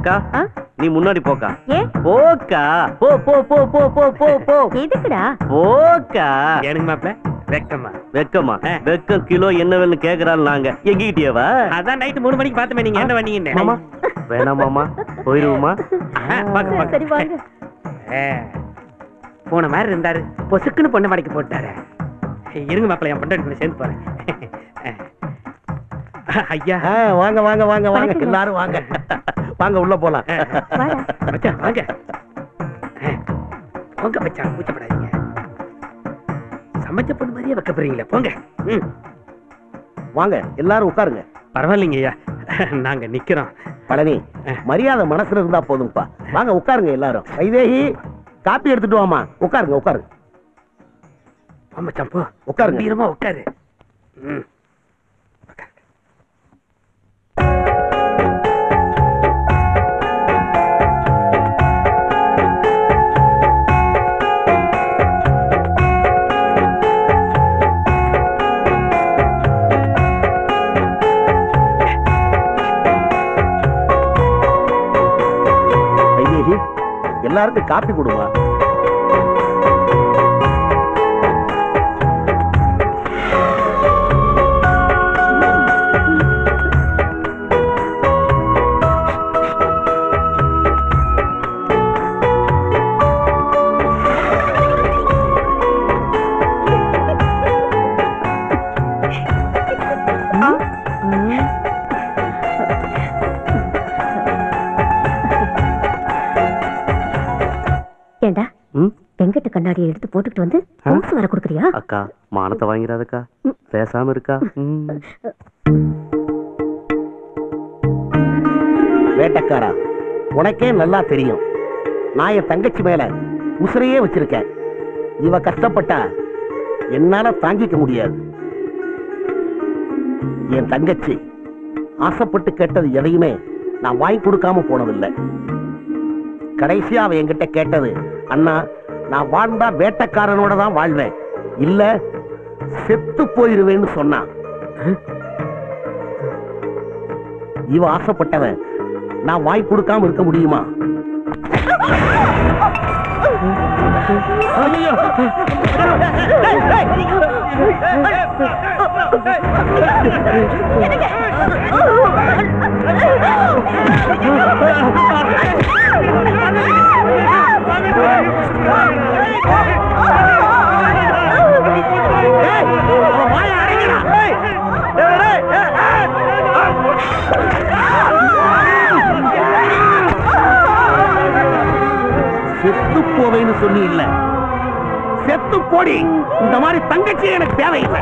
அக்கா ஆ? நீ முன்னாடி போக்கா ஏன் போக்கா போ போ போ போ போ போ போ எதுக்குடா போக்கா எனக்கு மாப்பிள வெக்கமா வெக்கமா வெக்கம் கிலோ என்ன வேணும்னு கேக்குறாள் நாங்க எங்ககிட்டயவா அதான் நைட்டு மூணு மணிக்கு பார்த்தமே நீங்க என்ன பண்ணீங்கன்னு மாமா வேணாம் மாமா போயிருவோமா ஆ, பாக்க, பாக்க. சரி வாங்க ஆ, போன மாதிரி இருந்தாரு பொசுக்குன்னு பொண்ணை மடக்கி போட்டாரு இருங்க மாப்பிள என் பொண்டாட்டி கூட சேர்ந்து போறேன் ஐயா ஆ, வாங்க வாங்க வாங்க வாங்க எல்லாரும் வாங்க வாங்க உள்ள போலாம் வாடா மச்சான் வாங்க ஆ, போங்க மச்சான் கூச்சப்படாதீங்க சமைச்ச பொண்ணு மாதிரியே வைக்க போறீங்களே போங்க ம் வாங்க எல்லாரும் உட்காருங்க பரவாயில்லைங்க ஐயா நாங்க நிக்கிறோம் பழனி மரியாதை மனசுல இருந்தா போதும்ப்பா வாங்க உட்காருங்க எல்லாரும் வைதேகி காப்பி எடுத்துட்டு வாமா உட்காருங்க உட்காருங்க போ மச்சான் போ உட்காருங்க. கம்பீரமா உட்காரு ம் வைதேகி எல்லாருக்கும் காப்பி கொடுமா ஏண்டா ம்? வெங்கட்ட கண்ணாடியை எடுத்து போட்டுக்கிட்டு வந்து பூசு வர கொடுக்குறியா அக்கா மானத்தை வாங்கிறாதக்கா பேசாம இருக்கா ம். வேட்டக்காரா உனக்கே நல்லா தெரியும் நான் என் தங்கச்சி மேல உசிரையே வச்சிருக்கேன் இவ கஷ்டப்பட்டா என்னால தாங்கிக்க முடியாது என் தங்கச்சி ஆசைப்பட்டு கேட்டது எதையுமே நான் வாங்கி கொடுக்காம போனதில்லை கடைசியா அவ என்கிட்ட கேட்டது அண்ணா நான் வாழ்ந்தா வேட்டக்காரனோட தான் வாழ்வேன் இல்ல செத்து போயிருவேன்னு சொன்னான் இவ ஆசைப்பட்டவன் நான் வாய் கொடுக்காம இருக்க முடியுமா செத்து போவேன்னு சொல்லி இல்ல செத்து போடி இந்த மாதிரி தங்கச்சி எனக்கு தேவையில்லை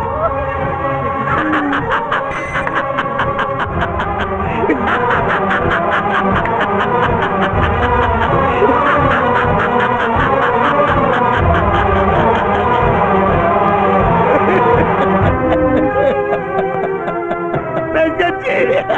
தங்கச்சி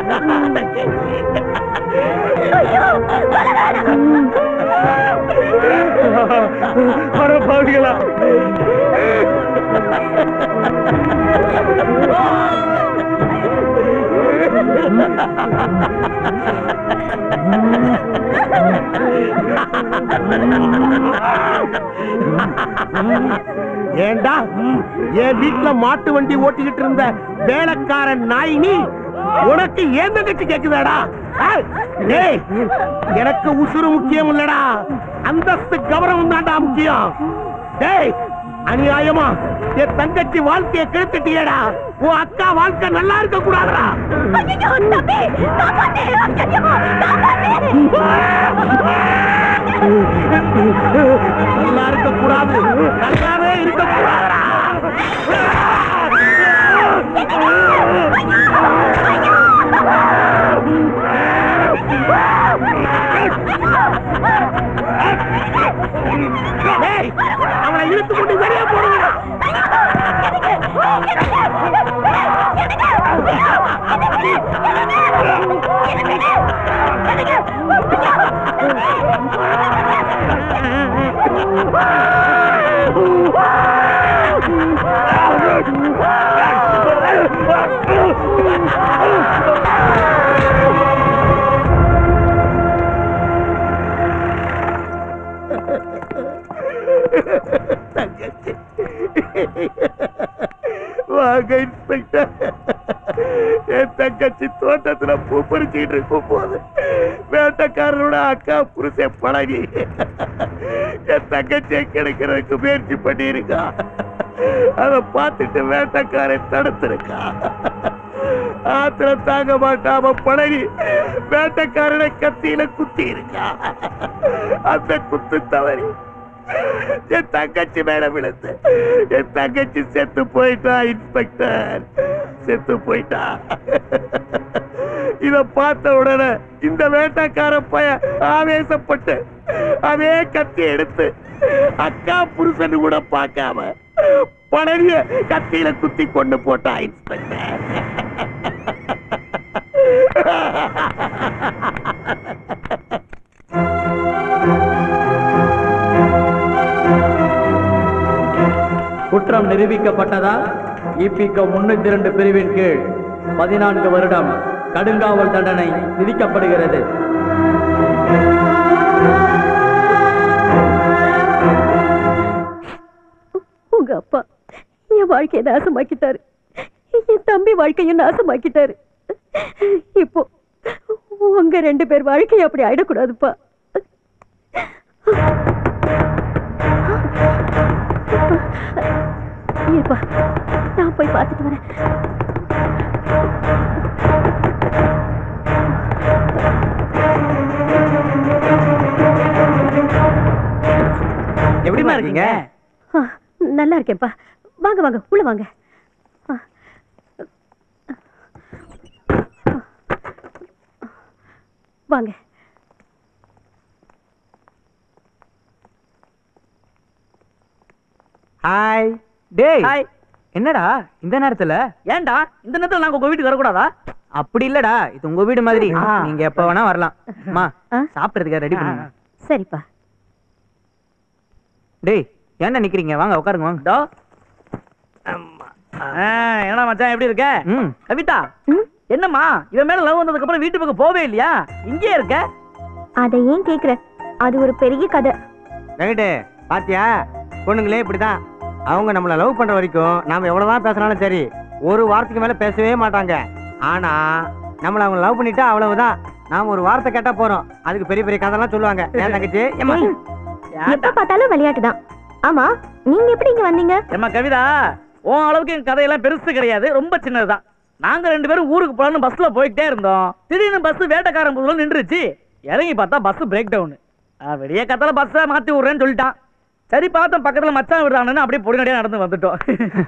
ஏண்டா என் வீட்டுல மாட்டு வண்டி ஓட்டிக்கிட்டு இருந்த வேலைக்காரன் நாய் நீ உனக்கு ஏன் தங்கச்சி கேக்குதாடா ஆ? டேய், எனக்கு உசுறு முக்கியம் இல்லடா அந்தஸ்து கௌரவம் தான்டா முக்கியம் டேய் அநியாயமா என் தங்கச்சி வாழ்க்கையை கெடுத்துட்டியேடா உன் அக்கா வாழ்க்கை நல்லா இருக்க கூடாதுடா நல்லா இருக்க கூடாது நல்லாவே இருக்க கூடாதுடா டேய், அவனை இழுத்து கொண்டு வெளியே போடுங்க என் தங்கச்சி தோட்டத்துல பூ பறிச்சுக்கிட்டு இருக்கும் போது வேட்டக்காரனோட அக்கா புருஷன் பழகி என் தங்கச்சியை கிடைக்கிறதுக்கு முயற்சி பண்ணியிருக்கா அதை பார்த்துட்டு வேட்டக்காரன் தடுத்திருக்கா ஆத்திர தாங்க மாட்டாம பழகி வேட்டக்காரனை கத்தியில குத்தி இருக்கா அந்த குத்து தவறி என் தங்கச்சி மேல விழுந்து என் தங்கச்சி செத்து போயிட்டா இன்ஸ்பெக்டர் செத்து போயிட்டா இத பார்த்த உடனே இந்த வேட்டக்கார பைய ஆவேசப்பட்டு அதே கத்தி எடுத்து அக்கா புருஷன் கூட பார்க்காம பழனிய கத்தியில குத்தி கொண்டு போட்டா இன்ஸ்பெக்டர் குற்றம் நிரூபிக்கப்பட்டதா இபிக முன்னூத்தி இரண்டு பிரிவின் கீழ் பதினான்கு வருடம் கடுங்காவல் தண்டனை விதிக்கப்படுகிறது உங்க அப்பா என் வாழ்க்கையை நாசமாக்கிட்டாரு என் தம்பி வாழ்க்கையும் நாசமாக்கிட்டாரு இப்போ உங்க ரெண்டு பேர் வாழ்க்கை அப்படி ஆயிடக்கூடாதுப்பா இருப்பா நான் போய் பார்த்துட்டு வரேன் எப்படிமா இருக்கீங்க ஆ, நல்லா இருக்கேன்ப்பா வாங்க வாங்க உள்ள வாங்க ஆ. வாங்க ஹாய் டேய் ஹாய் என்னடா இந்த நேரத்துல ஏன்டா இந்த நேரத்துல நாங்க உங்க வீட்டுக்கு வரக்கூடாதா அப்படி இல்லடா இது உங்க வீடு மாதிரி ஆ. நீங்க எப்ப வேணா வரலாம் அம்மா ஆ? சாப்பிடுறதுக்கு ரெடி பண்ணுங்க சரிப்பா டேய் ஏன்டா நிக்கிறீங்க வாங்க உட்காருங்க வாங்க டோ என்னடா மச்சான் எப்படி இருக்க ம் கவிதா ம் என்னம்மா இவன் மேல லவ் வந்ததுக்கு அப்புறம் வீட்டு பக்கம் போவே இல்லையா இங்கேயே இருக்க அதை ஏன் கேக்குற அது ஒரு பெரிய கதை வெங்கடே பாத்தியா பொண்ணுங்களே இப்படிதான் அவங்க நம்மள லவ் பண்ற வரைக்கும் நாம எவ்வளவுதான் பேசினாலும் சரி ஒரு வாரத்துக்கு மேல பேசவே மாட்டாங்க ஆனா நம்மள அவங்க லவ் பண்ணிட்டா அவ்வளவுதான் நாம ஒரு வார்த்தை கேட்டா போறோம் அதுக்கு பெரிய பெரிய கதைலாம் சொல்லுவாங்க ஏன் தங்கச்சி ஏம்மா? எப்ப பார்த்தாலும் விளையாட்டு தான் ஆமா நீங்க எப்படி இங்க வந்தீங்க ஏம்மா கவிதா உன் அளவுக்கு என் கதையெல்லாம் பெருசு கிடையாது ரொம்ப சின்னதுதான் நாங்க ரெண்டு பேரும் ஊருக்கு போலான்னு பஸ்ல போய்கிட்டே இருந்தோம் திடீர்னு பஸ் வேட்டக்காரன் புதுல நின்றுச்சு இறங்கி பார்த்தா பஸ் பிரேக் டவுன் விடிய கத்தால பஸ்ஸை மாத்தி விடுறேன்னு சொல்லிட்டான் சரி பார்த்தோம் பக்கத்துல மச்சான் விடுறாங்கன்னு அப்படியே பொடிநடியா நடந்து வந்துட்டோம்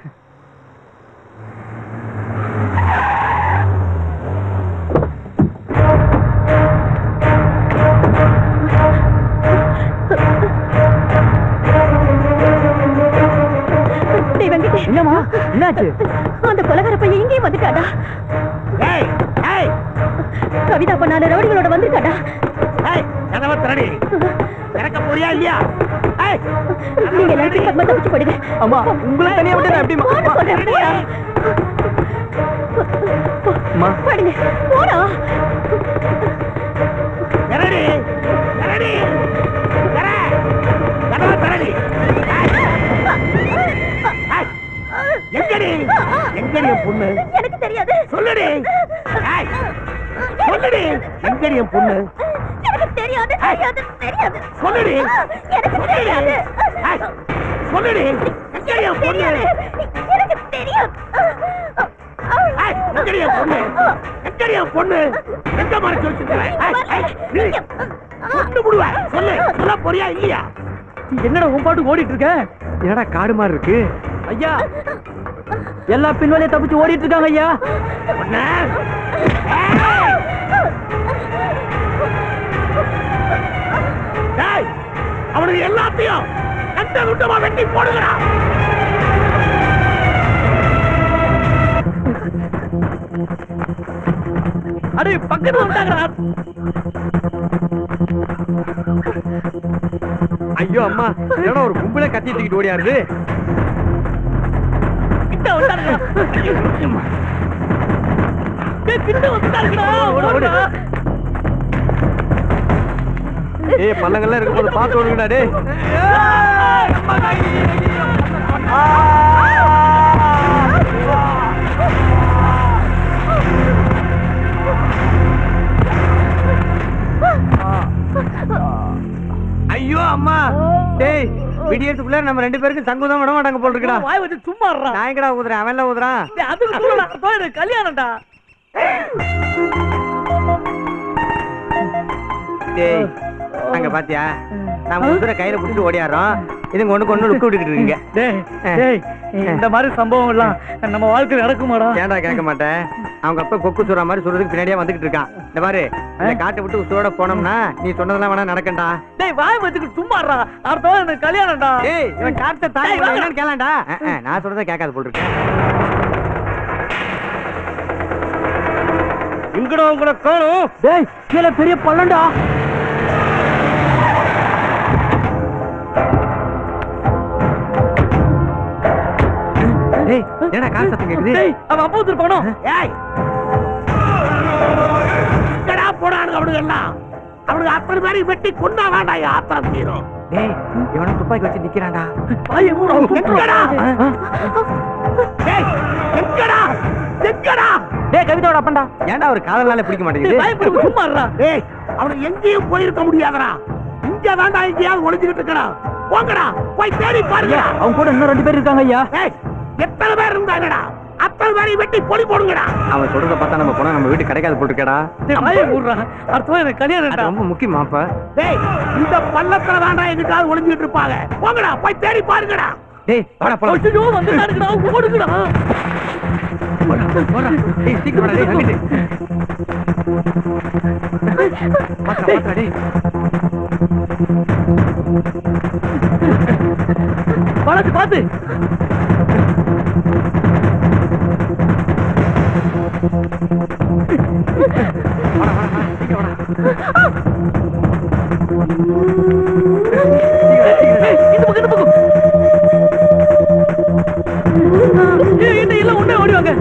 டேய் வெங்கடேஷ் என்னம்மா என்னாச்சு அந்த கொலகார பையன் இங்கேயும் வந்துட்டாடா ஏய் ஏய் கவிதா பண்ணாத ரவுடிகளோட வந்துட்டாடா ஏய் கதவை திறடி திறக்க போறியா இல்லையா ஏய் நீங்க எல்லாரும் பத்மா தப்பிச்சு போயிடுங்க அம்மா உங்களை தனியா விட்டு நான் எப்படிம்மா போன சொல்றேன் போடா அம்மா போடுங்க போடா திறடி திறடி திற கதவை திறடி எங்கடி எங்கடி என் பொண்ணு எனக்கு தெரியாது சொல்லுடி ஏய், சொல்லுடி எங்கடி என் பொண்ணு எனக்கு தெரியாது தெரியாது தெரியாது சொல்லுடி எனக்கு சொல்லுடி தெரியாது ஏய், சொல்லுடி எங்கடி என் பொண்ணு எனக்கு தெரியாது ஏய், எங்கடி என் பொண்ணு எங்கடி என் பொண்ணு எங்க மறைச்சு வச்சிருக்க கொண்டு விடுவேன் சொல்லு சொல்ல போறியா இல்லையா என்னடா உன் பாட்டு ஓடிட்டு இருக்க என்னடா காடு மாதிரி இருக்கு ஐயா எல்லா பின்வழியா தப்பிச்சு ஓடிட்டு இருக்காங்க ஐயா பொண்ணு ஏய்! ஏய், அவனுக்கு எல்லாத்தையும் கட்ட துட்டமா வெட்டி போடுங்கடா அடே பக்கத்துல வந்துட்டாங்கடா ஐயோ அம்மா ஏன்னா ஒரு கும்பலே கத்தி தூக்கிட்டு ஓடியாருது கிட்ட வந்துட்டானுங்க டேய் கிட்ட வந்துட்டானுங்கடா ஓடு ஓடு ஏய் பள்ளங்கள்லாம் இருக்கும்போது பார்த்து ஓடுங்கடா டேய் விடியறதுக்குள்ள நம்ம ரெண்டு பேருக்கும் சங்குதம் விட மாட்டாங்க போல் இருக்குடா வாய் வச்சு சும்மா இருடா. நான் எங்கடா ஊதுறேன் அவன் எல்லாம் ஊதுறான் டேய், அதுக்கு சொல்லடா அர்த்தம் எனக்கு கல்யாணம்டா டேய் அங்க பாத்தியா நாம குதிரை கையில புடிச்சு ஓடியாடுறோம் இதுங்க ஒண்ணுக்கு ஒண்ணு லுக்கு விட்டுக்கிட்டு இருக்கீங்க டேய் டேய் இந்த மாதிரி சம்பவம் எல்லாம் நம்ம வாழ்க்கையில் நடக்குமாடா ஏன்டா கேட்க மாட்டேன் அவங்க அப்பா கொக்கு சுடுற மாதிரி சொல்றதுக்கு பின்னாடியே வந்துகிட்டு இருக்கான் இந்த பாரு இந்த காட்டை விட்டு உசுரோட போனோம்னா நீ சொன்னதெல்லாம் வேணா நடக்கண்டா டேய் வாய் வச்சுட்டு சும்மா இருடா அர்த்தம் எனக்கு கல்யாணம்டா டேய் இவன் காட்டை தாண்டி டேய், வாடா. என்னன்னு கேளாண்டா நான் சொல்றதை கேட்காது போல் இருக்கேன் எங்கடா உங்களை காணும் டேய் கீழே பெரிய பள்ளம்டா டேய் என்னடா கால் சத்தம் கேக்குது டேய் அவன் அப்பா திருப்பானோ ஏய் எங்கடா போனானுங்க அவனுங்க எல்லாம் அவனுக்கு அத்தனை பேரையும் வெட்டி கொண்டா வேண்டாம் ஆத்திரம் தீரும் டேய் இவன துப்பாக்கி வச்சு நிக்கிறான்டா வாய் மூடு எங்கடா டேய் எங்கடா எங்கடா டேய் கவிதாவோட அப்பன்டா ஏன்டா ஒரு காதல்னால பிடிக்க டேய் மாட்டேங்குது வாய் மூடு சும்மா இருடா டேய் அவனுக்கு எங்கேயும் போயிருக்க முடியாதடா இங்க வேண்டாம் எங்கேயாவது ஒளிஞ்சுக்கிட்டு இருக்கடா போங்கடா போய் தேடி பாருங்க அவங்க கூட இன்னும் ரெண்டு பேர் இருக்காங்க ஐயா ஏய் எத்தனை பேர் இருந்தாங்கடா அத்தனை பேரையும் வெட்டி பொடி போடுங்கடா அவன் சொல்றத பார்த்தா நம்ம போனா நம்ம வீட்டு கிடைக்காது போல் இருக்கேடா டேய் வாய் மூடுறா அர்த்தம் எனக்கு அது கல்யாணம்டா ரொம்ப முக்கியமாப்பா டேய் இந்த பள்ளத்துல வேண்டாம் எங்கிட்டாவது ஒளிஞ்சுக்கிட்டு இருப்பாங்க போங்கடா போய் தேடி பாருங்கடா டேய் வாடா போலாம் ஐயோ வந்து நடக்குடா ஓடுங்கடா டேய் சீக்கிரம் வாடா டேய் அங்கிட்டு பாத்துடா பாத்துடா டேய் பாத்து பாத்து இந்த பக்கம் இந்த பக்கம் ஏய் என்ன எல்லாம் ஒண்ணே ஓடி வாங்க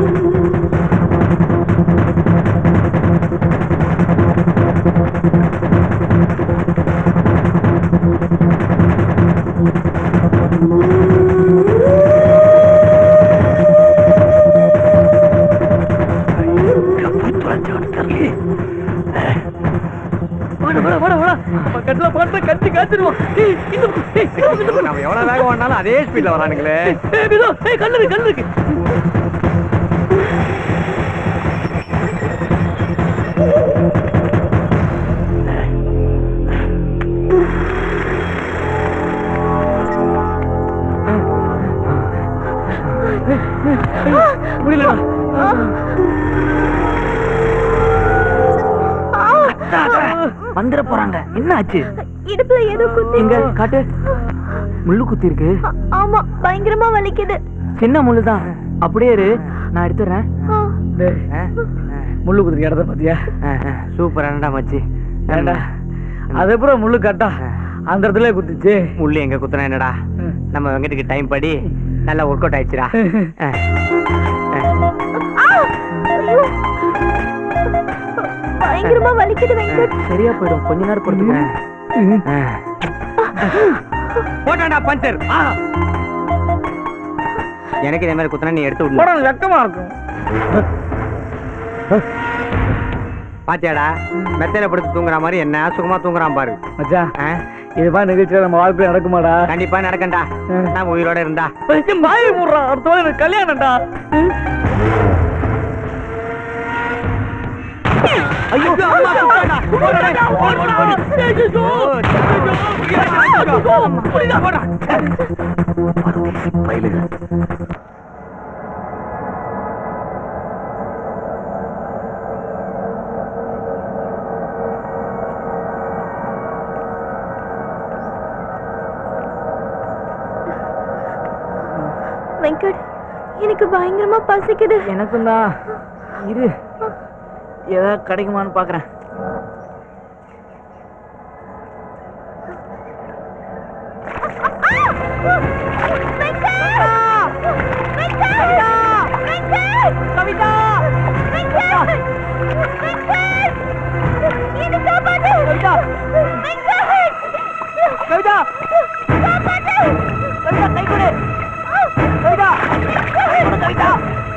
வாடா வாடா வாடா வாடா பக்கத்துல பாட்டு கட்டி காத்துருவோம் ஏய் இந்த பக்கம், ஏய் இந்த பக்கம், இந்த பக்கம். நம்ம எவ்வளவு வேகம் ஓடினாலும் அதே ஸ்பீட்ல வரானுங்களே ஏய் இதோ ஏய் கல்லு இருக்கு கல்லு இருக்கு முடியலடா வந்துட போறாங்க என்ன ஆச்சு இடுப்புல ஏதோ குத்தி எங்க காட்டு முள்ளு குத்தி இருக்கு ஆ- ஆமா பயங்கரமா வலிக்குது சின்ன முள்ளு தான் அப்படியே இரு நான் எடுத்துறேன் ஆ. முள்ளு குதிரை இடத்த பாத்தியா சூப்பர் என்னடா மச்சி ஏண்டா அது அப்புறம் முள்ளு கட்டா அந்த இடத்துல குத்திச்சு முள்ளு எங்க குத்துனா என்னடா நம்ம வெங்கட்டுக்கு டைம் படி நல்லா ஒர்க் அவுட் ஆயிடுச்சுடா ஆ. ஆ! ஐயோ! பயங்கரமா வலிக்குது வெங்கட் சரியா போயிடும் கொஞ்ச நேரம் பொறுத்துக்க போட்டான்டா பஞ்சர் ஆ. எனக்கு இதே மாதிரி குத்துனா நீ எடுத்து விடணும் போட வெக்கமா இருக்கும் பாத்தியாடா மெத்தையில படுத்து தூங்குற மாதிரி என்ன சுகமா தூங்குறான் பாரு மச்சான் ஆ? இது மாதிரி நிகழ்ச்சியில நம்ம வாழ்க்கையில நடக்குமாடா கண்டிப்பா நடக்கண்டா நான் உயிரோட இருந்தா மாய போடுறா அடுத்த வாரம் எனக்கு கல்யாணம்டா ஐயோ அம்மா சுத்தாடா. ஓடுடா, ஓடு, ஓடு, ஓடு. வெங்கட் எனக்கு பயங்கரமா பசிக்குது எனக்கும் தான் இரு ஏதாவது கிடைக்குமான்னு பாக்குறேன் கவிதா கவிதா கை கொடு கவிதா கொடு கவிதா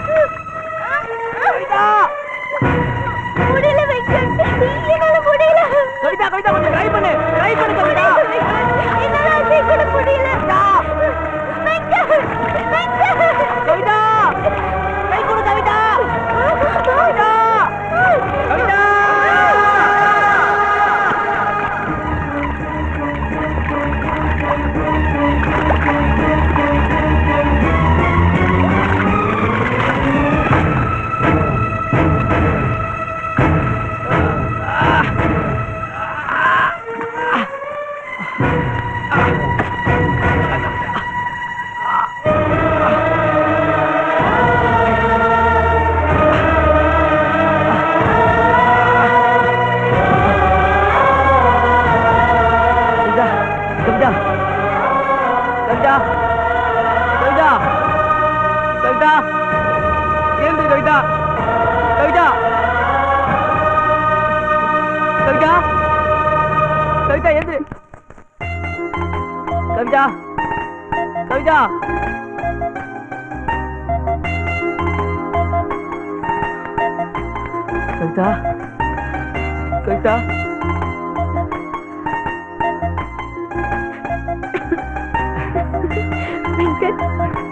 கவிதா முடியல வெங்கட் என்னால முடியல கவிதா கவிதா கொஞ்சம் ட்ரை பண்ணு ட்ரை பண்ணு கவிதா என்னால கூட முடியல கவிதா கவிதா எது கவிதா கவிதா கவிதா கவிதா வெங்கட்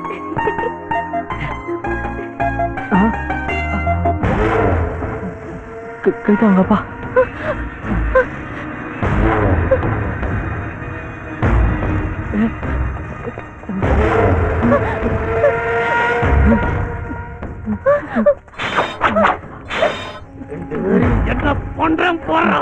க- கவிதா அவங்க அப்பா என்ன பண்றேன் போறா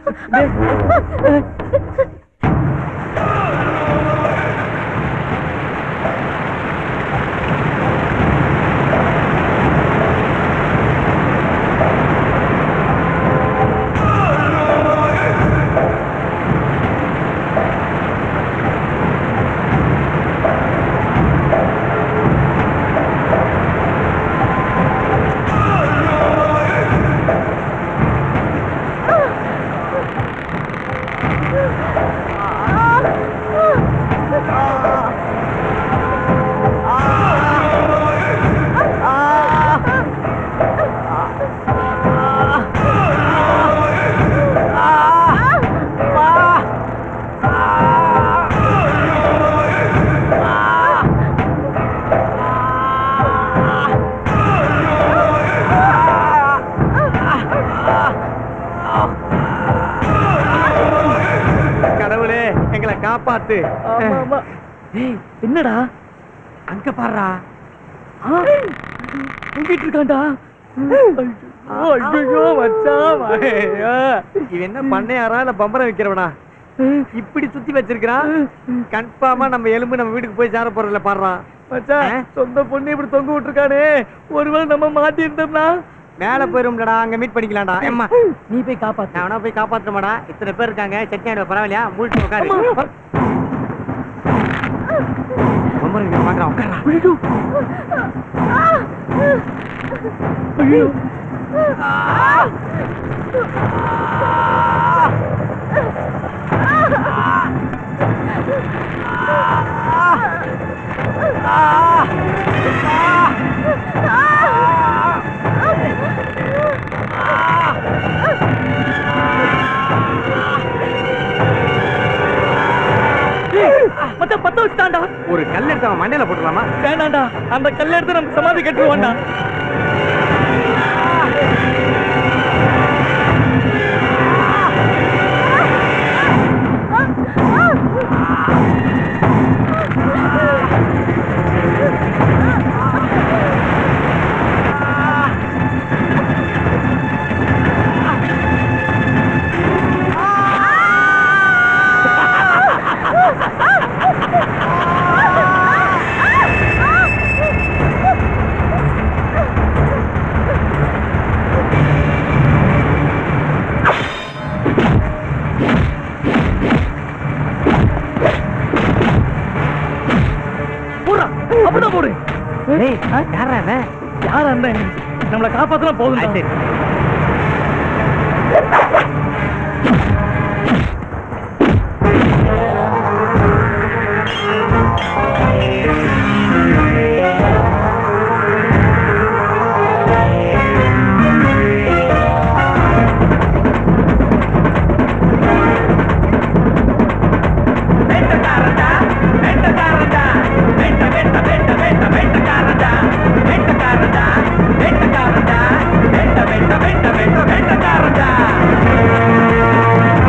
கடவுளே எங்களை காப்பாத்து ஆமா ஆமா ஏய் என்னடா அங்க பாடுறா தூங்கிட்டு இருக்கான்டா ஐயோ மச்சான் ஐயோ. இவன் என்ன பண்ணையாரா இல்ல பம்பரம் வைக்கிறவனா இப்படி சுத்தி வச்சிருக்கான் கன்ஃபார்மா நம்ம எலும்பு நம்ம வீட்டுக்கு போய் சேர போறதுல பாடுறான் மச்சான் சொந்த பொண்ணு இப்படி தொங்க விட்டுருக்கானே ஒருவேளை நம்ம மாட்டி இருந்தோம்னா மேல போயிரும்லடா அங்க மீட் பண்ணிக்கலாம்டா ஏம்மா நீ போய் காப்பாத்து நான் வேணா போய் காப்பாத்துறமாடா இத்தனை பேர் இருக்காங்க சட்னி ஆடுவ பரவாயில்லையா மூழ்கி உட்காரு பம்பரம் இங்க பாக்குறான் உட்காரா ஐயோ மச்சான் பத்த வச்சுட்டான்டா ஒரு கல் எடுத்து அவன் மண்டையில போட்டுலாமா வேணாண்டா அந்த கல்லை எடுத்து நம்ம சமாதி கட்டுருவான்டா போடுறா அப்படிதான் போடு டேய் யாரா அவன் யார் அண்ணன் நம்மளை காப்பாத்தினா போதும் வெட்ட வெட்ட வெட்ட வெட்ட வெட்ட வெட்ட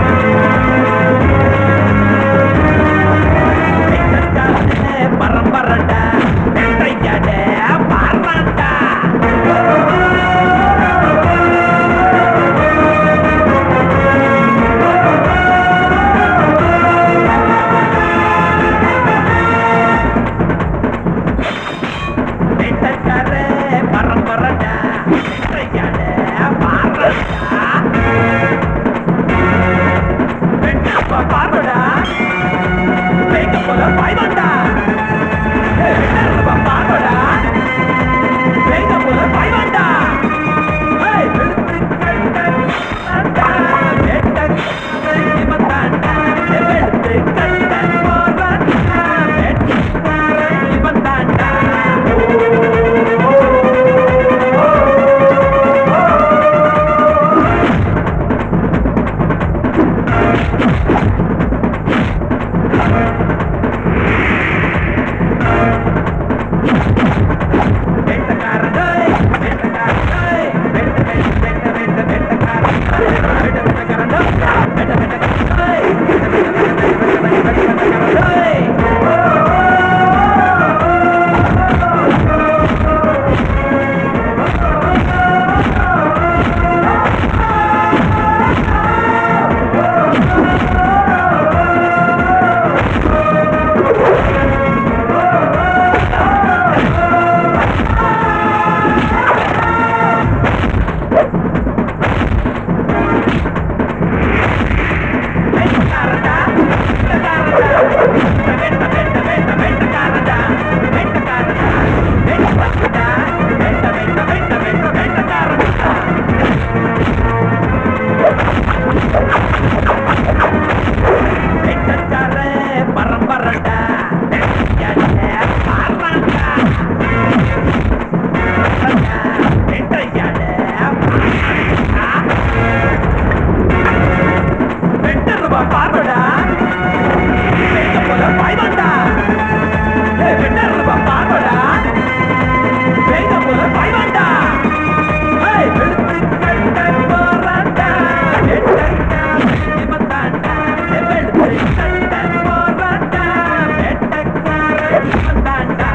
பார்வடா பேச்ச போல பாய்வாண்டா வெட்டருவா பார்வடா பேச்ச போல பாய்வாண்டா ஏய் வெளுத்து கட்ட போறாண்டா வெட்டக்கா இவன்தாண்டா வெளுத்து கட்ட போறாண்டா வெட்டக்கா இவன்தாண்டா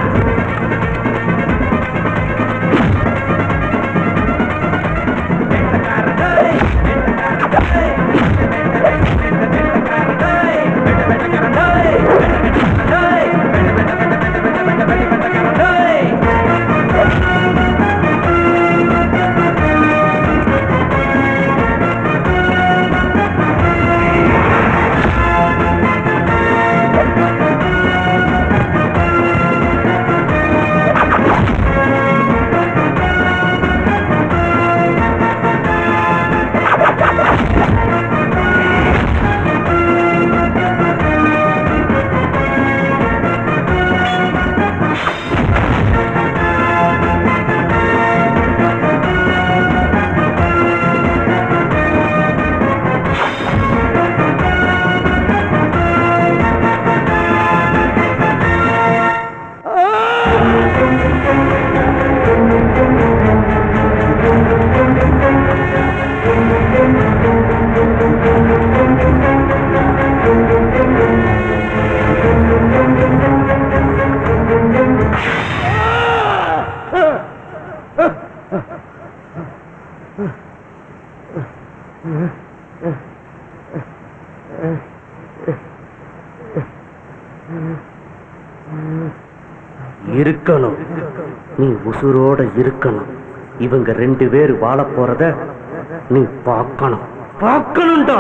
இருக்கணும் நீ உசுரோட இருக்கணும் இவங்க ரெண்டு பேர் வாழ போறத நீ பார்க்கணும் பார்க்கணும்டா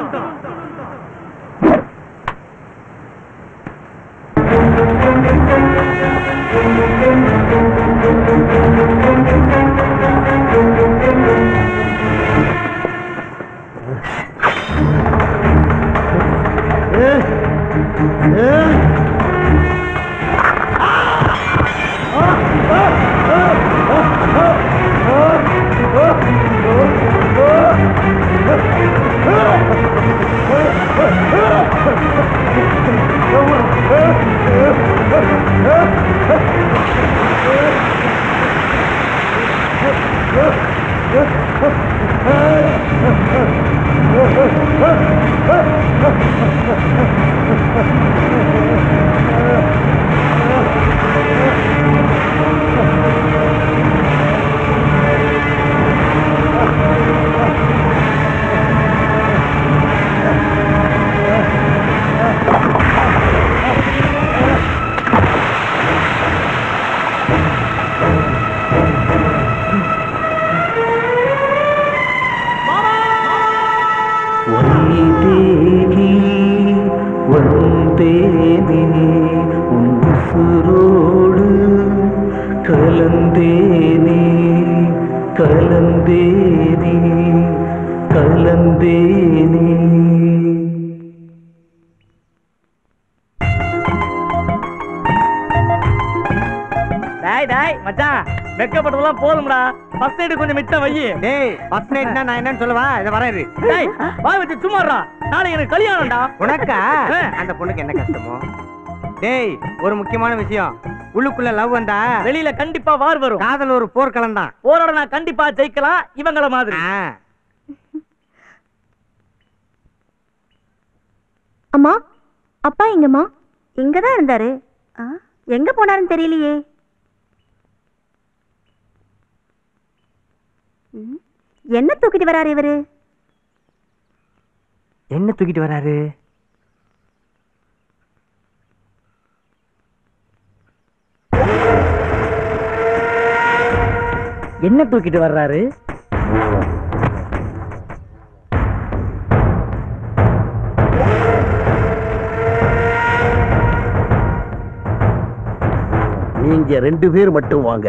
தேகி வந்தேனே உன் உசுரோடு கலந்தேனே கலந்தேனே கலந்தேனே டாய் டாய் மச்சான் வெக்கப்பட்டதெல்லாம் போதும்டா ஃபர்ஸ்ட் எய்டு கொஞ்சம் மிச்சம் வை டேய் ஃபர்ஸ்ட் நைட்னா நான் என்னன்னு சொல்லவா இத வரேன் இரு. டேய் வாய் வச்சு சும்மாடா நாளைக்கு எனக்கு கல்யாணம்டா உனக்கா அந்த பொண்ணுக்கு என்ன கஷ்டமோ டேய் ஒரு முக்கியமான விஷயம் உள்ளுக்குள்ள லவ் வந்தா வெளியில கண்டிப்பா வார் வரும் காதல் ஒரு போர்க்களம் தான் போராட நான் கண்டிப்பா ஜெயிக்கலாம் இவங்கள மாதிரி அம்மா அப்பா எங்கம்மா இங்கதான் இருந்தாரு ஆ, எங்க போனாருன்னு தெரியலையே ம், என்ன தூக்கிட்டு வராரு இவரு என்ன தூக்கிட்டு வராரு என்ன தூக்கிட்டு வர்றாரு நீங்க ரெண்டு பேர் மட்டும் வாங்க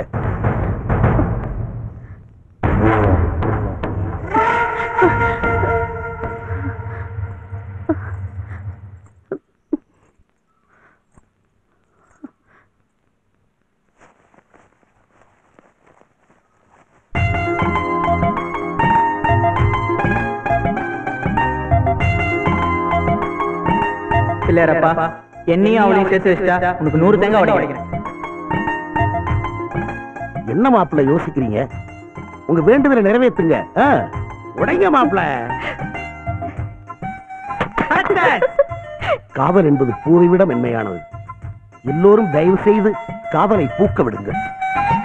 பிள்ளையாரப்பா என்னையும் அவளையும் சேர்த்து வச்சுட்டா உனக்கு நூறு தேங்காய் உடைக்கிறேன் என்ன மாப்பிள்ள யோசிக்கிறீங்க உங்க வேண்டுதலை நிறைவேற்றுங்க ஆ, உடைங்க மாப்பிள்ள காதல் என்பது பூவை விட மென்மையானது எல்லோரும் தயவு செய்து காதலை பூக்க விடுங்கள்